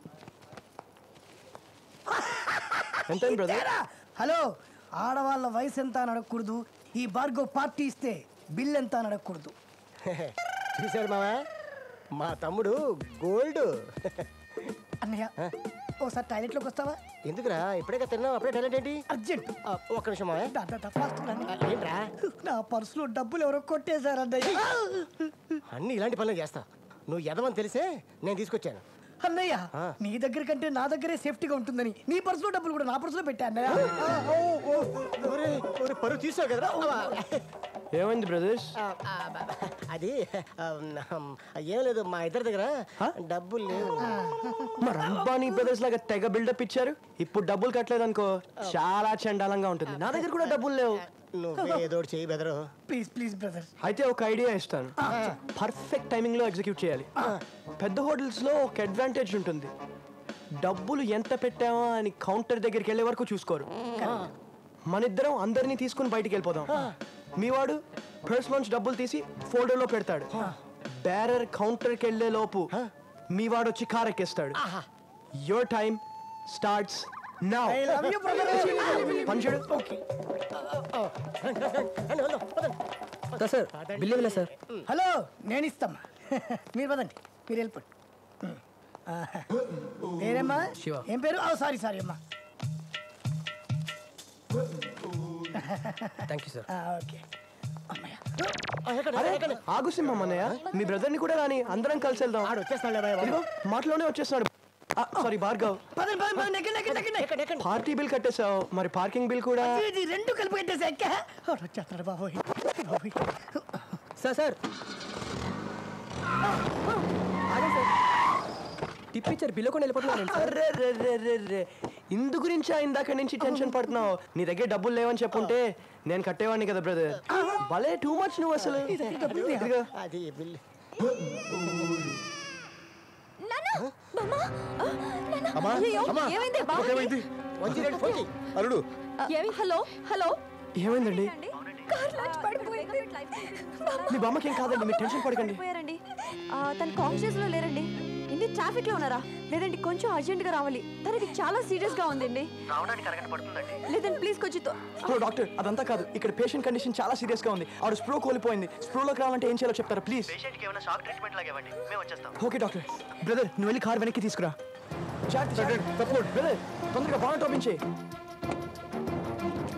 ఎంత బ్రదర్ హలో ఆడవాళ్ళ వయసు ఎంత అని అడగకూడదు ఈ భార్గవ్ పార్టీ ఇస్తే బిల్ ఎంత అని అడగకూడదు చూశారు మావా మా తమ్ముడు గోల్డ్ అన్నయ్య ఓసారి టాయిలెట్ లోకి వస్తావా ఎందుకురా ఇప్పుడే కదా తిన్నావు అప్పుడే టాలెంట్ ఏంటి అర్జెంట్ ఒక్క నిమిషం మావా ఫాస్ట్ ఏంట్రా నా పర్సులో డబ్బులు ఎవరో కొట్టేశారు అన్నయ్య అన్ని ఇలాంటి పనులు చేస్తా నువ్వు ఎదవని తెలిసే నేను తీసుకొచ్చాను అన్నయ్య నీ దగ్గర కంటే నా దగ్గరే సేఫ్టీగా ఉంటుందని నీ పర్సులో డబ్బులు కూడా నా పర్సులో పెట్టా అన్నయ్య ఆ, ఓ, ఓ, ఓ. పరువు తీసావు కదరా ఏమైంది బ్రదర్స్ అది ఆ, ఏం లేదు మా ఇద్దరి దగ్గర డబ్బులు లేవు మరి అంబానీ బ్రదర్స్ లాగా తెగ బిల్డప్ ఇచ్చారు ఇప్పుడు డబ్బులు కట్టలేదు అనుకో చాలా చండాలంగా ఉంటుంది నా దగ్గర కూడా డబ్బులు లేవు నువ్వే ఏదో ఒకటి చేయి బెదరు ప్లీజ్ ప్లీజ్ బ్రదర్ అయితే ఒక ఐడియా ఇస్తాను పర్ఫెక్ట్ టైమింగ్ లో ఎగ్జిక్యూట్ చేయాలి పెద్ద హోటల్స్ లో ఒక అడ్వాంటేజ్ ఉంటుంది డబ్బులు ఎంత పెట్టామా అని కౌంటర్ దగ్గరికి వెళ్ళే వరకు చూసుకోరు మన ఇద్దరం అందరినీ తీసుకుని బయటికి వెళ్ళిపోదాం మీ వాడు పర్స్ లోంచి డబ్బులు తీసి folder లో పెడతాడు బ్యారర్ కౌంటర్కి వెళ్ళే లోపు మీ వాడు వచ్చి కార్ ఎక్కేస్తాడు your time starts now I love you, brother. పంచుడు సార్ బిల్లు ఇవ్వలే సార్ హలో నేను ఇస్తాం మీరు పదండి మీరు వెళ్ళిపోండి ఆ, పేరేమ్మా ఏం పేరు సారీ సారీ అమ్మా థ్యాంక్ యూ సార్ ఓకే అరే, ఆగు సింహం అన్నయ్య మీ బ్రదర్ ని కూడా రాని అందరం కలిసి వెళ్దాం ఇదిగో, మాటలోనే వచ్చేస్తున్నాడు సారీ భార్గవ్ పదండి పదండి పదండి ఎక్కండి ఎక్కండి ఎక్కండి పార్టీ బిల్ కట్టేసావు మరి పార్కింగ్ బిల్ కూడా ఇది రెండు కలిపి పెట్టేసి ఎక్క వచ్చేస్తాడు బాబోయ్ బాబోయ్ సార్ సార్ టిప్ ఇచ్చారు బిల్లు కూడా వెళ్ళిపోతున్నారు అర్రే, రే, రే, రే, రే. ఇందు గురించి ఇందాక నుంచి టెన్షన్ పడుతున్నావు నీ దగ్గర డబ్బులు లేవని చెప్పుంటే నేను కట్టేవాడిని కదా బ్రదర్ భలే టూ మచ్ నువ్వు అసలు ఇదిగో. అది బిల్లు అమ్మా అయ్యో, అమ్మా ఏమైంది? బాబు? ఏమైంది వన్ జీరో ఎయిట్ ఫోర్టీ అరుడు ఏమి హలో హలో ఏమైందండి కార్లోంచి పడిపోయింది మీ బామ్మకి ఏం కాదండి మీరు టెన్షన్ పడకండి పోయారండి ఆ, తను కాన్షియస్ లో లేరండి ఏంటి ట్రాఫిక్ లో ఉన్నారా లేదండి కొంచెం అర్జెంట్ గా రావాలి తనకి చాలా సీరియస్ గా ఉందండి లేదండి ప్లీజ్ కొంచెం తో- హలో డాక్టర్ అదంతా కాదు ఇక్కడ పేషెంట్ కండిషన్ చాలా సీరియస్ గా ఉంది ఆవిడ స్ప్రో కోల్పోయింది స్ప్రోలోకి రావాలంటే ఏం చేయాలో చెప్తారా ప్లీజ్ ఓకే డాక్టర్ బ్రదర్ నువ్వు వెళ్ళి కార్ వెనక్కి తీసుకురా బ్రదర్ తొందరగా బాగా టోపించే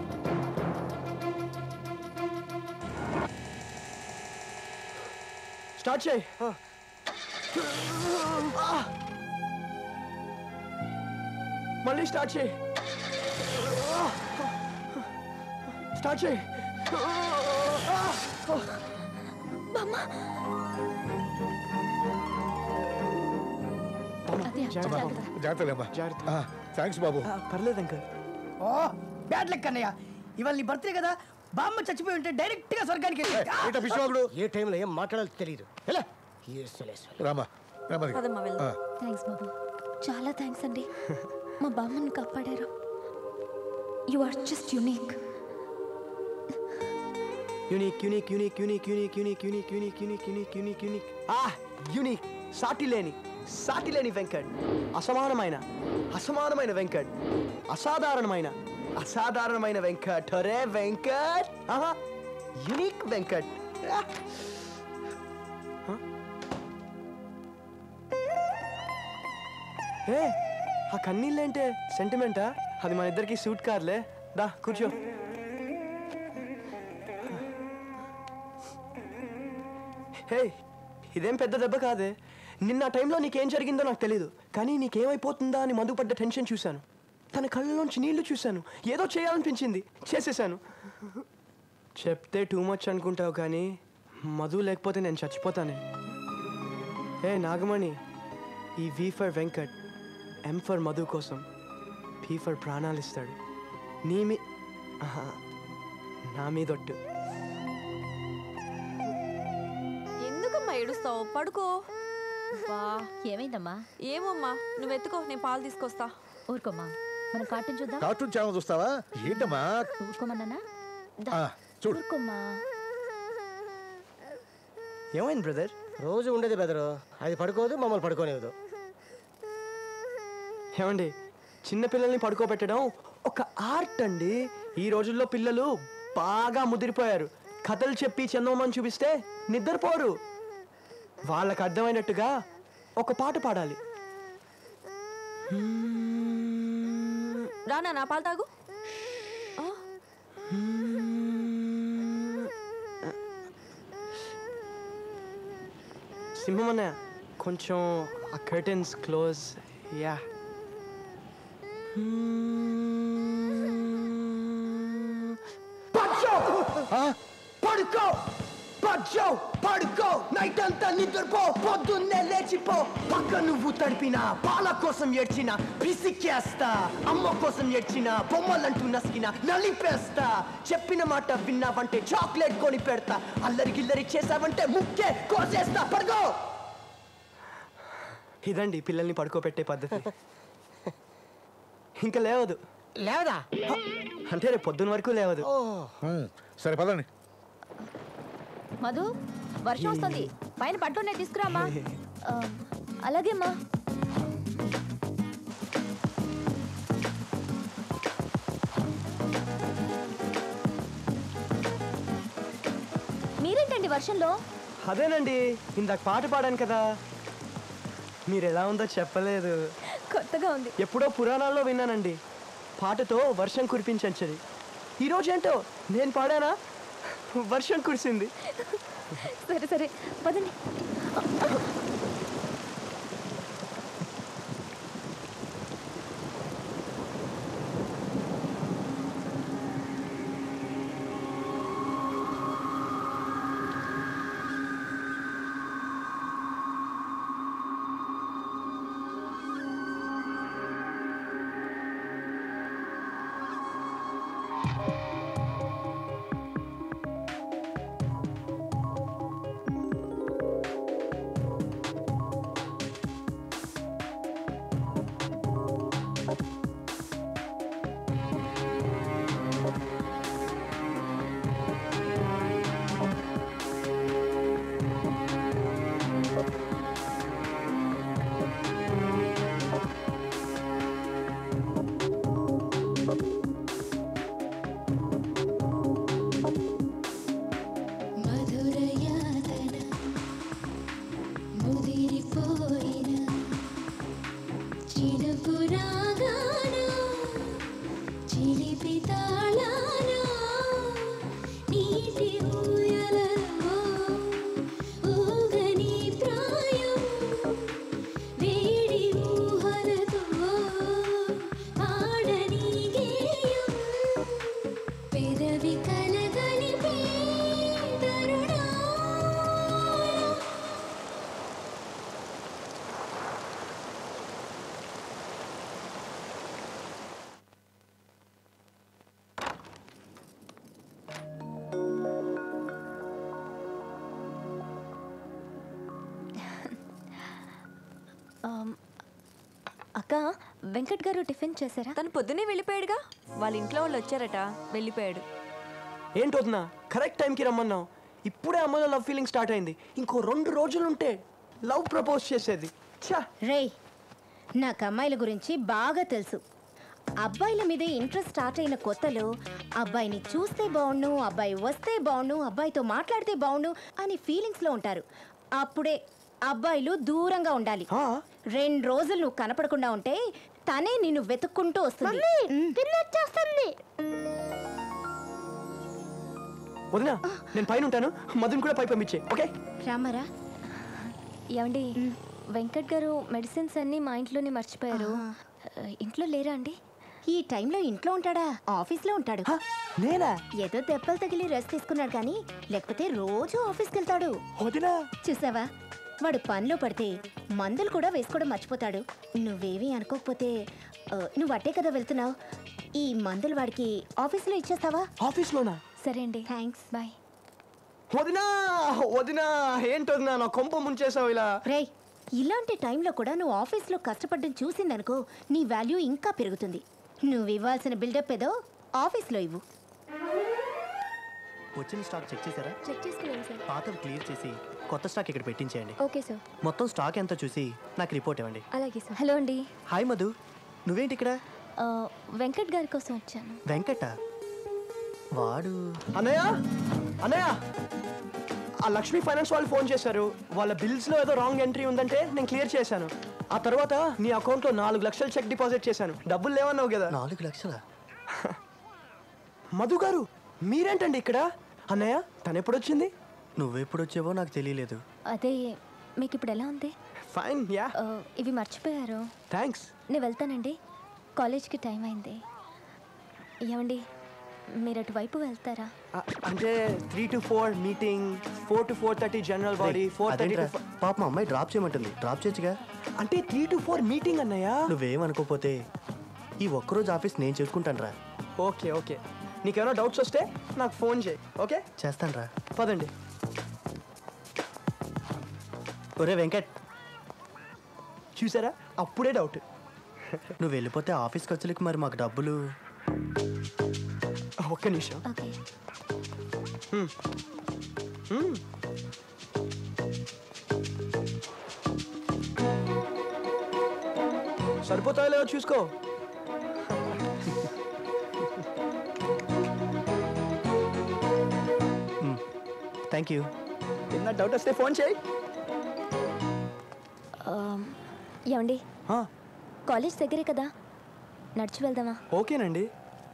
స్టార్ట్ చేయి మళ్ళీ స్టార్ట్ చేయి స్టార్ట్ చేయి జాగ్రత్తలేమ్మా థ్యాంక్స్ బాబు పర్లేదు అంకల్ ఓ బ్యాడ్ లెక్ అన్నయ్య ఇవాళ నీ బర్త్డే కదా బామ్మ చచ్చిపోయి ఉంటే డైరెక్ట్ గా స్వర్గానికి వెళ్ళి- ఏంటా పిచ్చివాగుడు? ఏ టైంలో ఏం మాట్లాడాలో తెలియదు ఎలా రామా రామా పదమ్మా, వెళ్దాం. థ్యాంక్స్ బాబు చాలా థ్యాంక్స్ అండి మా బామ్మని కాపాడారు you are just unique unique unique unique unique unique unique unique unique unique unique unique unique ఆ యూనిక్ సాటి లేని సాటి లేని వెంకట్ అసమానమైన అసమానమైన వెంకట్ అసాధారణమైన అసాధారణమైన వెంకట్ అరే వెంకట్ ఆహా యూనిక్ వెంకట్ ఆ. హ? ఏ ఆ కన్నీళ్ళేంటే సెంటిమెంటా అది మన ఇద్దరికి సూట్ కార్లే దా కూర్చో హే ఇదేం పెద్ద దెబ్బ కాదే నిన్న ఆ టైంలో నీకేం జరిగిందో నాకు తెలియదు కానీ నీకేమైపోతుందా అని మధు పడ్డ టెన్షన్ చూశాను తన కళ్ళలోంచి నీళ్లు చూశాను ఏదో చేయాలనిపించింది చేసేసాను చెప్తే టూ మచ్ అనుకుంటావు కానీ మధు లేకపోతే నేను చచ్చిపోతానే ఏ నాగమణి ఈ V for Venkat M for Madhu కోసం పీ ఫర్ ప్రాణాలు ఇస్తాడు నీ మీ ఆహా, నా మీదొట్టు ఎందుకమ్మా ఏడుస్తావు పడుకో బా ఏమైందమ్మా ఏమమ్మా నువ్వు ఎత్తుకో నేను పాలు తీసుకొస్తా ఊరుకోమ్మా మనం కార్టూన్ చూద్దాం కార్టూన్ ఛానల్ చూస్తావా ఏంటమ్మా ఊరుకోమన్నానా ఆ, చూడు ఊరుకోమ్మా ఏమైంది బ్రదర్ రోజు ఉండేది బెదరు అది పడుకోదు మమ్మల్ని పడుకోనివ్వదు ఏమండి చిన్న పిల్లల్ని పడుకోబెట్టడం ఒక ఆర్ట్ అండి ఈ రోజుల్లో పిల్లలు బాగా ముదిరిపోయారు కథలు చెప్పి చందమామని చూపిస్తే నిద్రపోరు వాళ్ళకి అర్థమైనట్టుగా ఒక పాట పాడాలి రానా నా పాలు తాగు ఆ, సింహం అన్న కొంచెం ఆ కర్టెన్స్ క్లోజ్ యా పచ్చో పడుకో పచ్చో పడుకో నైట్ అంతా నిద్రపో పొద్దున్నే లేచిపో పక్క నువ్వు తడిపిన పాల కోసం ఏడ్చిన పిసికేస్తా అమ్మ కోసం ఏడ్చిన బొమ్మలంటూ నసికిన నలిపేస్తా చెప్పిన మాట విన్నావంటే చాక్లెట్ కొని పెడతా అల్లరి గిల్లరి చేసావంటే ముక్కే కోసేస్తా పడుకో ఇదండి పిల్లల్ని పడుకోబెట్టే పద్ధతి ఇంకా లేవదు లేవదా అంటే రేపు పొద్దున వరకు లేవదు ఉమ్, సరే పదండి మధు వర్షం వస్తుంది పైన పట్టున్నాయి తీసుకురామ్మా ఆ, అలాగేమ్మా మీరేంటండి వర్షంలో అదేనండి ఇందాక పాట పాడాను కదా మీరు ఎలా ఉందో చెప్పలేదు కొత్తగా ఉంది ఎప్పుడో పురాణాల్లో విన్నానండి పాటతో వర్షం కురిపించంచది ఈరోజు ఏంటో నేను పాడానా వర్షం కురిసింది సరే సరే పదండి అక్క వెంకట్ గారు టిఫిన్ చేశారా తను పొద్దునే వెళ్ళిపోయాడుగా వాళ్ళ ఇంట్లో వాళ్ళు వచ్చారట వెళ్ళిపోయాడు ఏంటి వదినా కరెక్ట్ టైంకి రమ్మన్నావు ఇప్పుడే అమ్మలో లవ్ ఫీలింగ్ స్టార్ట్ అయింది ఇంకో రెండు రోజులు ఉంటే లవ్ ప్రపోజ్ చేసేది ఛా రేయ్ నాకు అమ్మాయిల గురించి బాగా తెలుసు అబ్బాయిల మీద ఇంట్రెస్ట్ స్టార్ట్ అయిన కొత్తలో అబ్బాయిని చూస్తే బాగుండు అబ్బాయి వస్తే బాగుండు అబ్బాయితో మాట్లాడితే బాగుండు అని ఫీలింగ్స్లో ఉంటారు అప్పుడే అబ్బాయిలు దూరంగా ఉండాలి రెండు రోజులు నువ్వు కనపడకుండా ఉంటే తనే నిన్ను వెతుక్కుంటూ వస్తుంది వచ్చేస్తుంది వదినా నేను పైన ఉంటాను మధుని కూడా పై పంపించే ఓకే రామరా ఏమండి వెంకట్ గారు మెడిసిన్స్ అన్నీ మా ఇంట్లోనే మర్చిపోయారు ఇంట్లో లేరా అండి ఈ టైంలో ఇంట్లో ఉంటాడా ఆఫీస్లో ఉంటాడు నేనా ఏదో దెబ్బలు తగిలి రెస్ట్ తీసుకున్నాడు కానీ లేకపోతే రోజు ఆఫీస్కి వెళ్తాడు వదినా చూసావా వాడు పనిలో పడితే మందులు కూడా వేసుకోవడం మర్చిపోతాడు నువ్వేమీ అనుకోకపోతే ఆ, నువ్వు అట్టే కదా వెళ్తున్నావు ఈ మందులు వాడికి ఆఫీస్లో ఇచ్చేస్తావా ఆఫీస్లోనా సరే అండి థ్యాంక్స్ బాయ్ వదినా వదినా ఏంటి వదినా నా కొంప ముంచేసావు ఇలా రేయ్ ఇలాంటి టైంలో కూడా నువ్వు ఆఫీస్లో కష్టపడడం చూసిందనుకో నీ వాల్యూ ఇంకా పెరుగుతుంది నువ్వు ఇవ్వాల్సిన బిల్డప్ ఏదో ఆఫీస్లో ఇవ్వు వచ్చిన స్టాక్ చెక్ చేశారా చెక్ చేసుకున్నాను సార్ పాతవి క్లియర్ చేసి కొత్త స్టాక్ ఇక్కడ పెట్టించేయండి ఓకే సార్ మొత్తం స్టాక్ ఎంత చూసి నాకు రిపోర్ట్ ఇవ్వండి అలాగే సార్ హలో అండి హాయ్ మధు నువ్వేంటి ఇక్కడ ఆ, వెంకట్ గారి కోసం వచ్చాను వెంకట వాడు అన్నయ్య అన్నయ్య ఆ లక్ష్మీ ఫైనాన్స్ వాళ్ళు ఫోన్ చేశారు వాళ్ళ బిల్స్ లో ఏదో రాంగ్ ఎంట్రీ ఉందంటే నేను క్లియర్ చేశాను ఆ తర్వాత నీ అకౌంట్ లో నాలుగు లక్షలు చెక్ డిపాజిట్ చేశాను డబ్బులు లేవన్నావు కదా నాలుగు లక్షల మధు గారు మీరేంటండి ఇక్కడ అన్నయ్య తను ఎప్పుడు వచ్చింది నువ్వెప్పుడు వచ్చావో నాకు తెలియలేదు అదే మీకు ఇప్పుడు ఎలా ఉంది ఫైన్ యా ఆ, ఇవి మర్చిపోయారు థ్యాంక్స్ నేను వెళ్తానండి కాలేజ్కి టైం అయింది ఏమండి మీరు అటువైపు వెళ్తారా అంటే three to four meeting four to four thirty general body four thirty అదేంట్రా, పాప మా అమ్మాయి డ్రాప్ చేయమంటుంది డ్రాప్ చేయొచ్చుగా అంటే త్రీ టు ఫోర్ మీటింగ్ అన్నయ్య నువ్వేమనుకోపోతే ఈ ఒక్కరోజు ఆఫీస్ నేను చేసుకుంటాను రా ఓకే ఓకే నీకేమైనా డౌట్స్ వస్తే నాకు ఫోన్ చేయి ఓకే చేస్తాను రా పదండి ఒరే వెంకట్ చూసారా అప్పుడే డౌట్ నువ్వు వెళ్ళిపోతే ఆఫీస్ ఖర్చులకి మరి మాకు డబ్బులు ఒక్క నిమిషం ఓకే హ్మ్. హ్మ్. సరిపోతాయో లేవో చూసుకో థ్యాంక్ యూ ఏమన్నా డౌట్ వస్తే ఫోన్ చేయి ఆ, ఏమండి కాలేజ్ దగ్గరే కదా నడిచి వెళ్దామా ఓకేనండి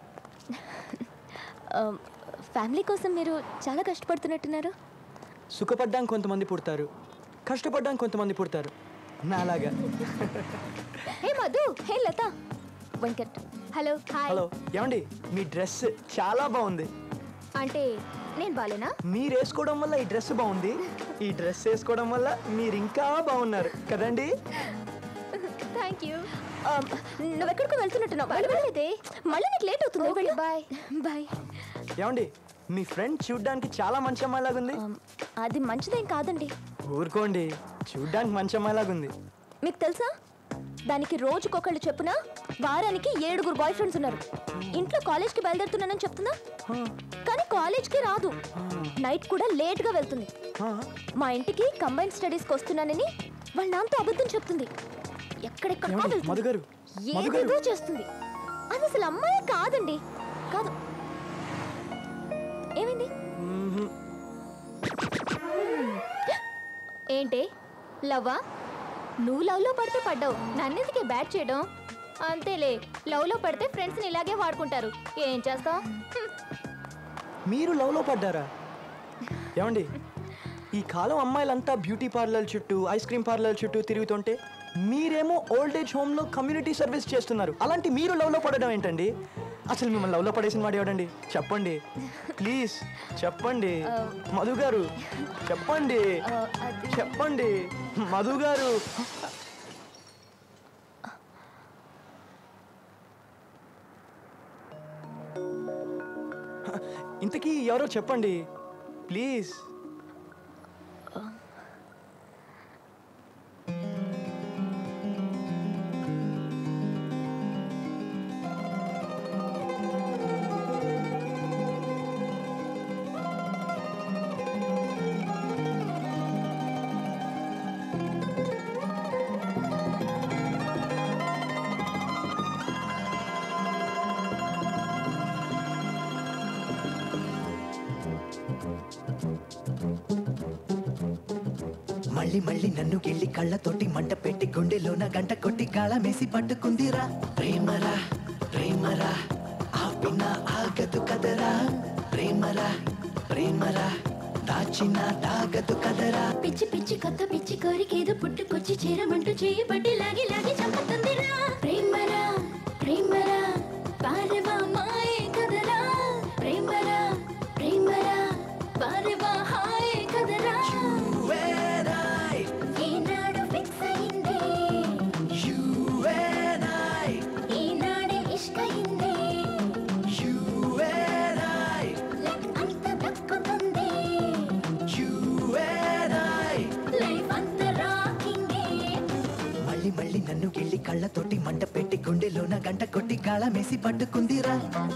ఆ, ఫ్యామిలీ కోసం మీరు చాలా కష్టపడుతున్నట్టున్నారు సుఖపడ్డానికి కొంతమంది పుడతారు కష్టపడ్డానికి కొంతమంది పుడతారు నాలాగా hey Madhu hey Lata Venkat hello hi hello ఏమండి మీ డ్రెస్ చాలా బాగుంది అంటే నేను బాలేనా మీరు వేసుకోవడం వల్ల ఈ డ్రెస్ బాగుంది ఈ డ్రెస్ వేసుకోవడం వల్ల మీరు ఇంకా బాగున్నారు కదండి థ్యాంక్ యూ నువ్వు ఎక్కడికో వెళ్తున్నట్టున్నావు వెళ్ళలేదే మళ్ళీ నీకు లేట్ అవుతుంది బాయ్ బాయ్ ఏమండి మీ ఫ్రెండ్ చూడ్డానికి చాలా మంచి అమ్మాయిలాగుంది అది మంచిదేం కాదండి ఊరుకోండి చూడ్డానికి మంచి అమ్మాయిలాగుంది మీకు తెలుసా దానికి రోజుకొకళ్ళు చెప్పున వారానికి ఏడుగురు బాయ్ ఫ్రెండ్స్ ఉన్నారు ఇంట్లో కాలేజ్కి బయలుదేరుతున్నానని చెప్తుందా కానీ కాలేజ్కి రాదు నైట్ కూడా లేట్గా వెళ్తుంది మా ఇంటికి కంబైన్ స్టడీస్కి వస్తున్నానని వాళ్ళ నాన్నతో అబద్ధం చెప్తుంది ఎక్కడెక్కడ ఏమండి, మధు గారు మధు గారు ఏదేదో చేస్తుంది అది అసలు అమ్మాయి కాదండి కాదు ఏమైంది ఏంటి లవ్వా నువ్వు లవ్లో పడితే పడ్డావు నన్నెందుకే బ్యాట్ చేయడం అంతేలే లవ్లో పడితే ఫ్రెండ్స్ని ఇలాగే వాడుకుంటారు ఏం చేస్తావు మీరు లవ్లో పడ్డారా ఏమండి ఈ కాలం అమ్మాయిలంతా బ్యూటీ పార్లర్ చుట్టూ ఐస్ క్రీమ్ పార్లర్ చుట్టూ తిరుగుతుంటే మీరేమో ఓల్డ్ ఏజ్ హోమ్లో కమ్యూనిటీ సర్వీస్ చేస్తున్నారు అలాంటి మీరు లవ్లో పడడం ఏంటండి అసలు మిమ్మల్ని లవ్లో పడేసిన వాడు ఎవడండి చెప్పండి ప్లీజ్ చెప్పండి మధు గారు చెప్పండి చెప్పండి మధు గారు ఇంతకీ ఎవరో చెప్పండి ప్లీజ్ మళ్ళీ మళ్ళీ నన్ను గిల్లి కళ్ళతోటి మంట పెట్టి గుండెలోన గంట కొట్టి గాళమేసి పట్టుకుందిరా ప్రేమరా ప్రేమరా ఆపిన ఆగదు కదరా ప్రేమరా ప్రేమరా దాచిన దాగదు కదరా పిచ్చి పిచ్చి కొత్త పిచ్చి కోరికేదో పుట్టుకొచ్చి చేరమంటూ చేయబట్టి లాగి లాగి చంపుతుందిరా ప్రేమరా ప్రేమరా పారవా మాయే కదరా ప్రేమరా ప్రేమరా పారవా హాయే కదరా ఈనాడు ఫిక్స్ అయింది ఈనాడే ఇష్కయింది లైఫ్ అంత దక్కుతుంది లైఫ్ అంత రాకింగే మళ్ళీ మళ్ళీ నన్ను గిల్లి కళ్ళతోటి మంట పెట్టి గుండెలోన గంట కొట్టి గాళమేసి పట్టుకుందిరా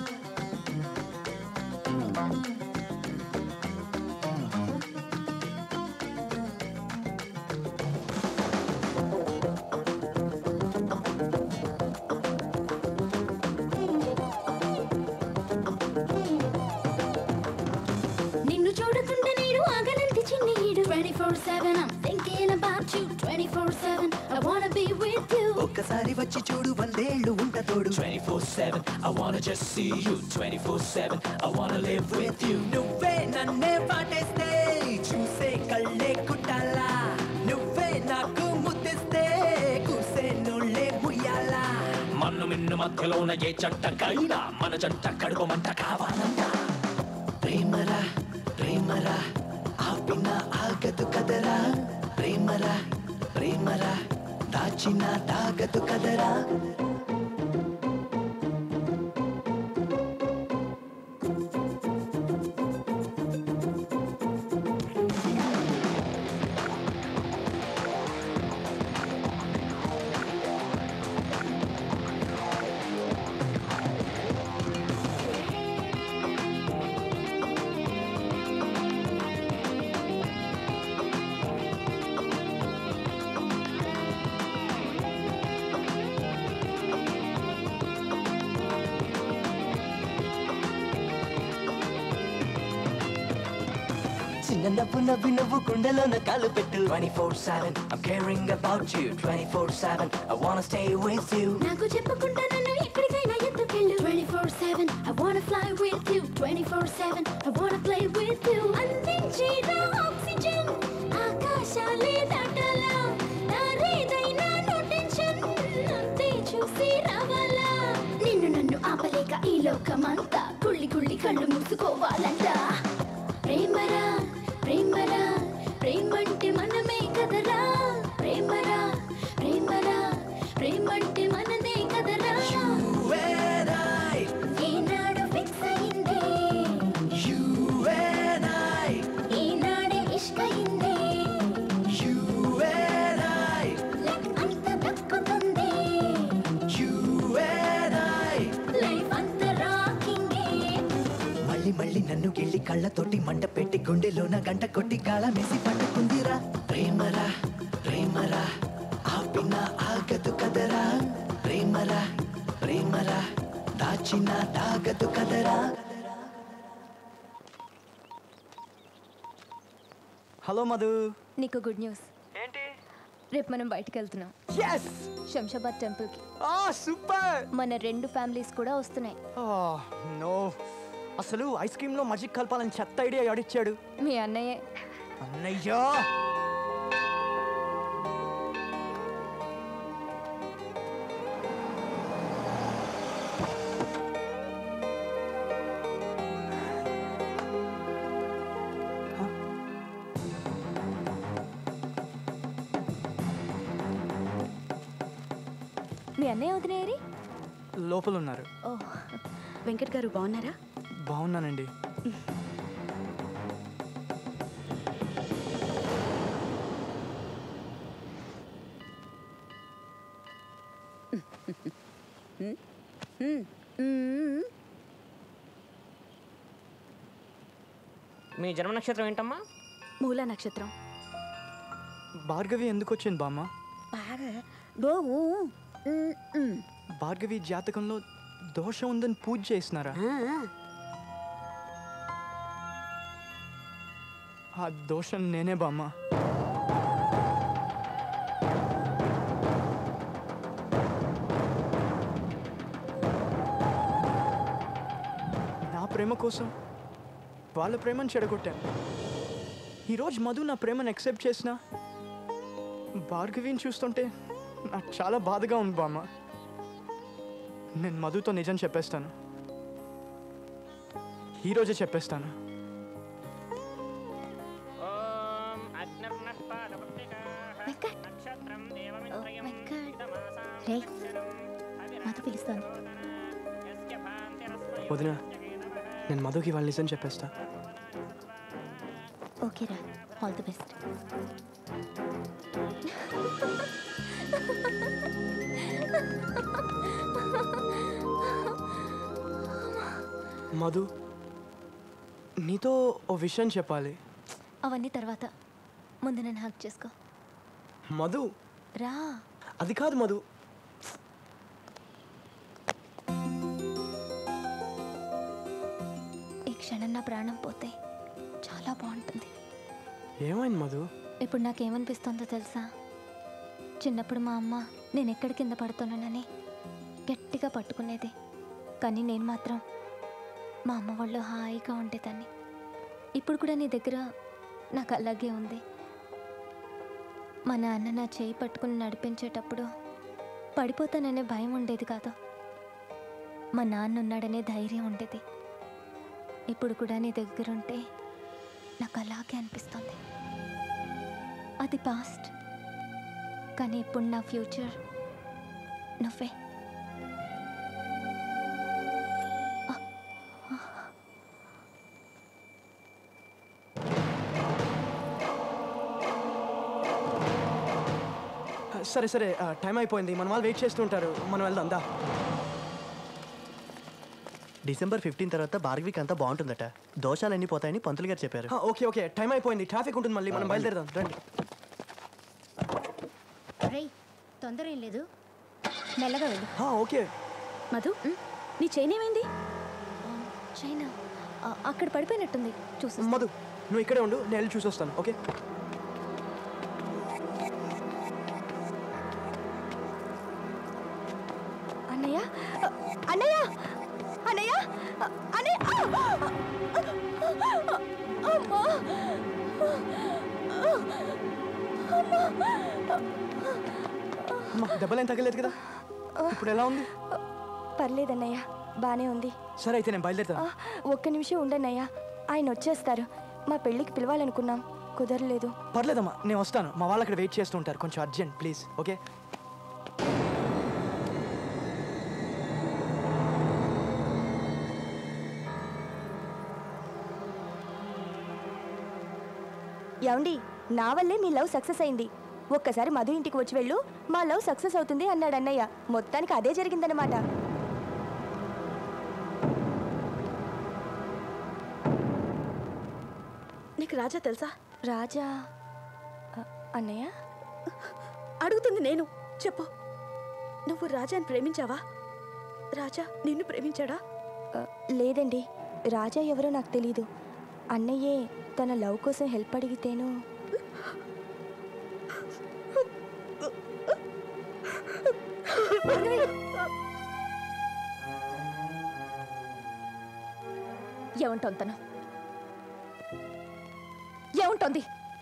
నిన్ను చూడకుండా నేను ఆగనంటి చిన్ని ఈడు 24/7 I'm thinking about you 24/7 I wanna be with you ఒక్కసారి వచ్చి చూడు వందేళ్ళు ఉంట తోడు 24/7 I wanna just see you 24/7 I wanna live with you నువ్వే నన్నే పాటేస్తే చూసే కళ్ళే కుట్టాలా నువ్వే నాకు ముద్దిస్తే కూసే నోళ్ళే ముయ్యాలా మన్ను మిన్ను మధ్యలోన ఏ జంటకైనా మన జంట కడుపు మంట కావాలంట ప్రేమరా ప్రేమరా ఆపిన ఆగదు కదరా ప్రేమరా ప్రేమరా దాచిన దాగదు కదరా చిన్న నవ్వు నవ్వి నవ్వు గుండెలోన కాలు పెట్టు 24/7 I'm caring about you 24/7 I wanna stay with you నాకు చెప్పకుండా నన్ను ఎక్కడికైనా ఎత్తుకెళ్ళు 24/7 I wanna fly with you 24/7 I wanna play with you అందించేదా ఆక్సిజన్ ఆకాశాలే దాటాలా నారేదైనా నో టెన్షన్ అంతే చూసి రావాలా నిన్ను నన్ను ఆపలేక ఈ లోకమంతా కుళ్ళి కుళ్ళి కళ్ళు మూసుకోవాలంట ప్రేమరా ప్రేమరా ప్రేమంటే మనమే కదరా ప్రేమరా ప్రేమరా ప్రేమంటే మనదే కదరా ఈనాడు ఫిక్స్ అయింది ఈనాడే ఇష్కయింది లైఫ్ అంత దక్కుతుంది లైఫ్ అంత రాకింగే మళ్ళీ మళ్ళీ నన్ను గిల్లి కళ్ళతోటి మంట పెట్టి గుండెలోన గంట కొట్టి గాళమేసి పట్టుకుందిరా ప్రేమరా ప్రేమరా ఆపిన ఆగదు కదరా ప్రేమరా ప్రేమరా దాచిన దాగదు కదరా హలో మధు నీకు గుడ్ న్యూస్ ఏంటి రేపు మనం బయటికి వెళ్తున్నాం ఎస్ శంషాబాద్ టెంపుల్కి సూపర్ మన రెండు ఫ్యామిలీస్ కూడా వస్తున్నాయి నో అసలు ఐస్ క్రీమ్ లో మజిక్ కలపాలని చెత్త ఐడియా ఎవడిచ్చాడు మీ అన్నయ్యే అన్నయ్యో మీ అన్నయ్య వదిలేరి లోపల ఉన్నారు ఓ వెంకట్ గారు బాగున్నారా బాగున్నానండి మీ జన్మ నక్షత్రం ఏంటమ్మా మూల నక్షత్రం భార్గవి ఎందుకు వచ్చింది బామ్మ భార్గవి జాతకంలో దోషం ఉందని పూజ చేసినారా ఆ దోషం నేనే బామ్మ ప్రేమ కోసం వాళ్ళ ప్రేమను చెడగొట్టాను ఈరోజు మధు నా ప్రేమను యాక్సెప్ట్ చేసిన భార్గవిని చూస్తుంటే నాకు చాలా బాధగా ఉంది బామ్మ నేను మధుతో నిజం చెప్పేస్తాను ఈరోజే చెప్పేస్తాను రే మధు పిలుస్తాను వదిన నేను మధుకి వాళ్ళ నిజం చెప్పేస్తా ఓకేరా ఆల్ ది బెస్ట్ మధు నీతో ఓ విషయం చెప్పాలి అవన్నీ తర్వాత ముందు నన్ను హక్ చేసుకో మధు రా అది కాదు మధు ఈ క్షణం నా ప్రాణం పోతే చాలా బాగుంటుంది ఏమైంది మధు ఇప్పుడు నాకేమనిపిస్తుందో తెలుసా చిన్నప్పుడు మా అమ్మ నేను ఎక్కడ కింద పడుతున్నానని గట్టిగా పట్టుకునేది కానీ నేను మాత్రం మా అమ్మ వాళ్ళు హాయిగా ఉండేదాన్ని ఇప్పుడు కూడా నీ దగ్గర నాకు అలాగే ఉంది మా నాన్న నా చేయి పట్టుకుని నడిపించేటప్పుడు పడిపోతాననే భయం ఉండేది కాదు మా నాన్న ఉన్నాడనే ధైర్యం ఉండేది ఇప్పుడు కూడా నీ దగ్గరుంటే నాకు అలాగే అనిపిస్తుంది అది పాస్ట్ కానీ ఇప్పుడు నా ఫ్యూచర్ నువ్వే సరే సరే ఆ, టైం అయిపోయింది మన వాళ్ళు వెయిట్ చేస్తుంటారు మనం వెళ్దాం దా డిసెంబర్ ఫిఫ్టీన్ తర్వాత భార్గవికి అంతా బాగుంటుందట దోషాలన్నీ పోతాయని పంతులు గారు చెప్పారు ఆ, ఓకే ఓకే టైం అయిపోయింది ట్రాఫిక్ ఉంటుంది మళ్ళీ మనం బయలుదేరదాం రండి రేయ్ తొందర ఏం లేదు మెల్లగా వెళ్ళు ఆ, ఓకే మధు నీ చైన్ ఏమైంది చైనా అక్కడ పడిపోయినట్టుంది చూసి మధు నువ్వు ఇక్కడే ఉండు నేను వెళ్ళి చూసి వస్తాను ఓకే అన్నయ్య అన్నయ్య అన్నయ్య అన్నయ్య అమ్మా అమ్మా, దెబ్బలేం తగ్గలేదు కదా ఇప్పుడు ఎలా ఉంది పర్లేదన్నయ్య బానే ఉంది సరే అయితే నేను బయలుదేరుతాను ఆ, ఒక్క నిమిషం ఉండన్నయ్య ఆయన వచ్చేస్తారు మా పెళ్ళికి పిలవాలనుకున్నాం కుదరలేదు పర్లేదమ్మా నేను వస్తాను మా వాళ్ళు అక్కడ వెయిట్ చేస్తూ ఉంటారు కొంచెం అర్జెంట్ ప్లీజ్ ఓకే ఏమండి నా వల్లే మీ లవ్ సక్సెస్ అయింది ఒక్కసారి మధు ఇంటికి వచ్చి వెళ్ళు మా లవ్ సక్సెస్ అవుతుంది అన్నాడు అన్నయ్య మొత్తానికి అదే జరిగిందనమాట నీకు రాజా తెలుసా రాజా అ- అన్నయ్య అడుగుతుంది నేను చెప్పు నువ్వు రాజాని ప్రేమించావా రాజా నిన్ను ప్రేమించాడా అ, లేదండి రాజా ఎవరో నాకు తెలీదు అన్నయ్యే తన లవ్ కోసం హెల్ప్ అడిగితేను ఏమంటోంది తను ఏముంటోంది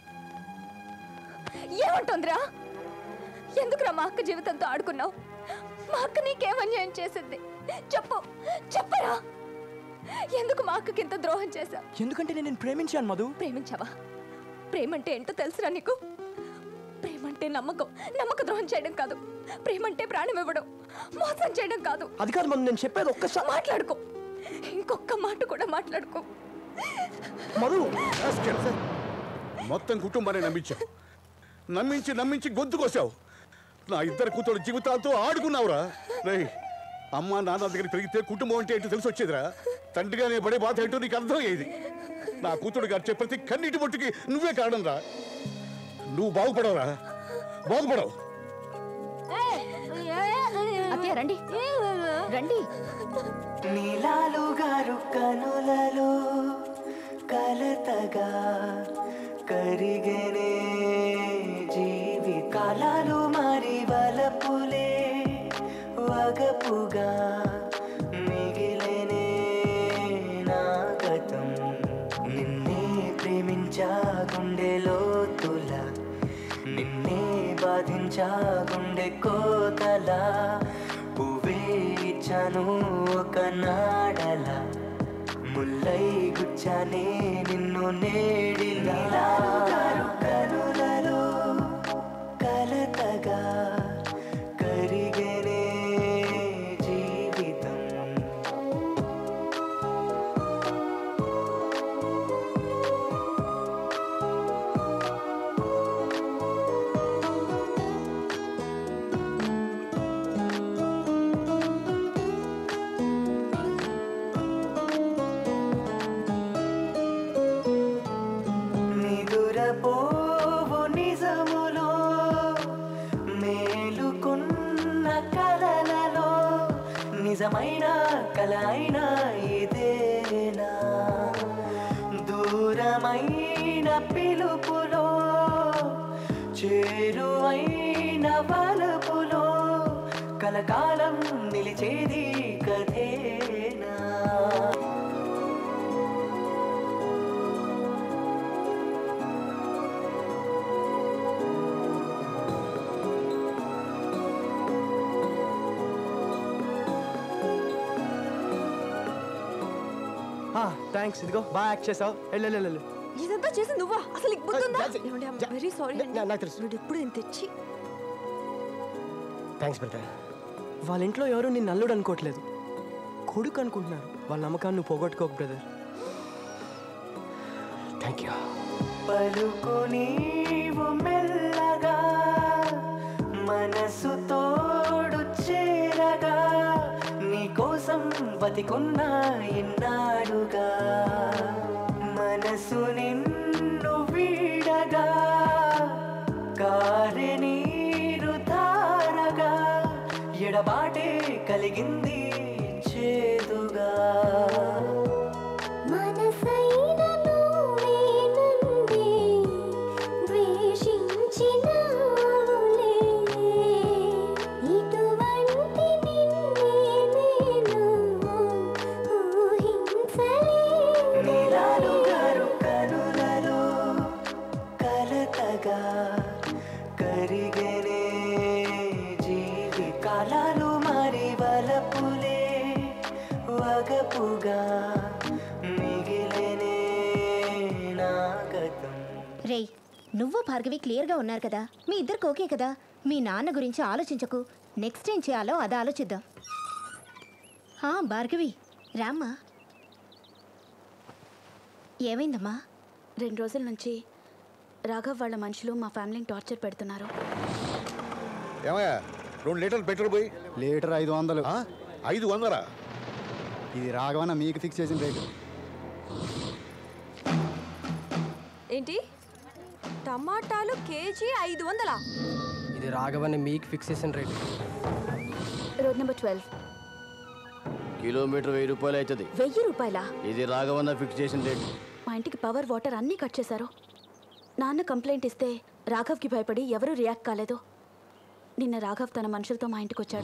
ఏమంటోందిరా ఎందుకురా మా అక్క జీవితంతో ఆడుకున్నావు మా అక్క నీకేం అన్యాయం చేసింది చెప్పు చెప్పరా ఎందుకు మా అక్కకి ఇంత ద్రోహం చేశావు ఎందుకంటే నేను నిన్ను ప్రేమించాను మధు ప్రేమించావా ప్రేమంటే ఏంటో తెలుసురా నీకు ప్రేమంటే నమ్మకం నమ్మక ద్రోహం చేయడం కాదు ప్రేమంటే ప్రాణం ఇవ్వడం మోసం చేయడం కాదు అది కాదు మధు నేను చెప్పేది ఒక్కసారి మాట్లాడుకో ఇంకొక మాట కూడా మాట్లాడుకో మధు మొత్తం కుటుంబాన్ని నమ్మించావు నమ్మించి నమ్మించి గొంతు కోసావు నా ఇద్దరు కూతురు జీవితాలతో ఆడుకున్నావురా రేయ్ అమ్మ నాన్న దగ్గర పెరిగితే కుటుంబం అంటే ఏంటో తెలిసి వచ్చేదిరా తండ్రిగా నేను పడే బాధ ఏంటో నీకు అర్థం అయ్యేది నా కూతురు గారు చెప్పే ప్రతి కన్నీటి బొట్టుకి నువ్వే కారణం రా నువ్వు బాగుపడవురా బాగుపడవు అత్తయ్య రండి రండి నీలాలు గారు కనులలో కలతగా కరిగనే జీవితాలు మరి వలపులే వగపుగా మిగిలనే నా పెంచా గుండె కోతలా పువ్వే ఇచ్చాను ఒక నాడల ముల్లై గుచ్చానే నిన్ను నేడిలా కనులలో కలతగా కరిగనే జీవితం నిదురపోవు నిజములో మేలుకున్న కలలలో నిజమైన కల అయినా ఇదేనా దూరమైన పిలుపులో చేరువైన వలపులో కలకాలం నిలిచేది కథేనా థ్యాంక్స్ ఇదిగో బాగా యాక్ట్ చేసావు వెళ్ళు వెళ్ళు, వెళ్ళు ఇదంతా చేసి నువ్వా అసలు నీకు బుద్ధుందా వెరీ సారీ నాకు తెలుసు నువ్వు ఎప్పుడు నేను తెచ్చి థ్యాంక్స్ బ్రదర్ వాళ్ళ ఇంట్లో ఎవరు నిన్ను అల్లుడు అనుకోవట్లేదు కొడుకు అనుకుంటున్నారు వాళ్ళ నమ్మకాన్ని నువ్వు పోగొట్టుకోకు బ్రదర్ థ్యాంక్ యూ పలుకు నీవు మెల్లగా మనసు తోడు చేరగా నీకోసం బతికున్నా ఇన్నాడుగా మనసు నిన్ను వీడగా కారె నీరు తారగా ఎడబాటే కలిగింది చేదుగా మనసైన నువ్వేనంది ద్వేషించినావులే ఇటువంటి నిన్నే నేను నీలాలు ఊహించలే గారు కనులలో కలతగా కరిగనే జీవి కాలాలు మారి వలపులే వగపుగా మిగిలనే నా గతం రేయ్ నువ్వు భార్గవి క్లియర్గా ఉన్నారు కదా మీ ఇద్దరికి ఓకే కదా మీ నాన్న గురించి ఆలోచించకు నెక్స్ట్ ఏం చేయాలో అది ఆలోచిద్దాం హా, భార్గవి రామ్మా ఏమైందమ్మా రెండు రోజుల నుంచి రాఘవ్ వాళ్ళ మనుషులు మా ఫ్యామిలీని టార్చర్ పెడుతున్నారు ఏమయ్యా రెండు లీటర్లు పెట్రోల్ పోయి లీటర్ ఐదు వందలు ఐదు వందలా ఇది రాఘవన్న మీకు ఫిక్స్ చేసిన రేటు ఏంటి టమాటాలు కేజీ ఐదు వందలా ఇది రాఘవని మీకు ఫిక్స్ చేసిన rate road number twelve kilometre వెయ్యి రూపాయలు అవుతుంది వెయ్యి రూపాయలా ఇది రాఘవన్న ఫిక్స్ చేసిన రేట్ మా ఇంటికి పవర్ వాటర్ అన్నీ కట్ చేశారు నాన్న కంప్లైంట్ ఇస్తే రాఘవ్కి భయపడి ఎవరూ రియాక్ట్ కాలేదు నిన్న రాఘవ్ తన మనుషులతో మా ఇంటికి వచ్చాడు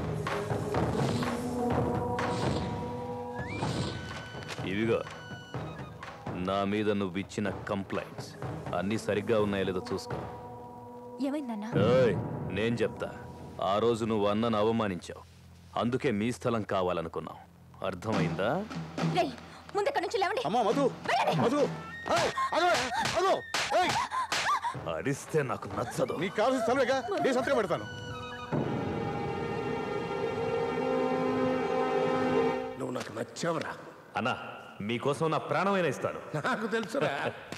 ఇవిగో నా మీద నువ్వు ఇచ్చిన కంప్లైంట్స్ అన్నీ సరిగ్గా ఉన్నాయో లేదో చూసుకో ఏమైందన్నా ఏయ్, నేను చెప్తా ఆ రోజు నువ్వు అన్నను అవమానించావు అందుకే మీ స్థలం కావాలనుకున్నావు అర్థమైందా రేయ్ ముందు ఇక్కడ నుంచి లేవండి అమ్మా మధు మధు ఏయ్, ఆగు, ఆగు, ఏయ్. అరిస్తే నాకు నచ్చదు నీకు కావాల్సిన స్థలమేగా నేను సంతకం పెడతాను నువ్వు నాకు నచ్చావురా అన్నా మీకోసం నా ప్రాణమైన ఇస్తాను నాకు తెలుసురా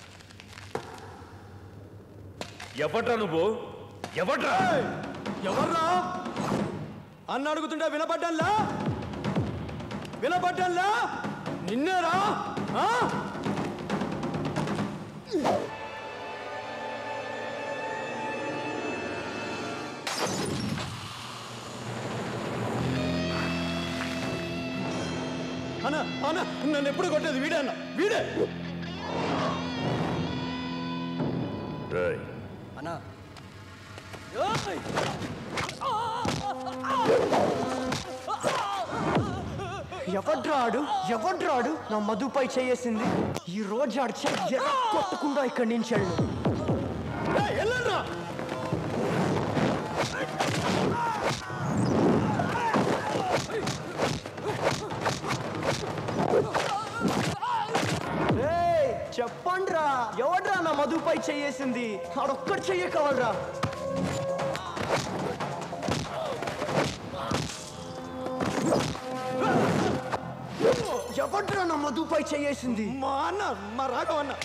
ఎవడ్రా నువ్వు ఎవడ్రా ఎవర్రా అన్న అడుగుతుంటే వినపడ్డల్లా వినపడ్డల్లా నిన్నేరా ఆ? అన్న అన్న నన్ను ఎప్పుడు కొట్టేది వీడే అన్న వీడే రేయ్, అన్నా ఏయ్! ఎవడ్రాడు ఎవడ్రాడు నా మధుపై చేయేసింది ఈ రోజు ఆడు చెయ్యి కొట్టకుండా ఇక్కడి నుంచి వెళ్ళు ఏయ్, వెళ్ళండ్రా! రేయ్, చెప్పండ్రా ఎవడ్రా నా మధుపై చెయ్యేసింది ఆడొక్కడు చెయ్యే కావాలరా ఎవడ్రా నా మధుపై చెయ్యేసింది మా అన్న మా రాఘవన్న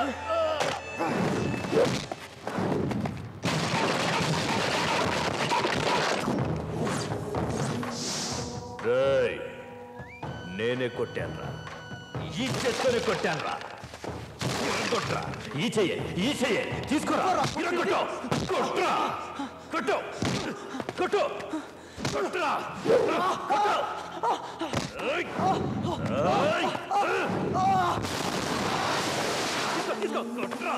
రేయ్ నేనే కొట్టానురా ఈ చెత్తనే కొట్టానురా కొట్రా ఈ చెయ్యి ఈ చెయ్యి తీసుకురా కొట్టు కొట్రా కొట్టు కొట్టు కొట్రా కొట్టు ఏయ్! ఏయ్! తీసుకో, తీసుకో, కొట్రా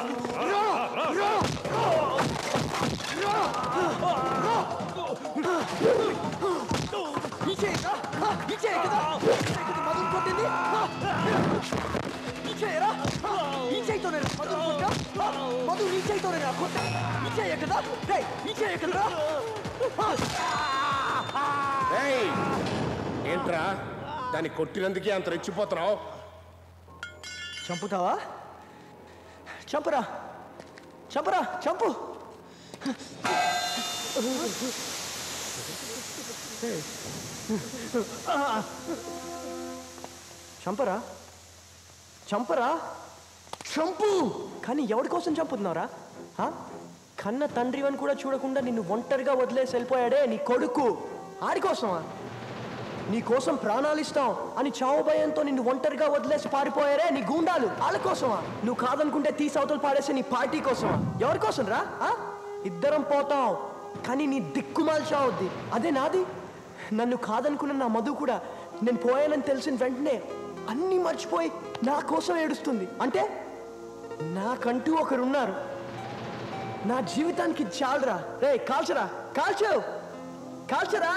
ఈ చెయ్యరా ఈ చెయ్యి కదా మధు కొట్టింది ఈ చెయ్యరా ఈ చెయ్యితోనే మధు కొట్టా మధు ఈ చెయ్యితోనే నా కొట్టా ఈ చెయ్య కదా రేయ్ ఈ చెయ్య కదా ఏయ్, ఏంట్రా దాన్ని కొట్టినందుకే అంత రెచ్చిపోతున్నావు చంపుతావా చంపురా చంపురా చంపు చంపరా చంపరా చంపు కానీ ఎవరి కోసం చంపుతున్నారా ఆ? కన్న తండ్రివని కూడా చూడకుండా నిన్ను ఒంటరిగా వదిలేసి వెళ్ళిపోయాడే నీ కొడుకు ఆడి కోసమా నీ కోసం ప్రాణాలు ఇస్తాం అని చావు భయంతో నిన్ను ఒంటరిగా వదిలేసి పారిపోయారే నీ గూండాలు వాళ్ళ కోసమా నువ్వు కాదనుకుంటే తీసి అవతలు పాడేసే నీ పార్టీ కోసమా ఎవరి కోసం రా ఆ? ఇద్దరం పోతాం కానీ నీ దిక్కుమాల చావుద్ది అదే నాది నన్ను కాదనుకున్న నా మధు కూడా నేను పోయానని తెలిసిన వెంటనే అన్నీ మర్చిపోయి నా కోసం ఏడుస్తుంది అంటే నాకంటూ ఒకరున్నారు నా జీవితానికి ఇది చాలరా రే కాల్చరా కాల్చు కాల్చరా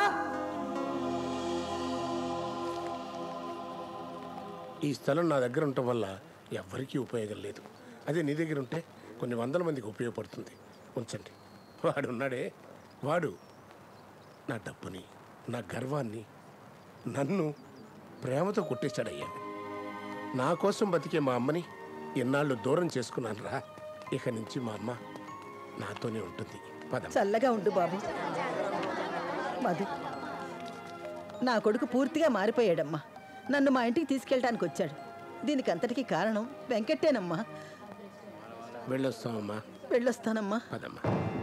ఈ స్థలం నా దగ్గర ఉండటం వల్ల ఎవ్వరికీ ఉపయోగం లేదు అదే నీ దగ్గర ఉంటే కొన్ని వందల మందికి ఉపయోగపడుతుంది ఉంచండి వాడు ఉన్నాడే వాడు నా డబ్బుని నా గర్వాన్ని నన్ను ప్రేమతో కొట్టేశాడయ్యా నా కోసం బతికే మా అమ్మని ఎన్నాళ్ళు దూరం చేసుకున్నాను రా ఇక నుంచి మా అమ్మ నాతోనే ఉంటుంది పదం చల్లగా ఉండు బాబు మధు నా కొడుకు పూర్తిగా మారిపోయాడమ్మా నన్ను మా ఇంటికి తీసుకెళ్ళడానికి వచ్చాడు దీనికి అంతటికీ కారణం వెంకట్టేనమ్మా వెళ్ళొస్తామమ్మా వెళ్ళొస్తానమ్మా పదమ్మా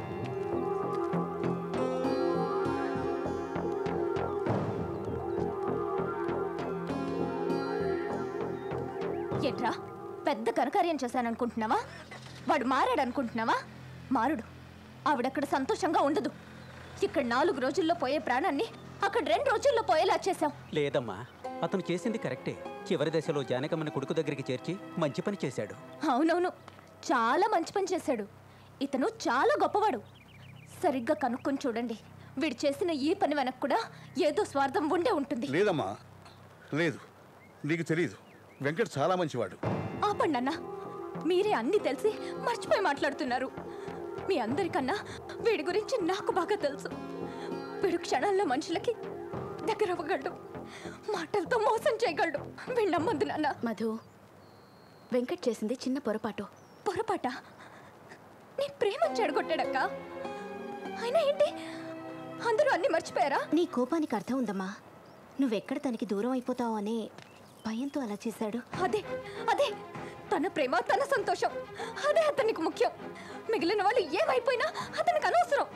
ఏంట్రా పెద్ద కనకార్యం చేశాననుకుంటున్నావా వాడు మారాడు అనుకుంటున్నావా మారుడు ఆవిడక్కడ సంతోషంగా ఉండదు ఇక్కడ నాలుగు రోజుల్లో పోయే ప్రాణాన్ని అక్కడ రెండు రోజుల్లో పోయేలా చేశాం లేదమ్మా అతను చేసింది కరెక్టే చివరి దశలో జానకమ్మని కొడుకు దగ్గరికి చేర్చి మంచి పని చేశాడు అవునవును చాలా మంచి పని చేశాడు ఇతను చాలా గొప్పవాడు సరిగ్గా కనుక్కొని చూడండి వీడు చేసిన ఈ పని వెనక్కు కూడా ఏదో స్వార్థం ఉండే ఉంటుంది లేదమ్మా లేదు నీకు తెలియదు వెంకట్ చాలా మంచివాడు ఆపండి అన్న మీరే అన్ని తెలిసి మర్చిపోయి మాట్లాడుతున్నారు మీ అందరికన్నా వీడి గురించి నాకు బాగా తెలుసు వీడు క్షణాల్లో మనుషులకి దగ్గర అవ్వగలడు మాటలతో మోసం చేయగలడు వీడు నమ్మద్దు నాన్న మధు వెంకట్ చేసింది చిన్న పొరపాటు పొరపాట నీ ప్రేమ చెడగొట్టాడక్క అయినా ఏంటి అందరూ అన్ని మర్చిపోయారా నీ కోపానికి అర్థం ఉందమ్మా నువ్వెక్కడ తనకి దూరం అయిపోతావు అనే భయంతో అలా చేశాడు అదే అదే తన ప్రేమ తన సంతోషం అదే అతనికి ముఖ్యం మిగిలిన వాళ్ళు ఏమైపోయినా అతనికి అనవసరం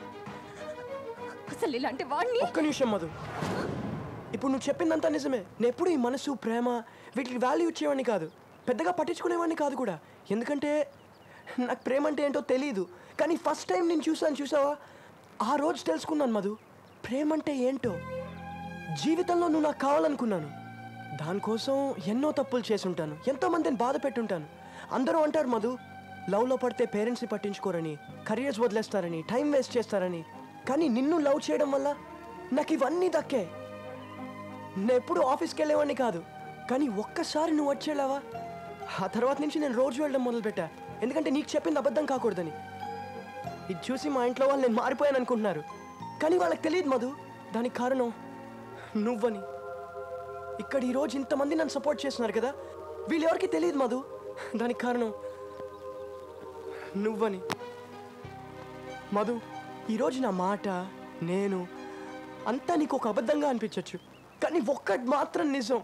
అసలు ఇలాంటి వాడిని ఒక్క నిమిషం మధు ఇప్పుడు నువ్వు చెప్పిందంతా నిజమే నేను ఎప్పుడు ఈ మనసు ప్రేమ వీటికి వాల్యూ ఇచ్చేవాడిని కాదు పెద్దగా పట్టించుకునేవాడిని కాదు కూడా ఎందుకంటే నాకు ప్రేమ అంటే ఏంటో తెలియదు కానీ ఫస్ట్ టైం నేను చూసాను చూసావా ఆ రోజు తెలుసుకున్నాను మధు ప్రేమ అంటే ఏంటో జీవితంలో నువ్వు నాకు కావాలనుకున్నాను దానికోసం ఎన్నో తప్పులు చేసి ఉంటాను ఎంతో మందిని బాధ పెట్టుంటాను అందరూ అంటారు మధు లవ్లో పడితే పేరెంట్స్ని పట్టించుకోరని కెరియర్స్ వదిలేస్తారని టైం వేస్ట్ చేస్తారని కానీ నిన్ను లవ్ చేయడం వల్ల నాకు ఇవన్నీ దక్కే నేను ఎప్పుడు ఆఫీస్కి వెళ్ళేవాడిని కాదు కానీ ఒక్కసారి నువ్వు వచ్చేలావా ఆ తర్వాత నుంచి నేను రోజు వెళ్ళడం మొదలుపెట్టా ఎందుకంటే నీకు చెప్పింది అబద్ధం కాకూడదని ఇది చూసి మా ఇంట్లో వాళ్ళు నేను మారిపోయాను అనుకుంటున్నారు కానీ వాళ్ళకి తెలియదు మధు దానికి కారణం నువ్వని ఇక్కడ ఈరోజు ఇంతమంది నన్ను సపోర్ట్ చేస్తున్నారు కదా వీళ్ళెవరికి తెలియదు మధు దానికి కారణం నువ్వని మధు ఈరోజు నా మాట నేను అంతా నీకు ఒక అబద్ధంగా అనిపించవచ్చు కానీ ఒక్కటి మాత్రం నిజం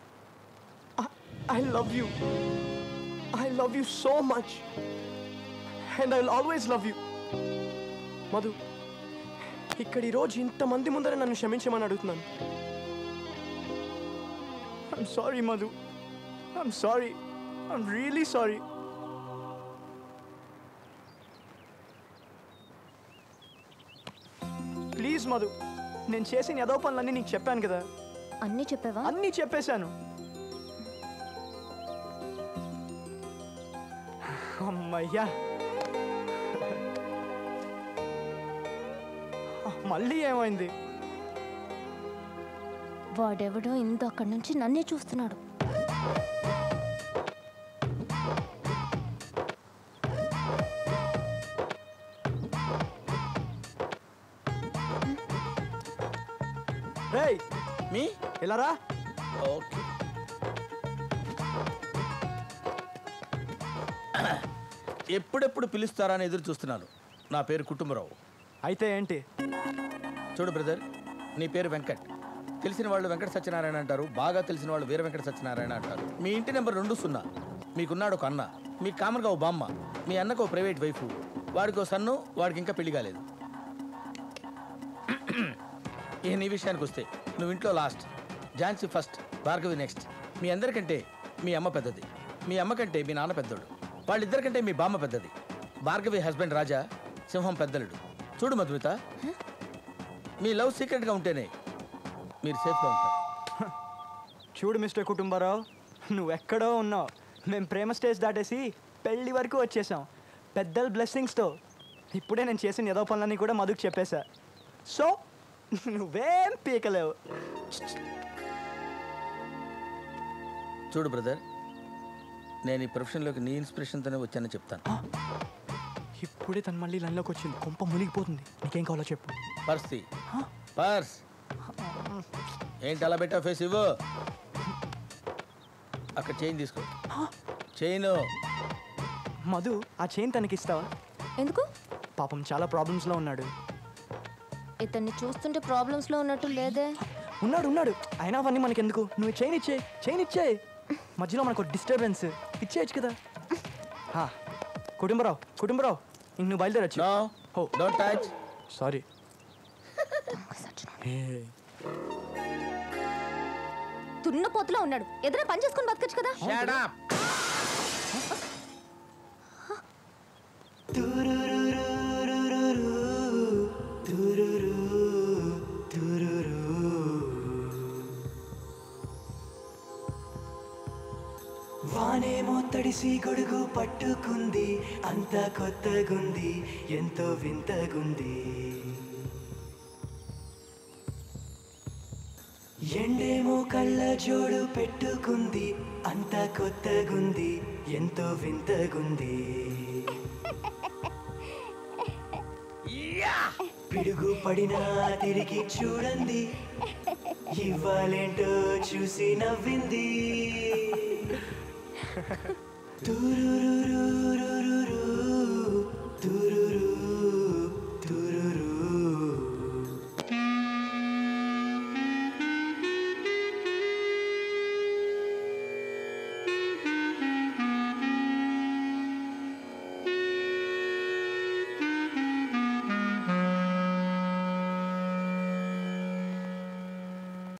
I love you I love you so much and I will always love you Madhu ఇక్కడ ఈరోజు ఇంతమంది ముందర నన్ను క్షమించమని అడుగుతున్నాను I'm sorry Madhu I'm sorry I'm really sorry please Madhu నేను చేసిన ఏదో పనులన్నీ నీకు చెప్పాను కదా అన్నీ చెప్పావా అన్నీ చెప్పేశాను అమ్మయ్యా మళ్ళీ ఏమైంది వాడెవడో ఇంత అక్కడి నుంచి నన్నే చూస్తున్నాడు రేయ్ మీ ఎలా రా ఓకే ఎప్పుడెప్పుడు పిలుస్తారా అని ఎదురు చూస్తున్నాను నా పేరు కుటుంబరావు అయితే ఏంటి చూడు బ్రదర్ నీ పేరు వెంకట్ తెలిసిన వాళ్ళు వెంకట సత్యనారాయణ అంటారు బాగా తెలిసిన వాళ్ళు వీర వెంకట సత్యనారాయణ అంటారు మీ ఇంటి నెంబర్ రెండు సున్నా మీకున్నాడు ఒక అన్న మీకు కామన్గా ఓ బామ్మ మీ అన్నకు ఓ ప్రైవేట్ వైఫ్ వాడికి ఓ సన్ను వాడికి ఇంకా పెళ్లి కాలేదు ఇక నీ విషయానికి వస్తే నువ్వు ఇంట్లో last Jhansi first Bhargavi next మీ అందరికంటే మీ అమ్మ పెద్దది మీ అమ్మ కంటే మీ నాన్న పెద్దోడు వాళ్ళిద్దరికంటే మీ బామ్మ పెద్దది భార్గవి హస్బెండ్ రాజా సింహం పెద్దలుడు చూడు మధుమిత మీ లవ్ సీక్రెట్గా ఉంటేనే మీరు సేఫ్గా ఉంటారు చూడు మిస్టర్ కుటుంబరావు నువ్వెక్కడో ఉన్నావు మేము ప్రేమ స్టేజ్ దాటేసి పెళ్లి వరకు వచ్చేసాం పెద్దల బ్లెస్సింగ్స్తో ఇప్పుడే నేను చేసిన ఏదో పనులన్నీ కూడా మధుకు చెప్పేశా సో నువ్వేం పీకలేవు చూడు బ్రదర్ నేను ఈ ప్రొఫెషన్లోకి నీ ఇన్స్పిరేషన్తోనే వచ్చానని చెప్తాను ఇప్పుడే తను మళ్ళీ లైన్లోకి వచ్చింది కొంప మునిగిపోతుంది నీకేం కావాలో చెప్పు పర్స్ పర్స్ ఏంటి అలా పెట్టా ఫేస్ ఇవ్వు అక్కడ చైన్ తీసుకో చైన్ మధు ఆ చైన్ తనకి ఇస్తావా ఎందుకు పాపం చాలా ప్రాబ్లమ్స్లో ఉన్నాడు ఇతన్ని చూస్తుంటే ప్రాబ్లమ్స్లో ఉన్నట్టు లేదే ఉన్నాడు ఉన్నాడు అయినా అవన్నీ మనకెందుకు నువ్వు చైన్ ఇచ్చే చైన్ ఇచ్చే మధ్యలో మనకు డిస్టర్బెన్స్ ఇచ్చేయచ్చు కదా హా, కుటుంబరావు కుటుంబరావు ఇంక నువ్వు బయలుదేరచ్చు హో డోంట్ టచ్ సారీ తున్నపోతులో ఉన్నాడు ఏదైనా పని చేసుకొని బతకచ్చు కదా వానేమో తడిసి గొడుగు పట్టుకుంది అంతా కొత్తగుంది ఎంతో వింతగుంది ఎండేమో కళ్ళ జోడు పెట్టుకుంది అంతా కొత్తగుంది ఎంతో వింతగుంది పిడుగు పడినా తిరిగి చూడండి ఇవ్వాలేంటో చూసి నవ్వింది తూరు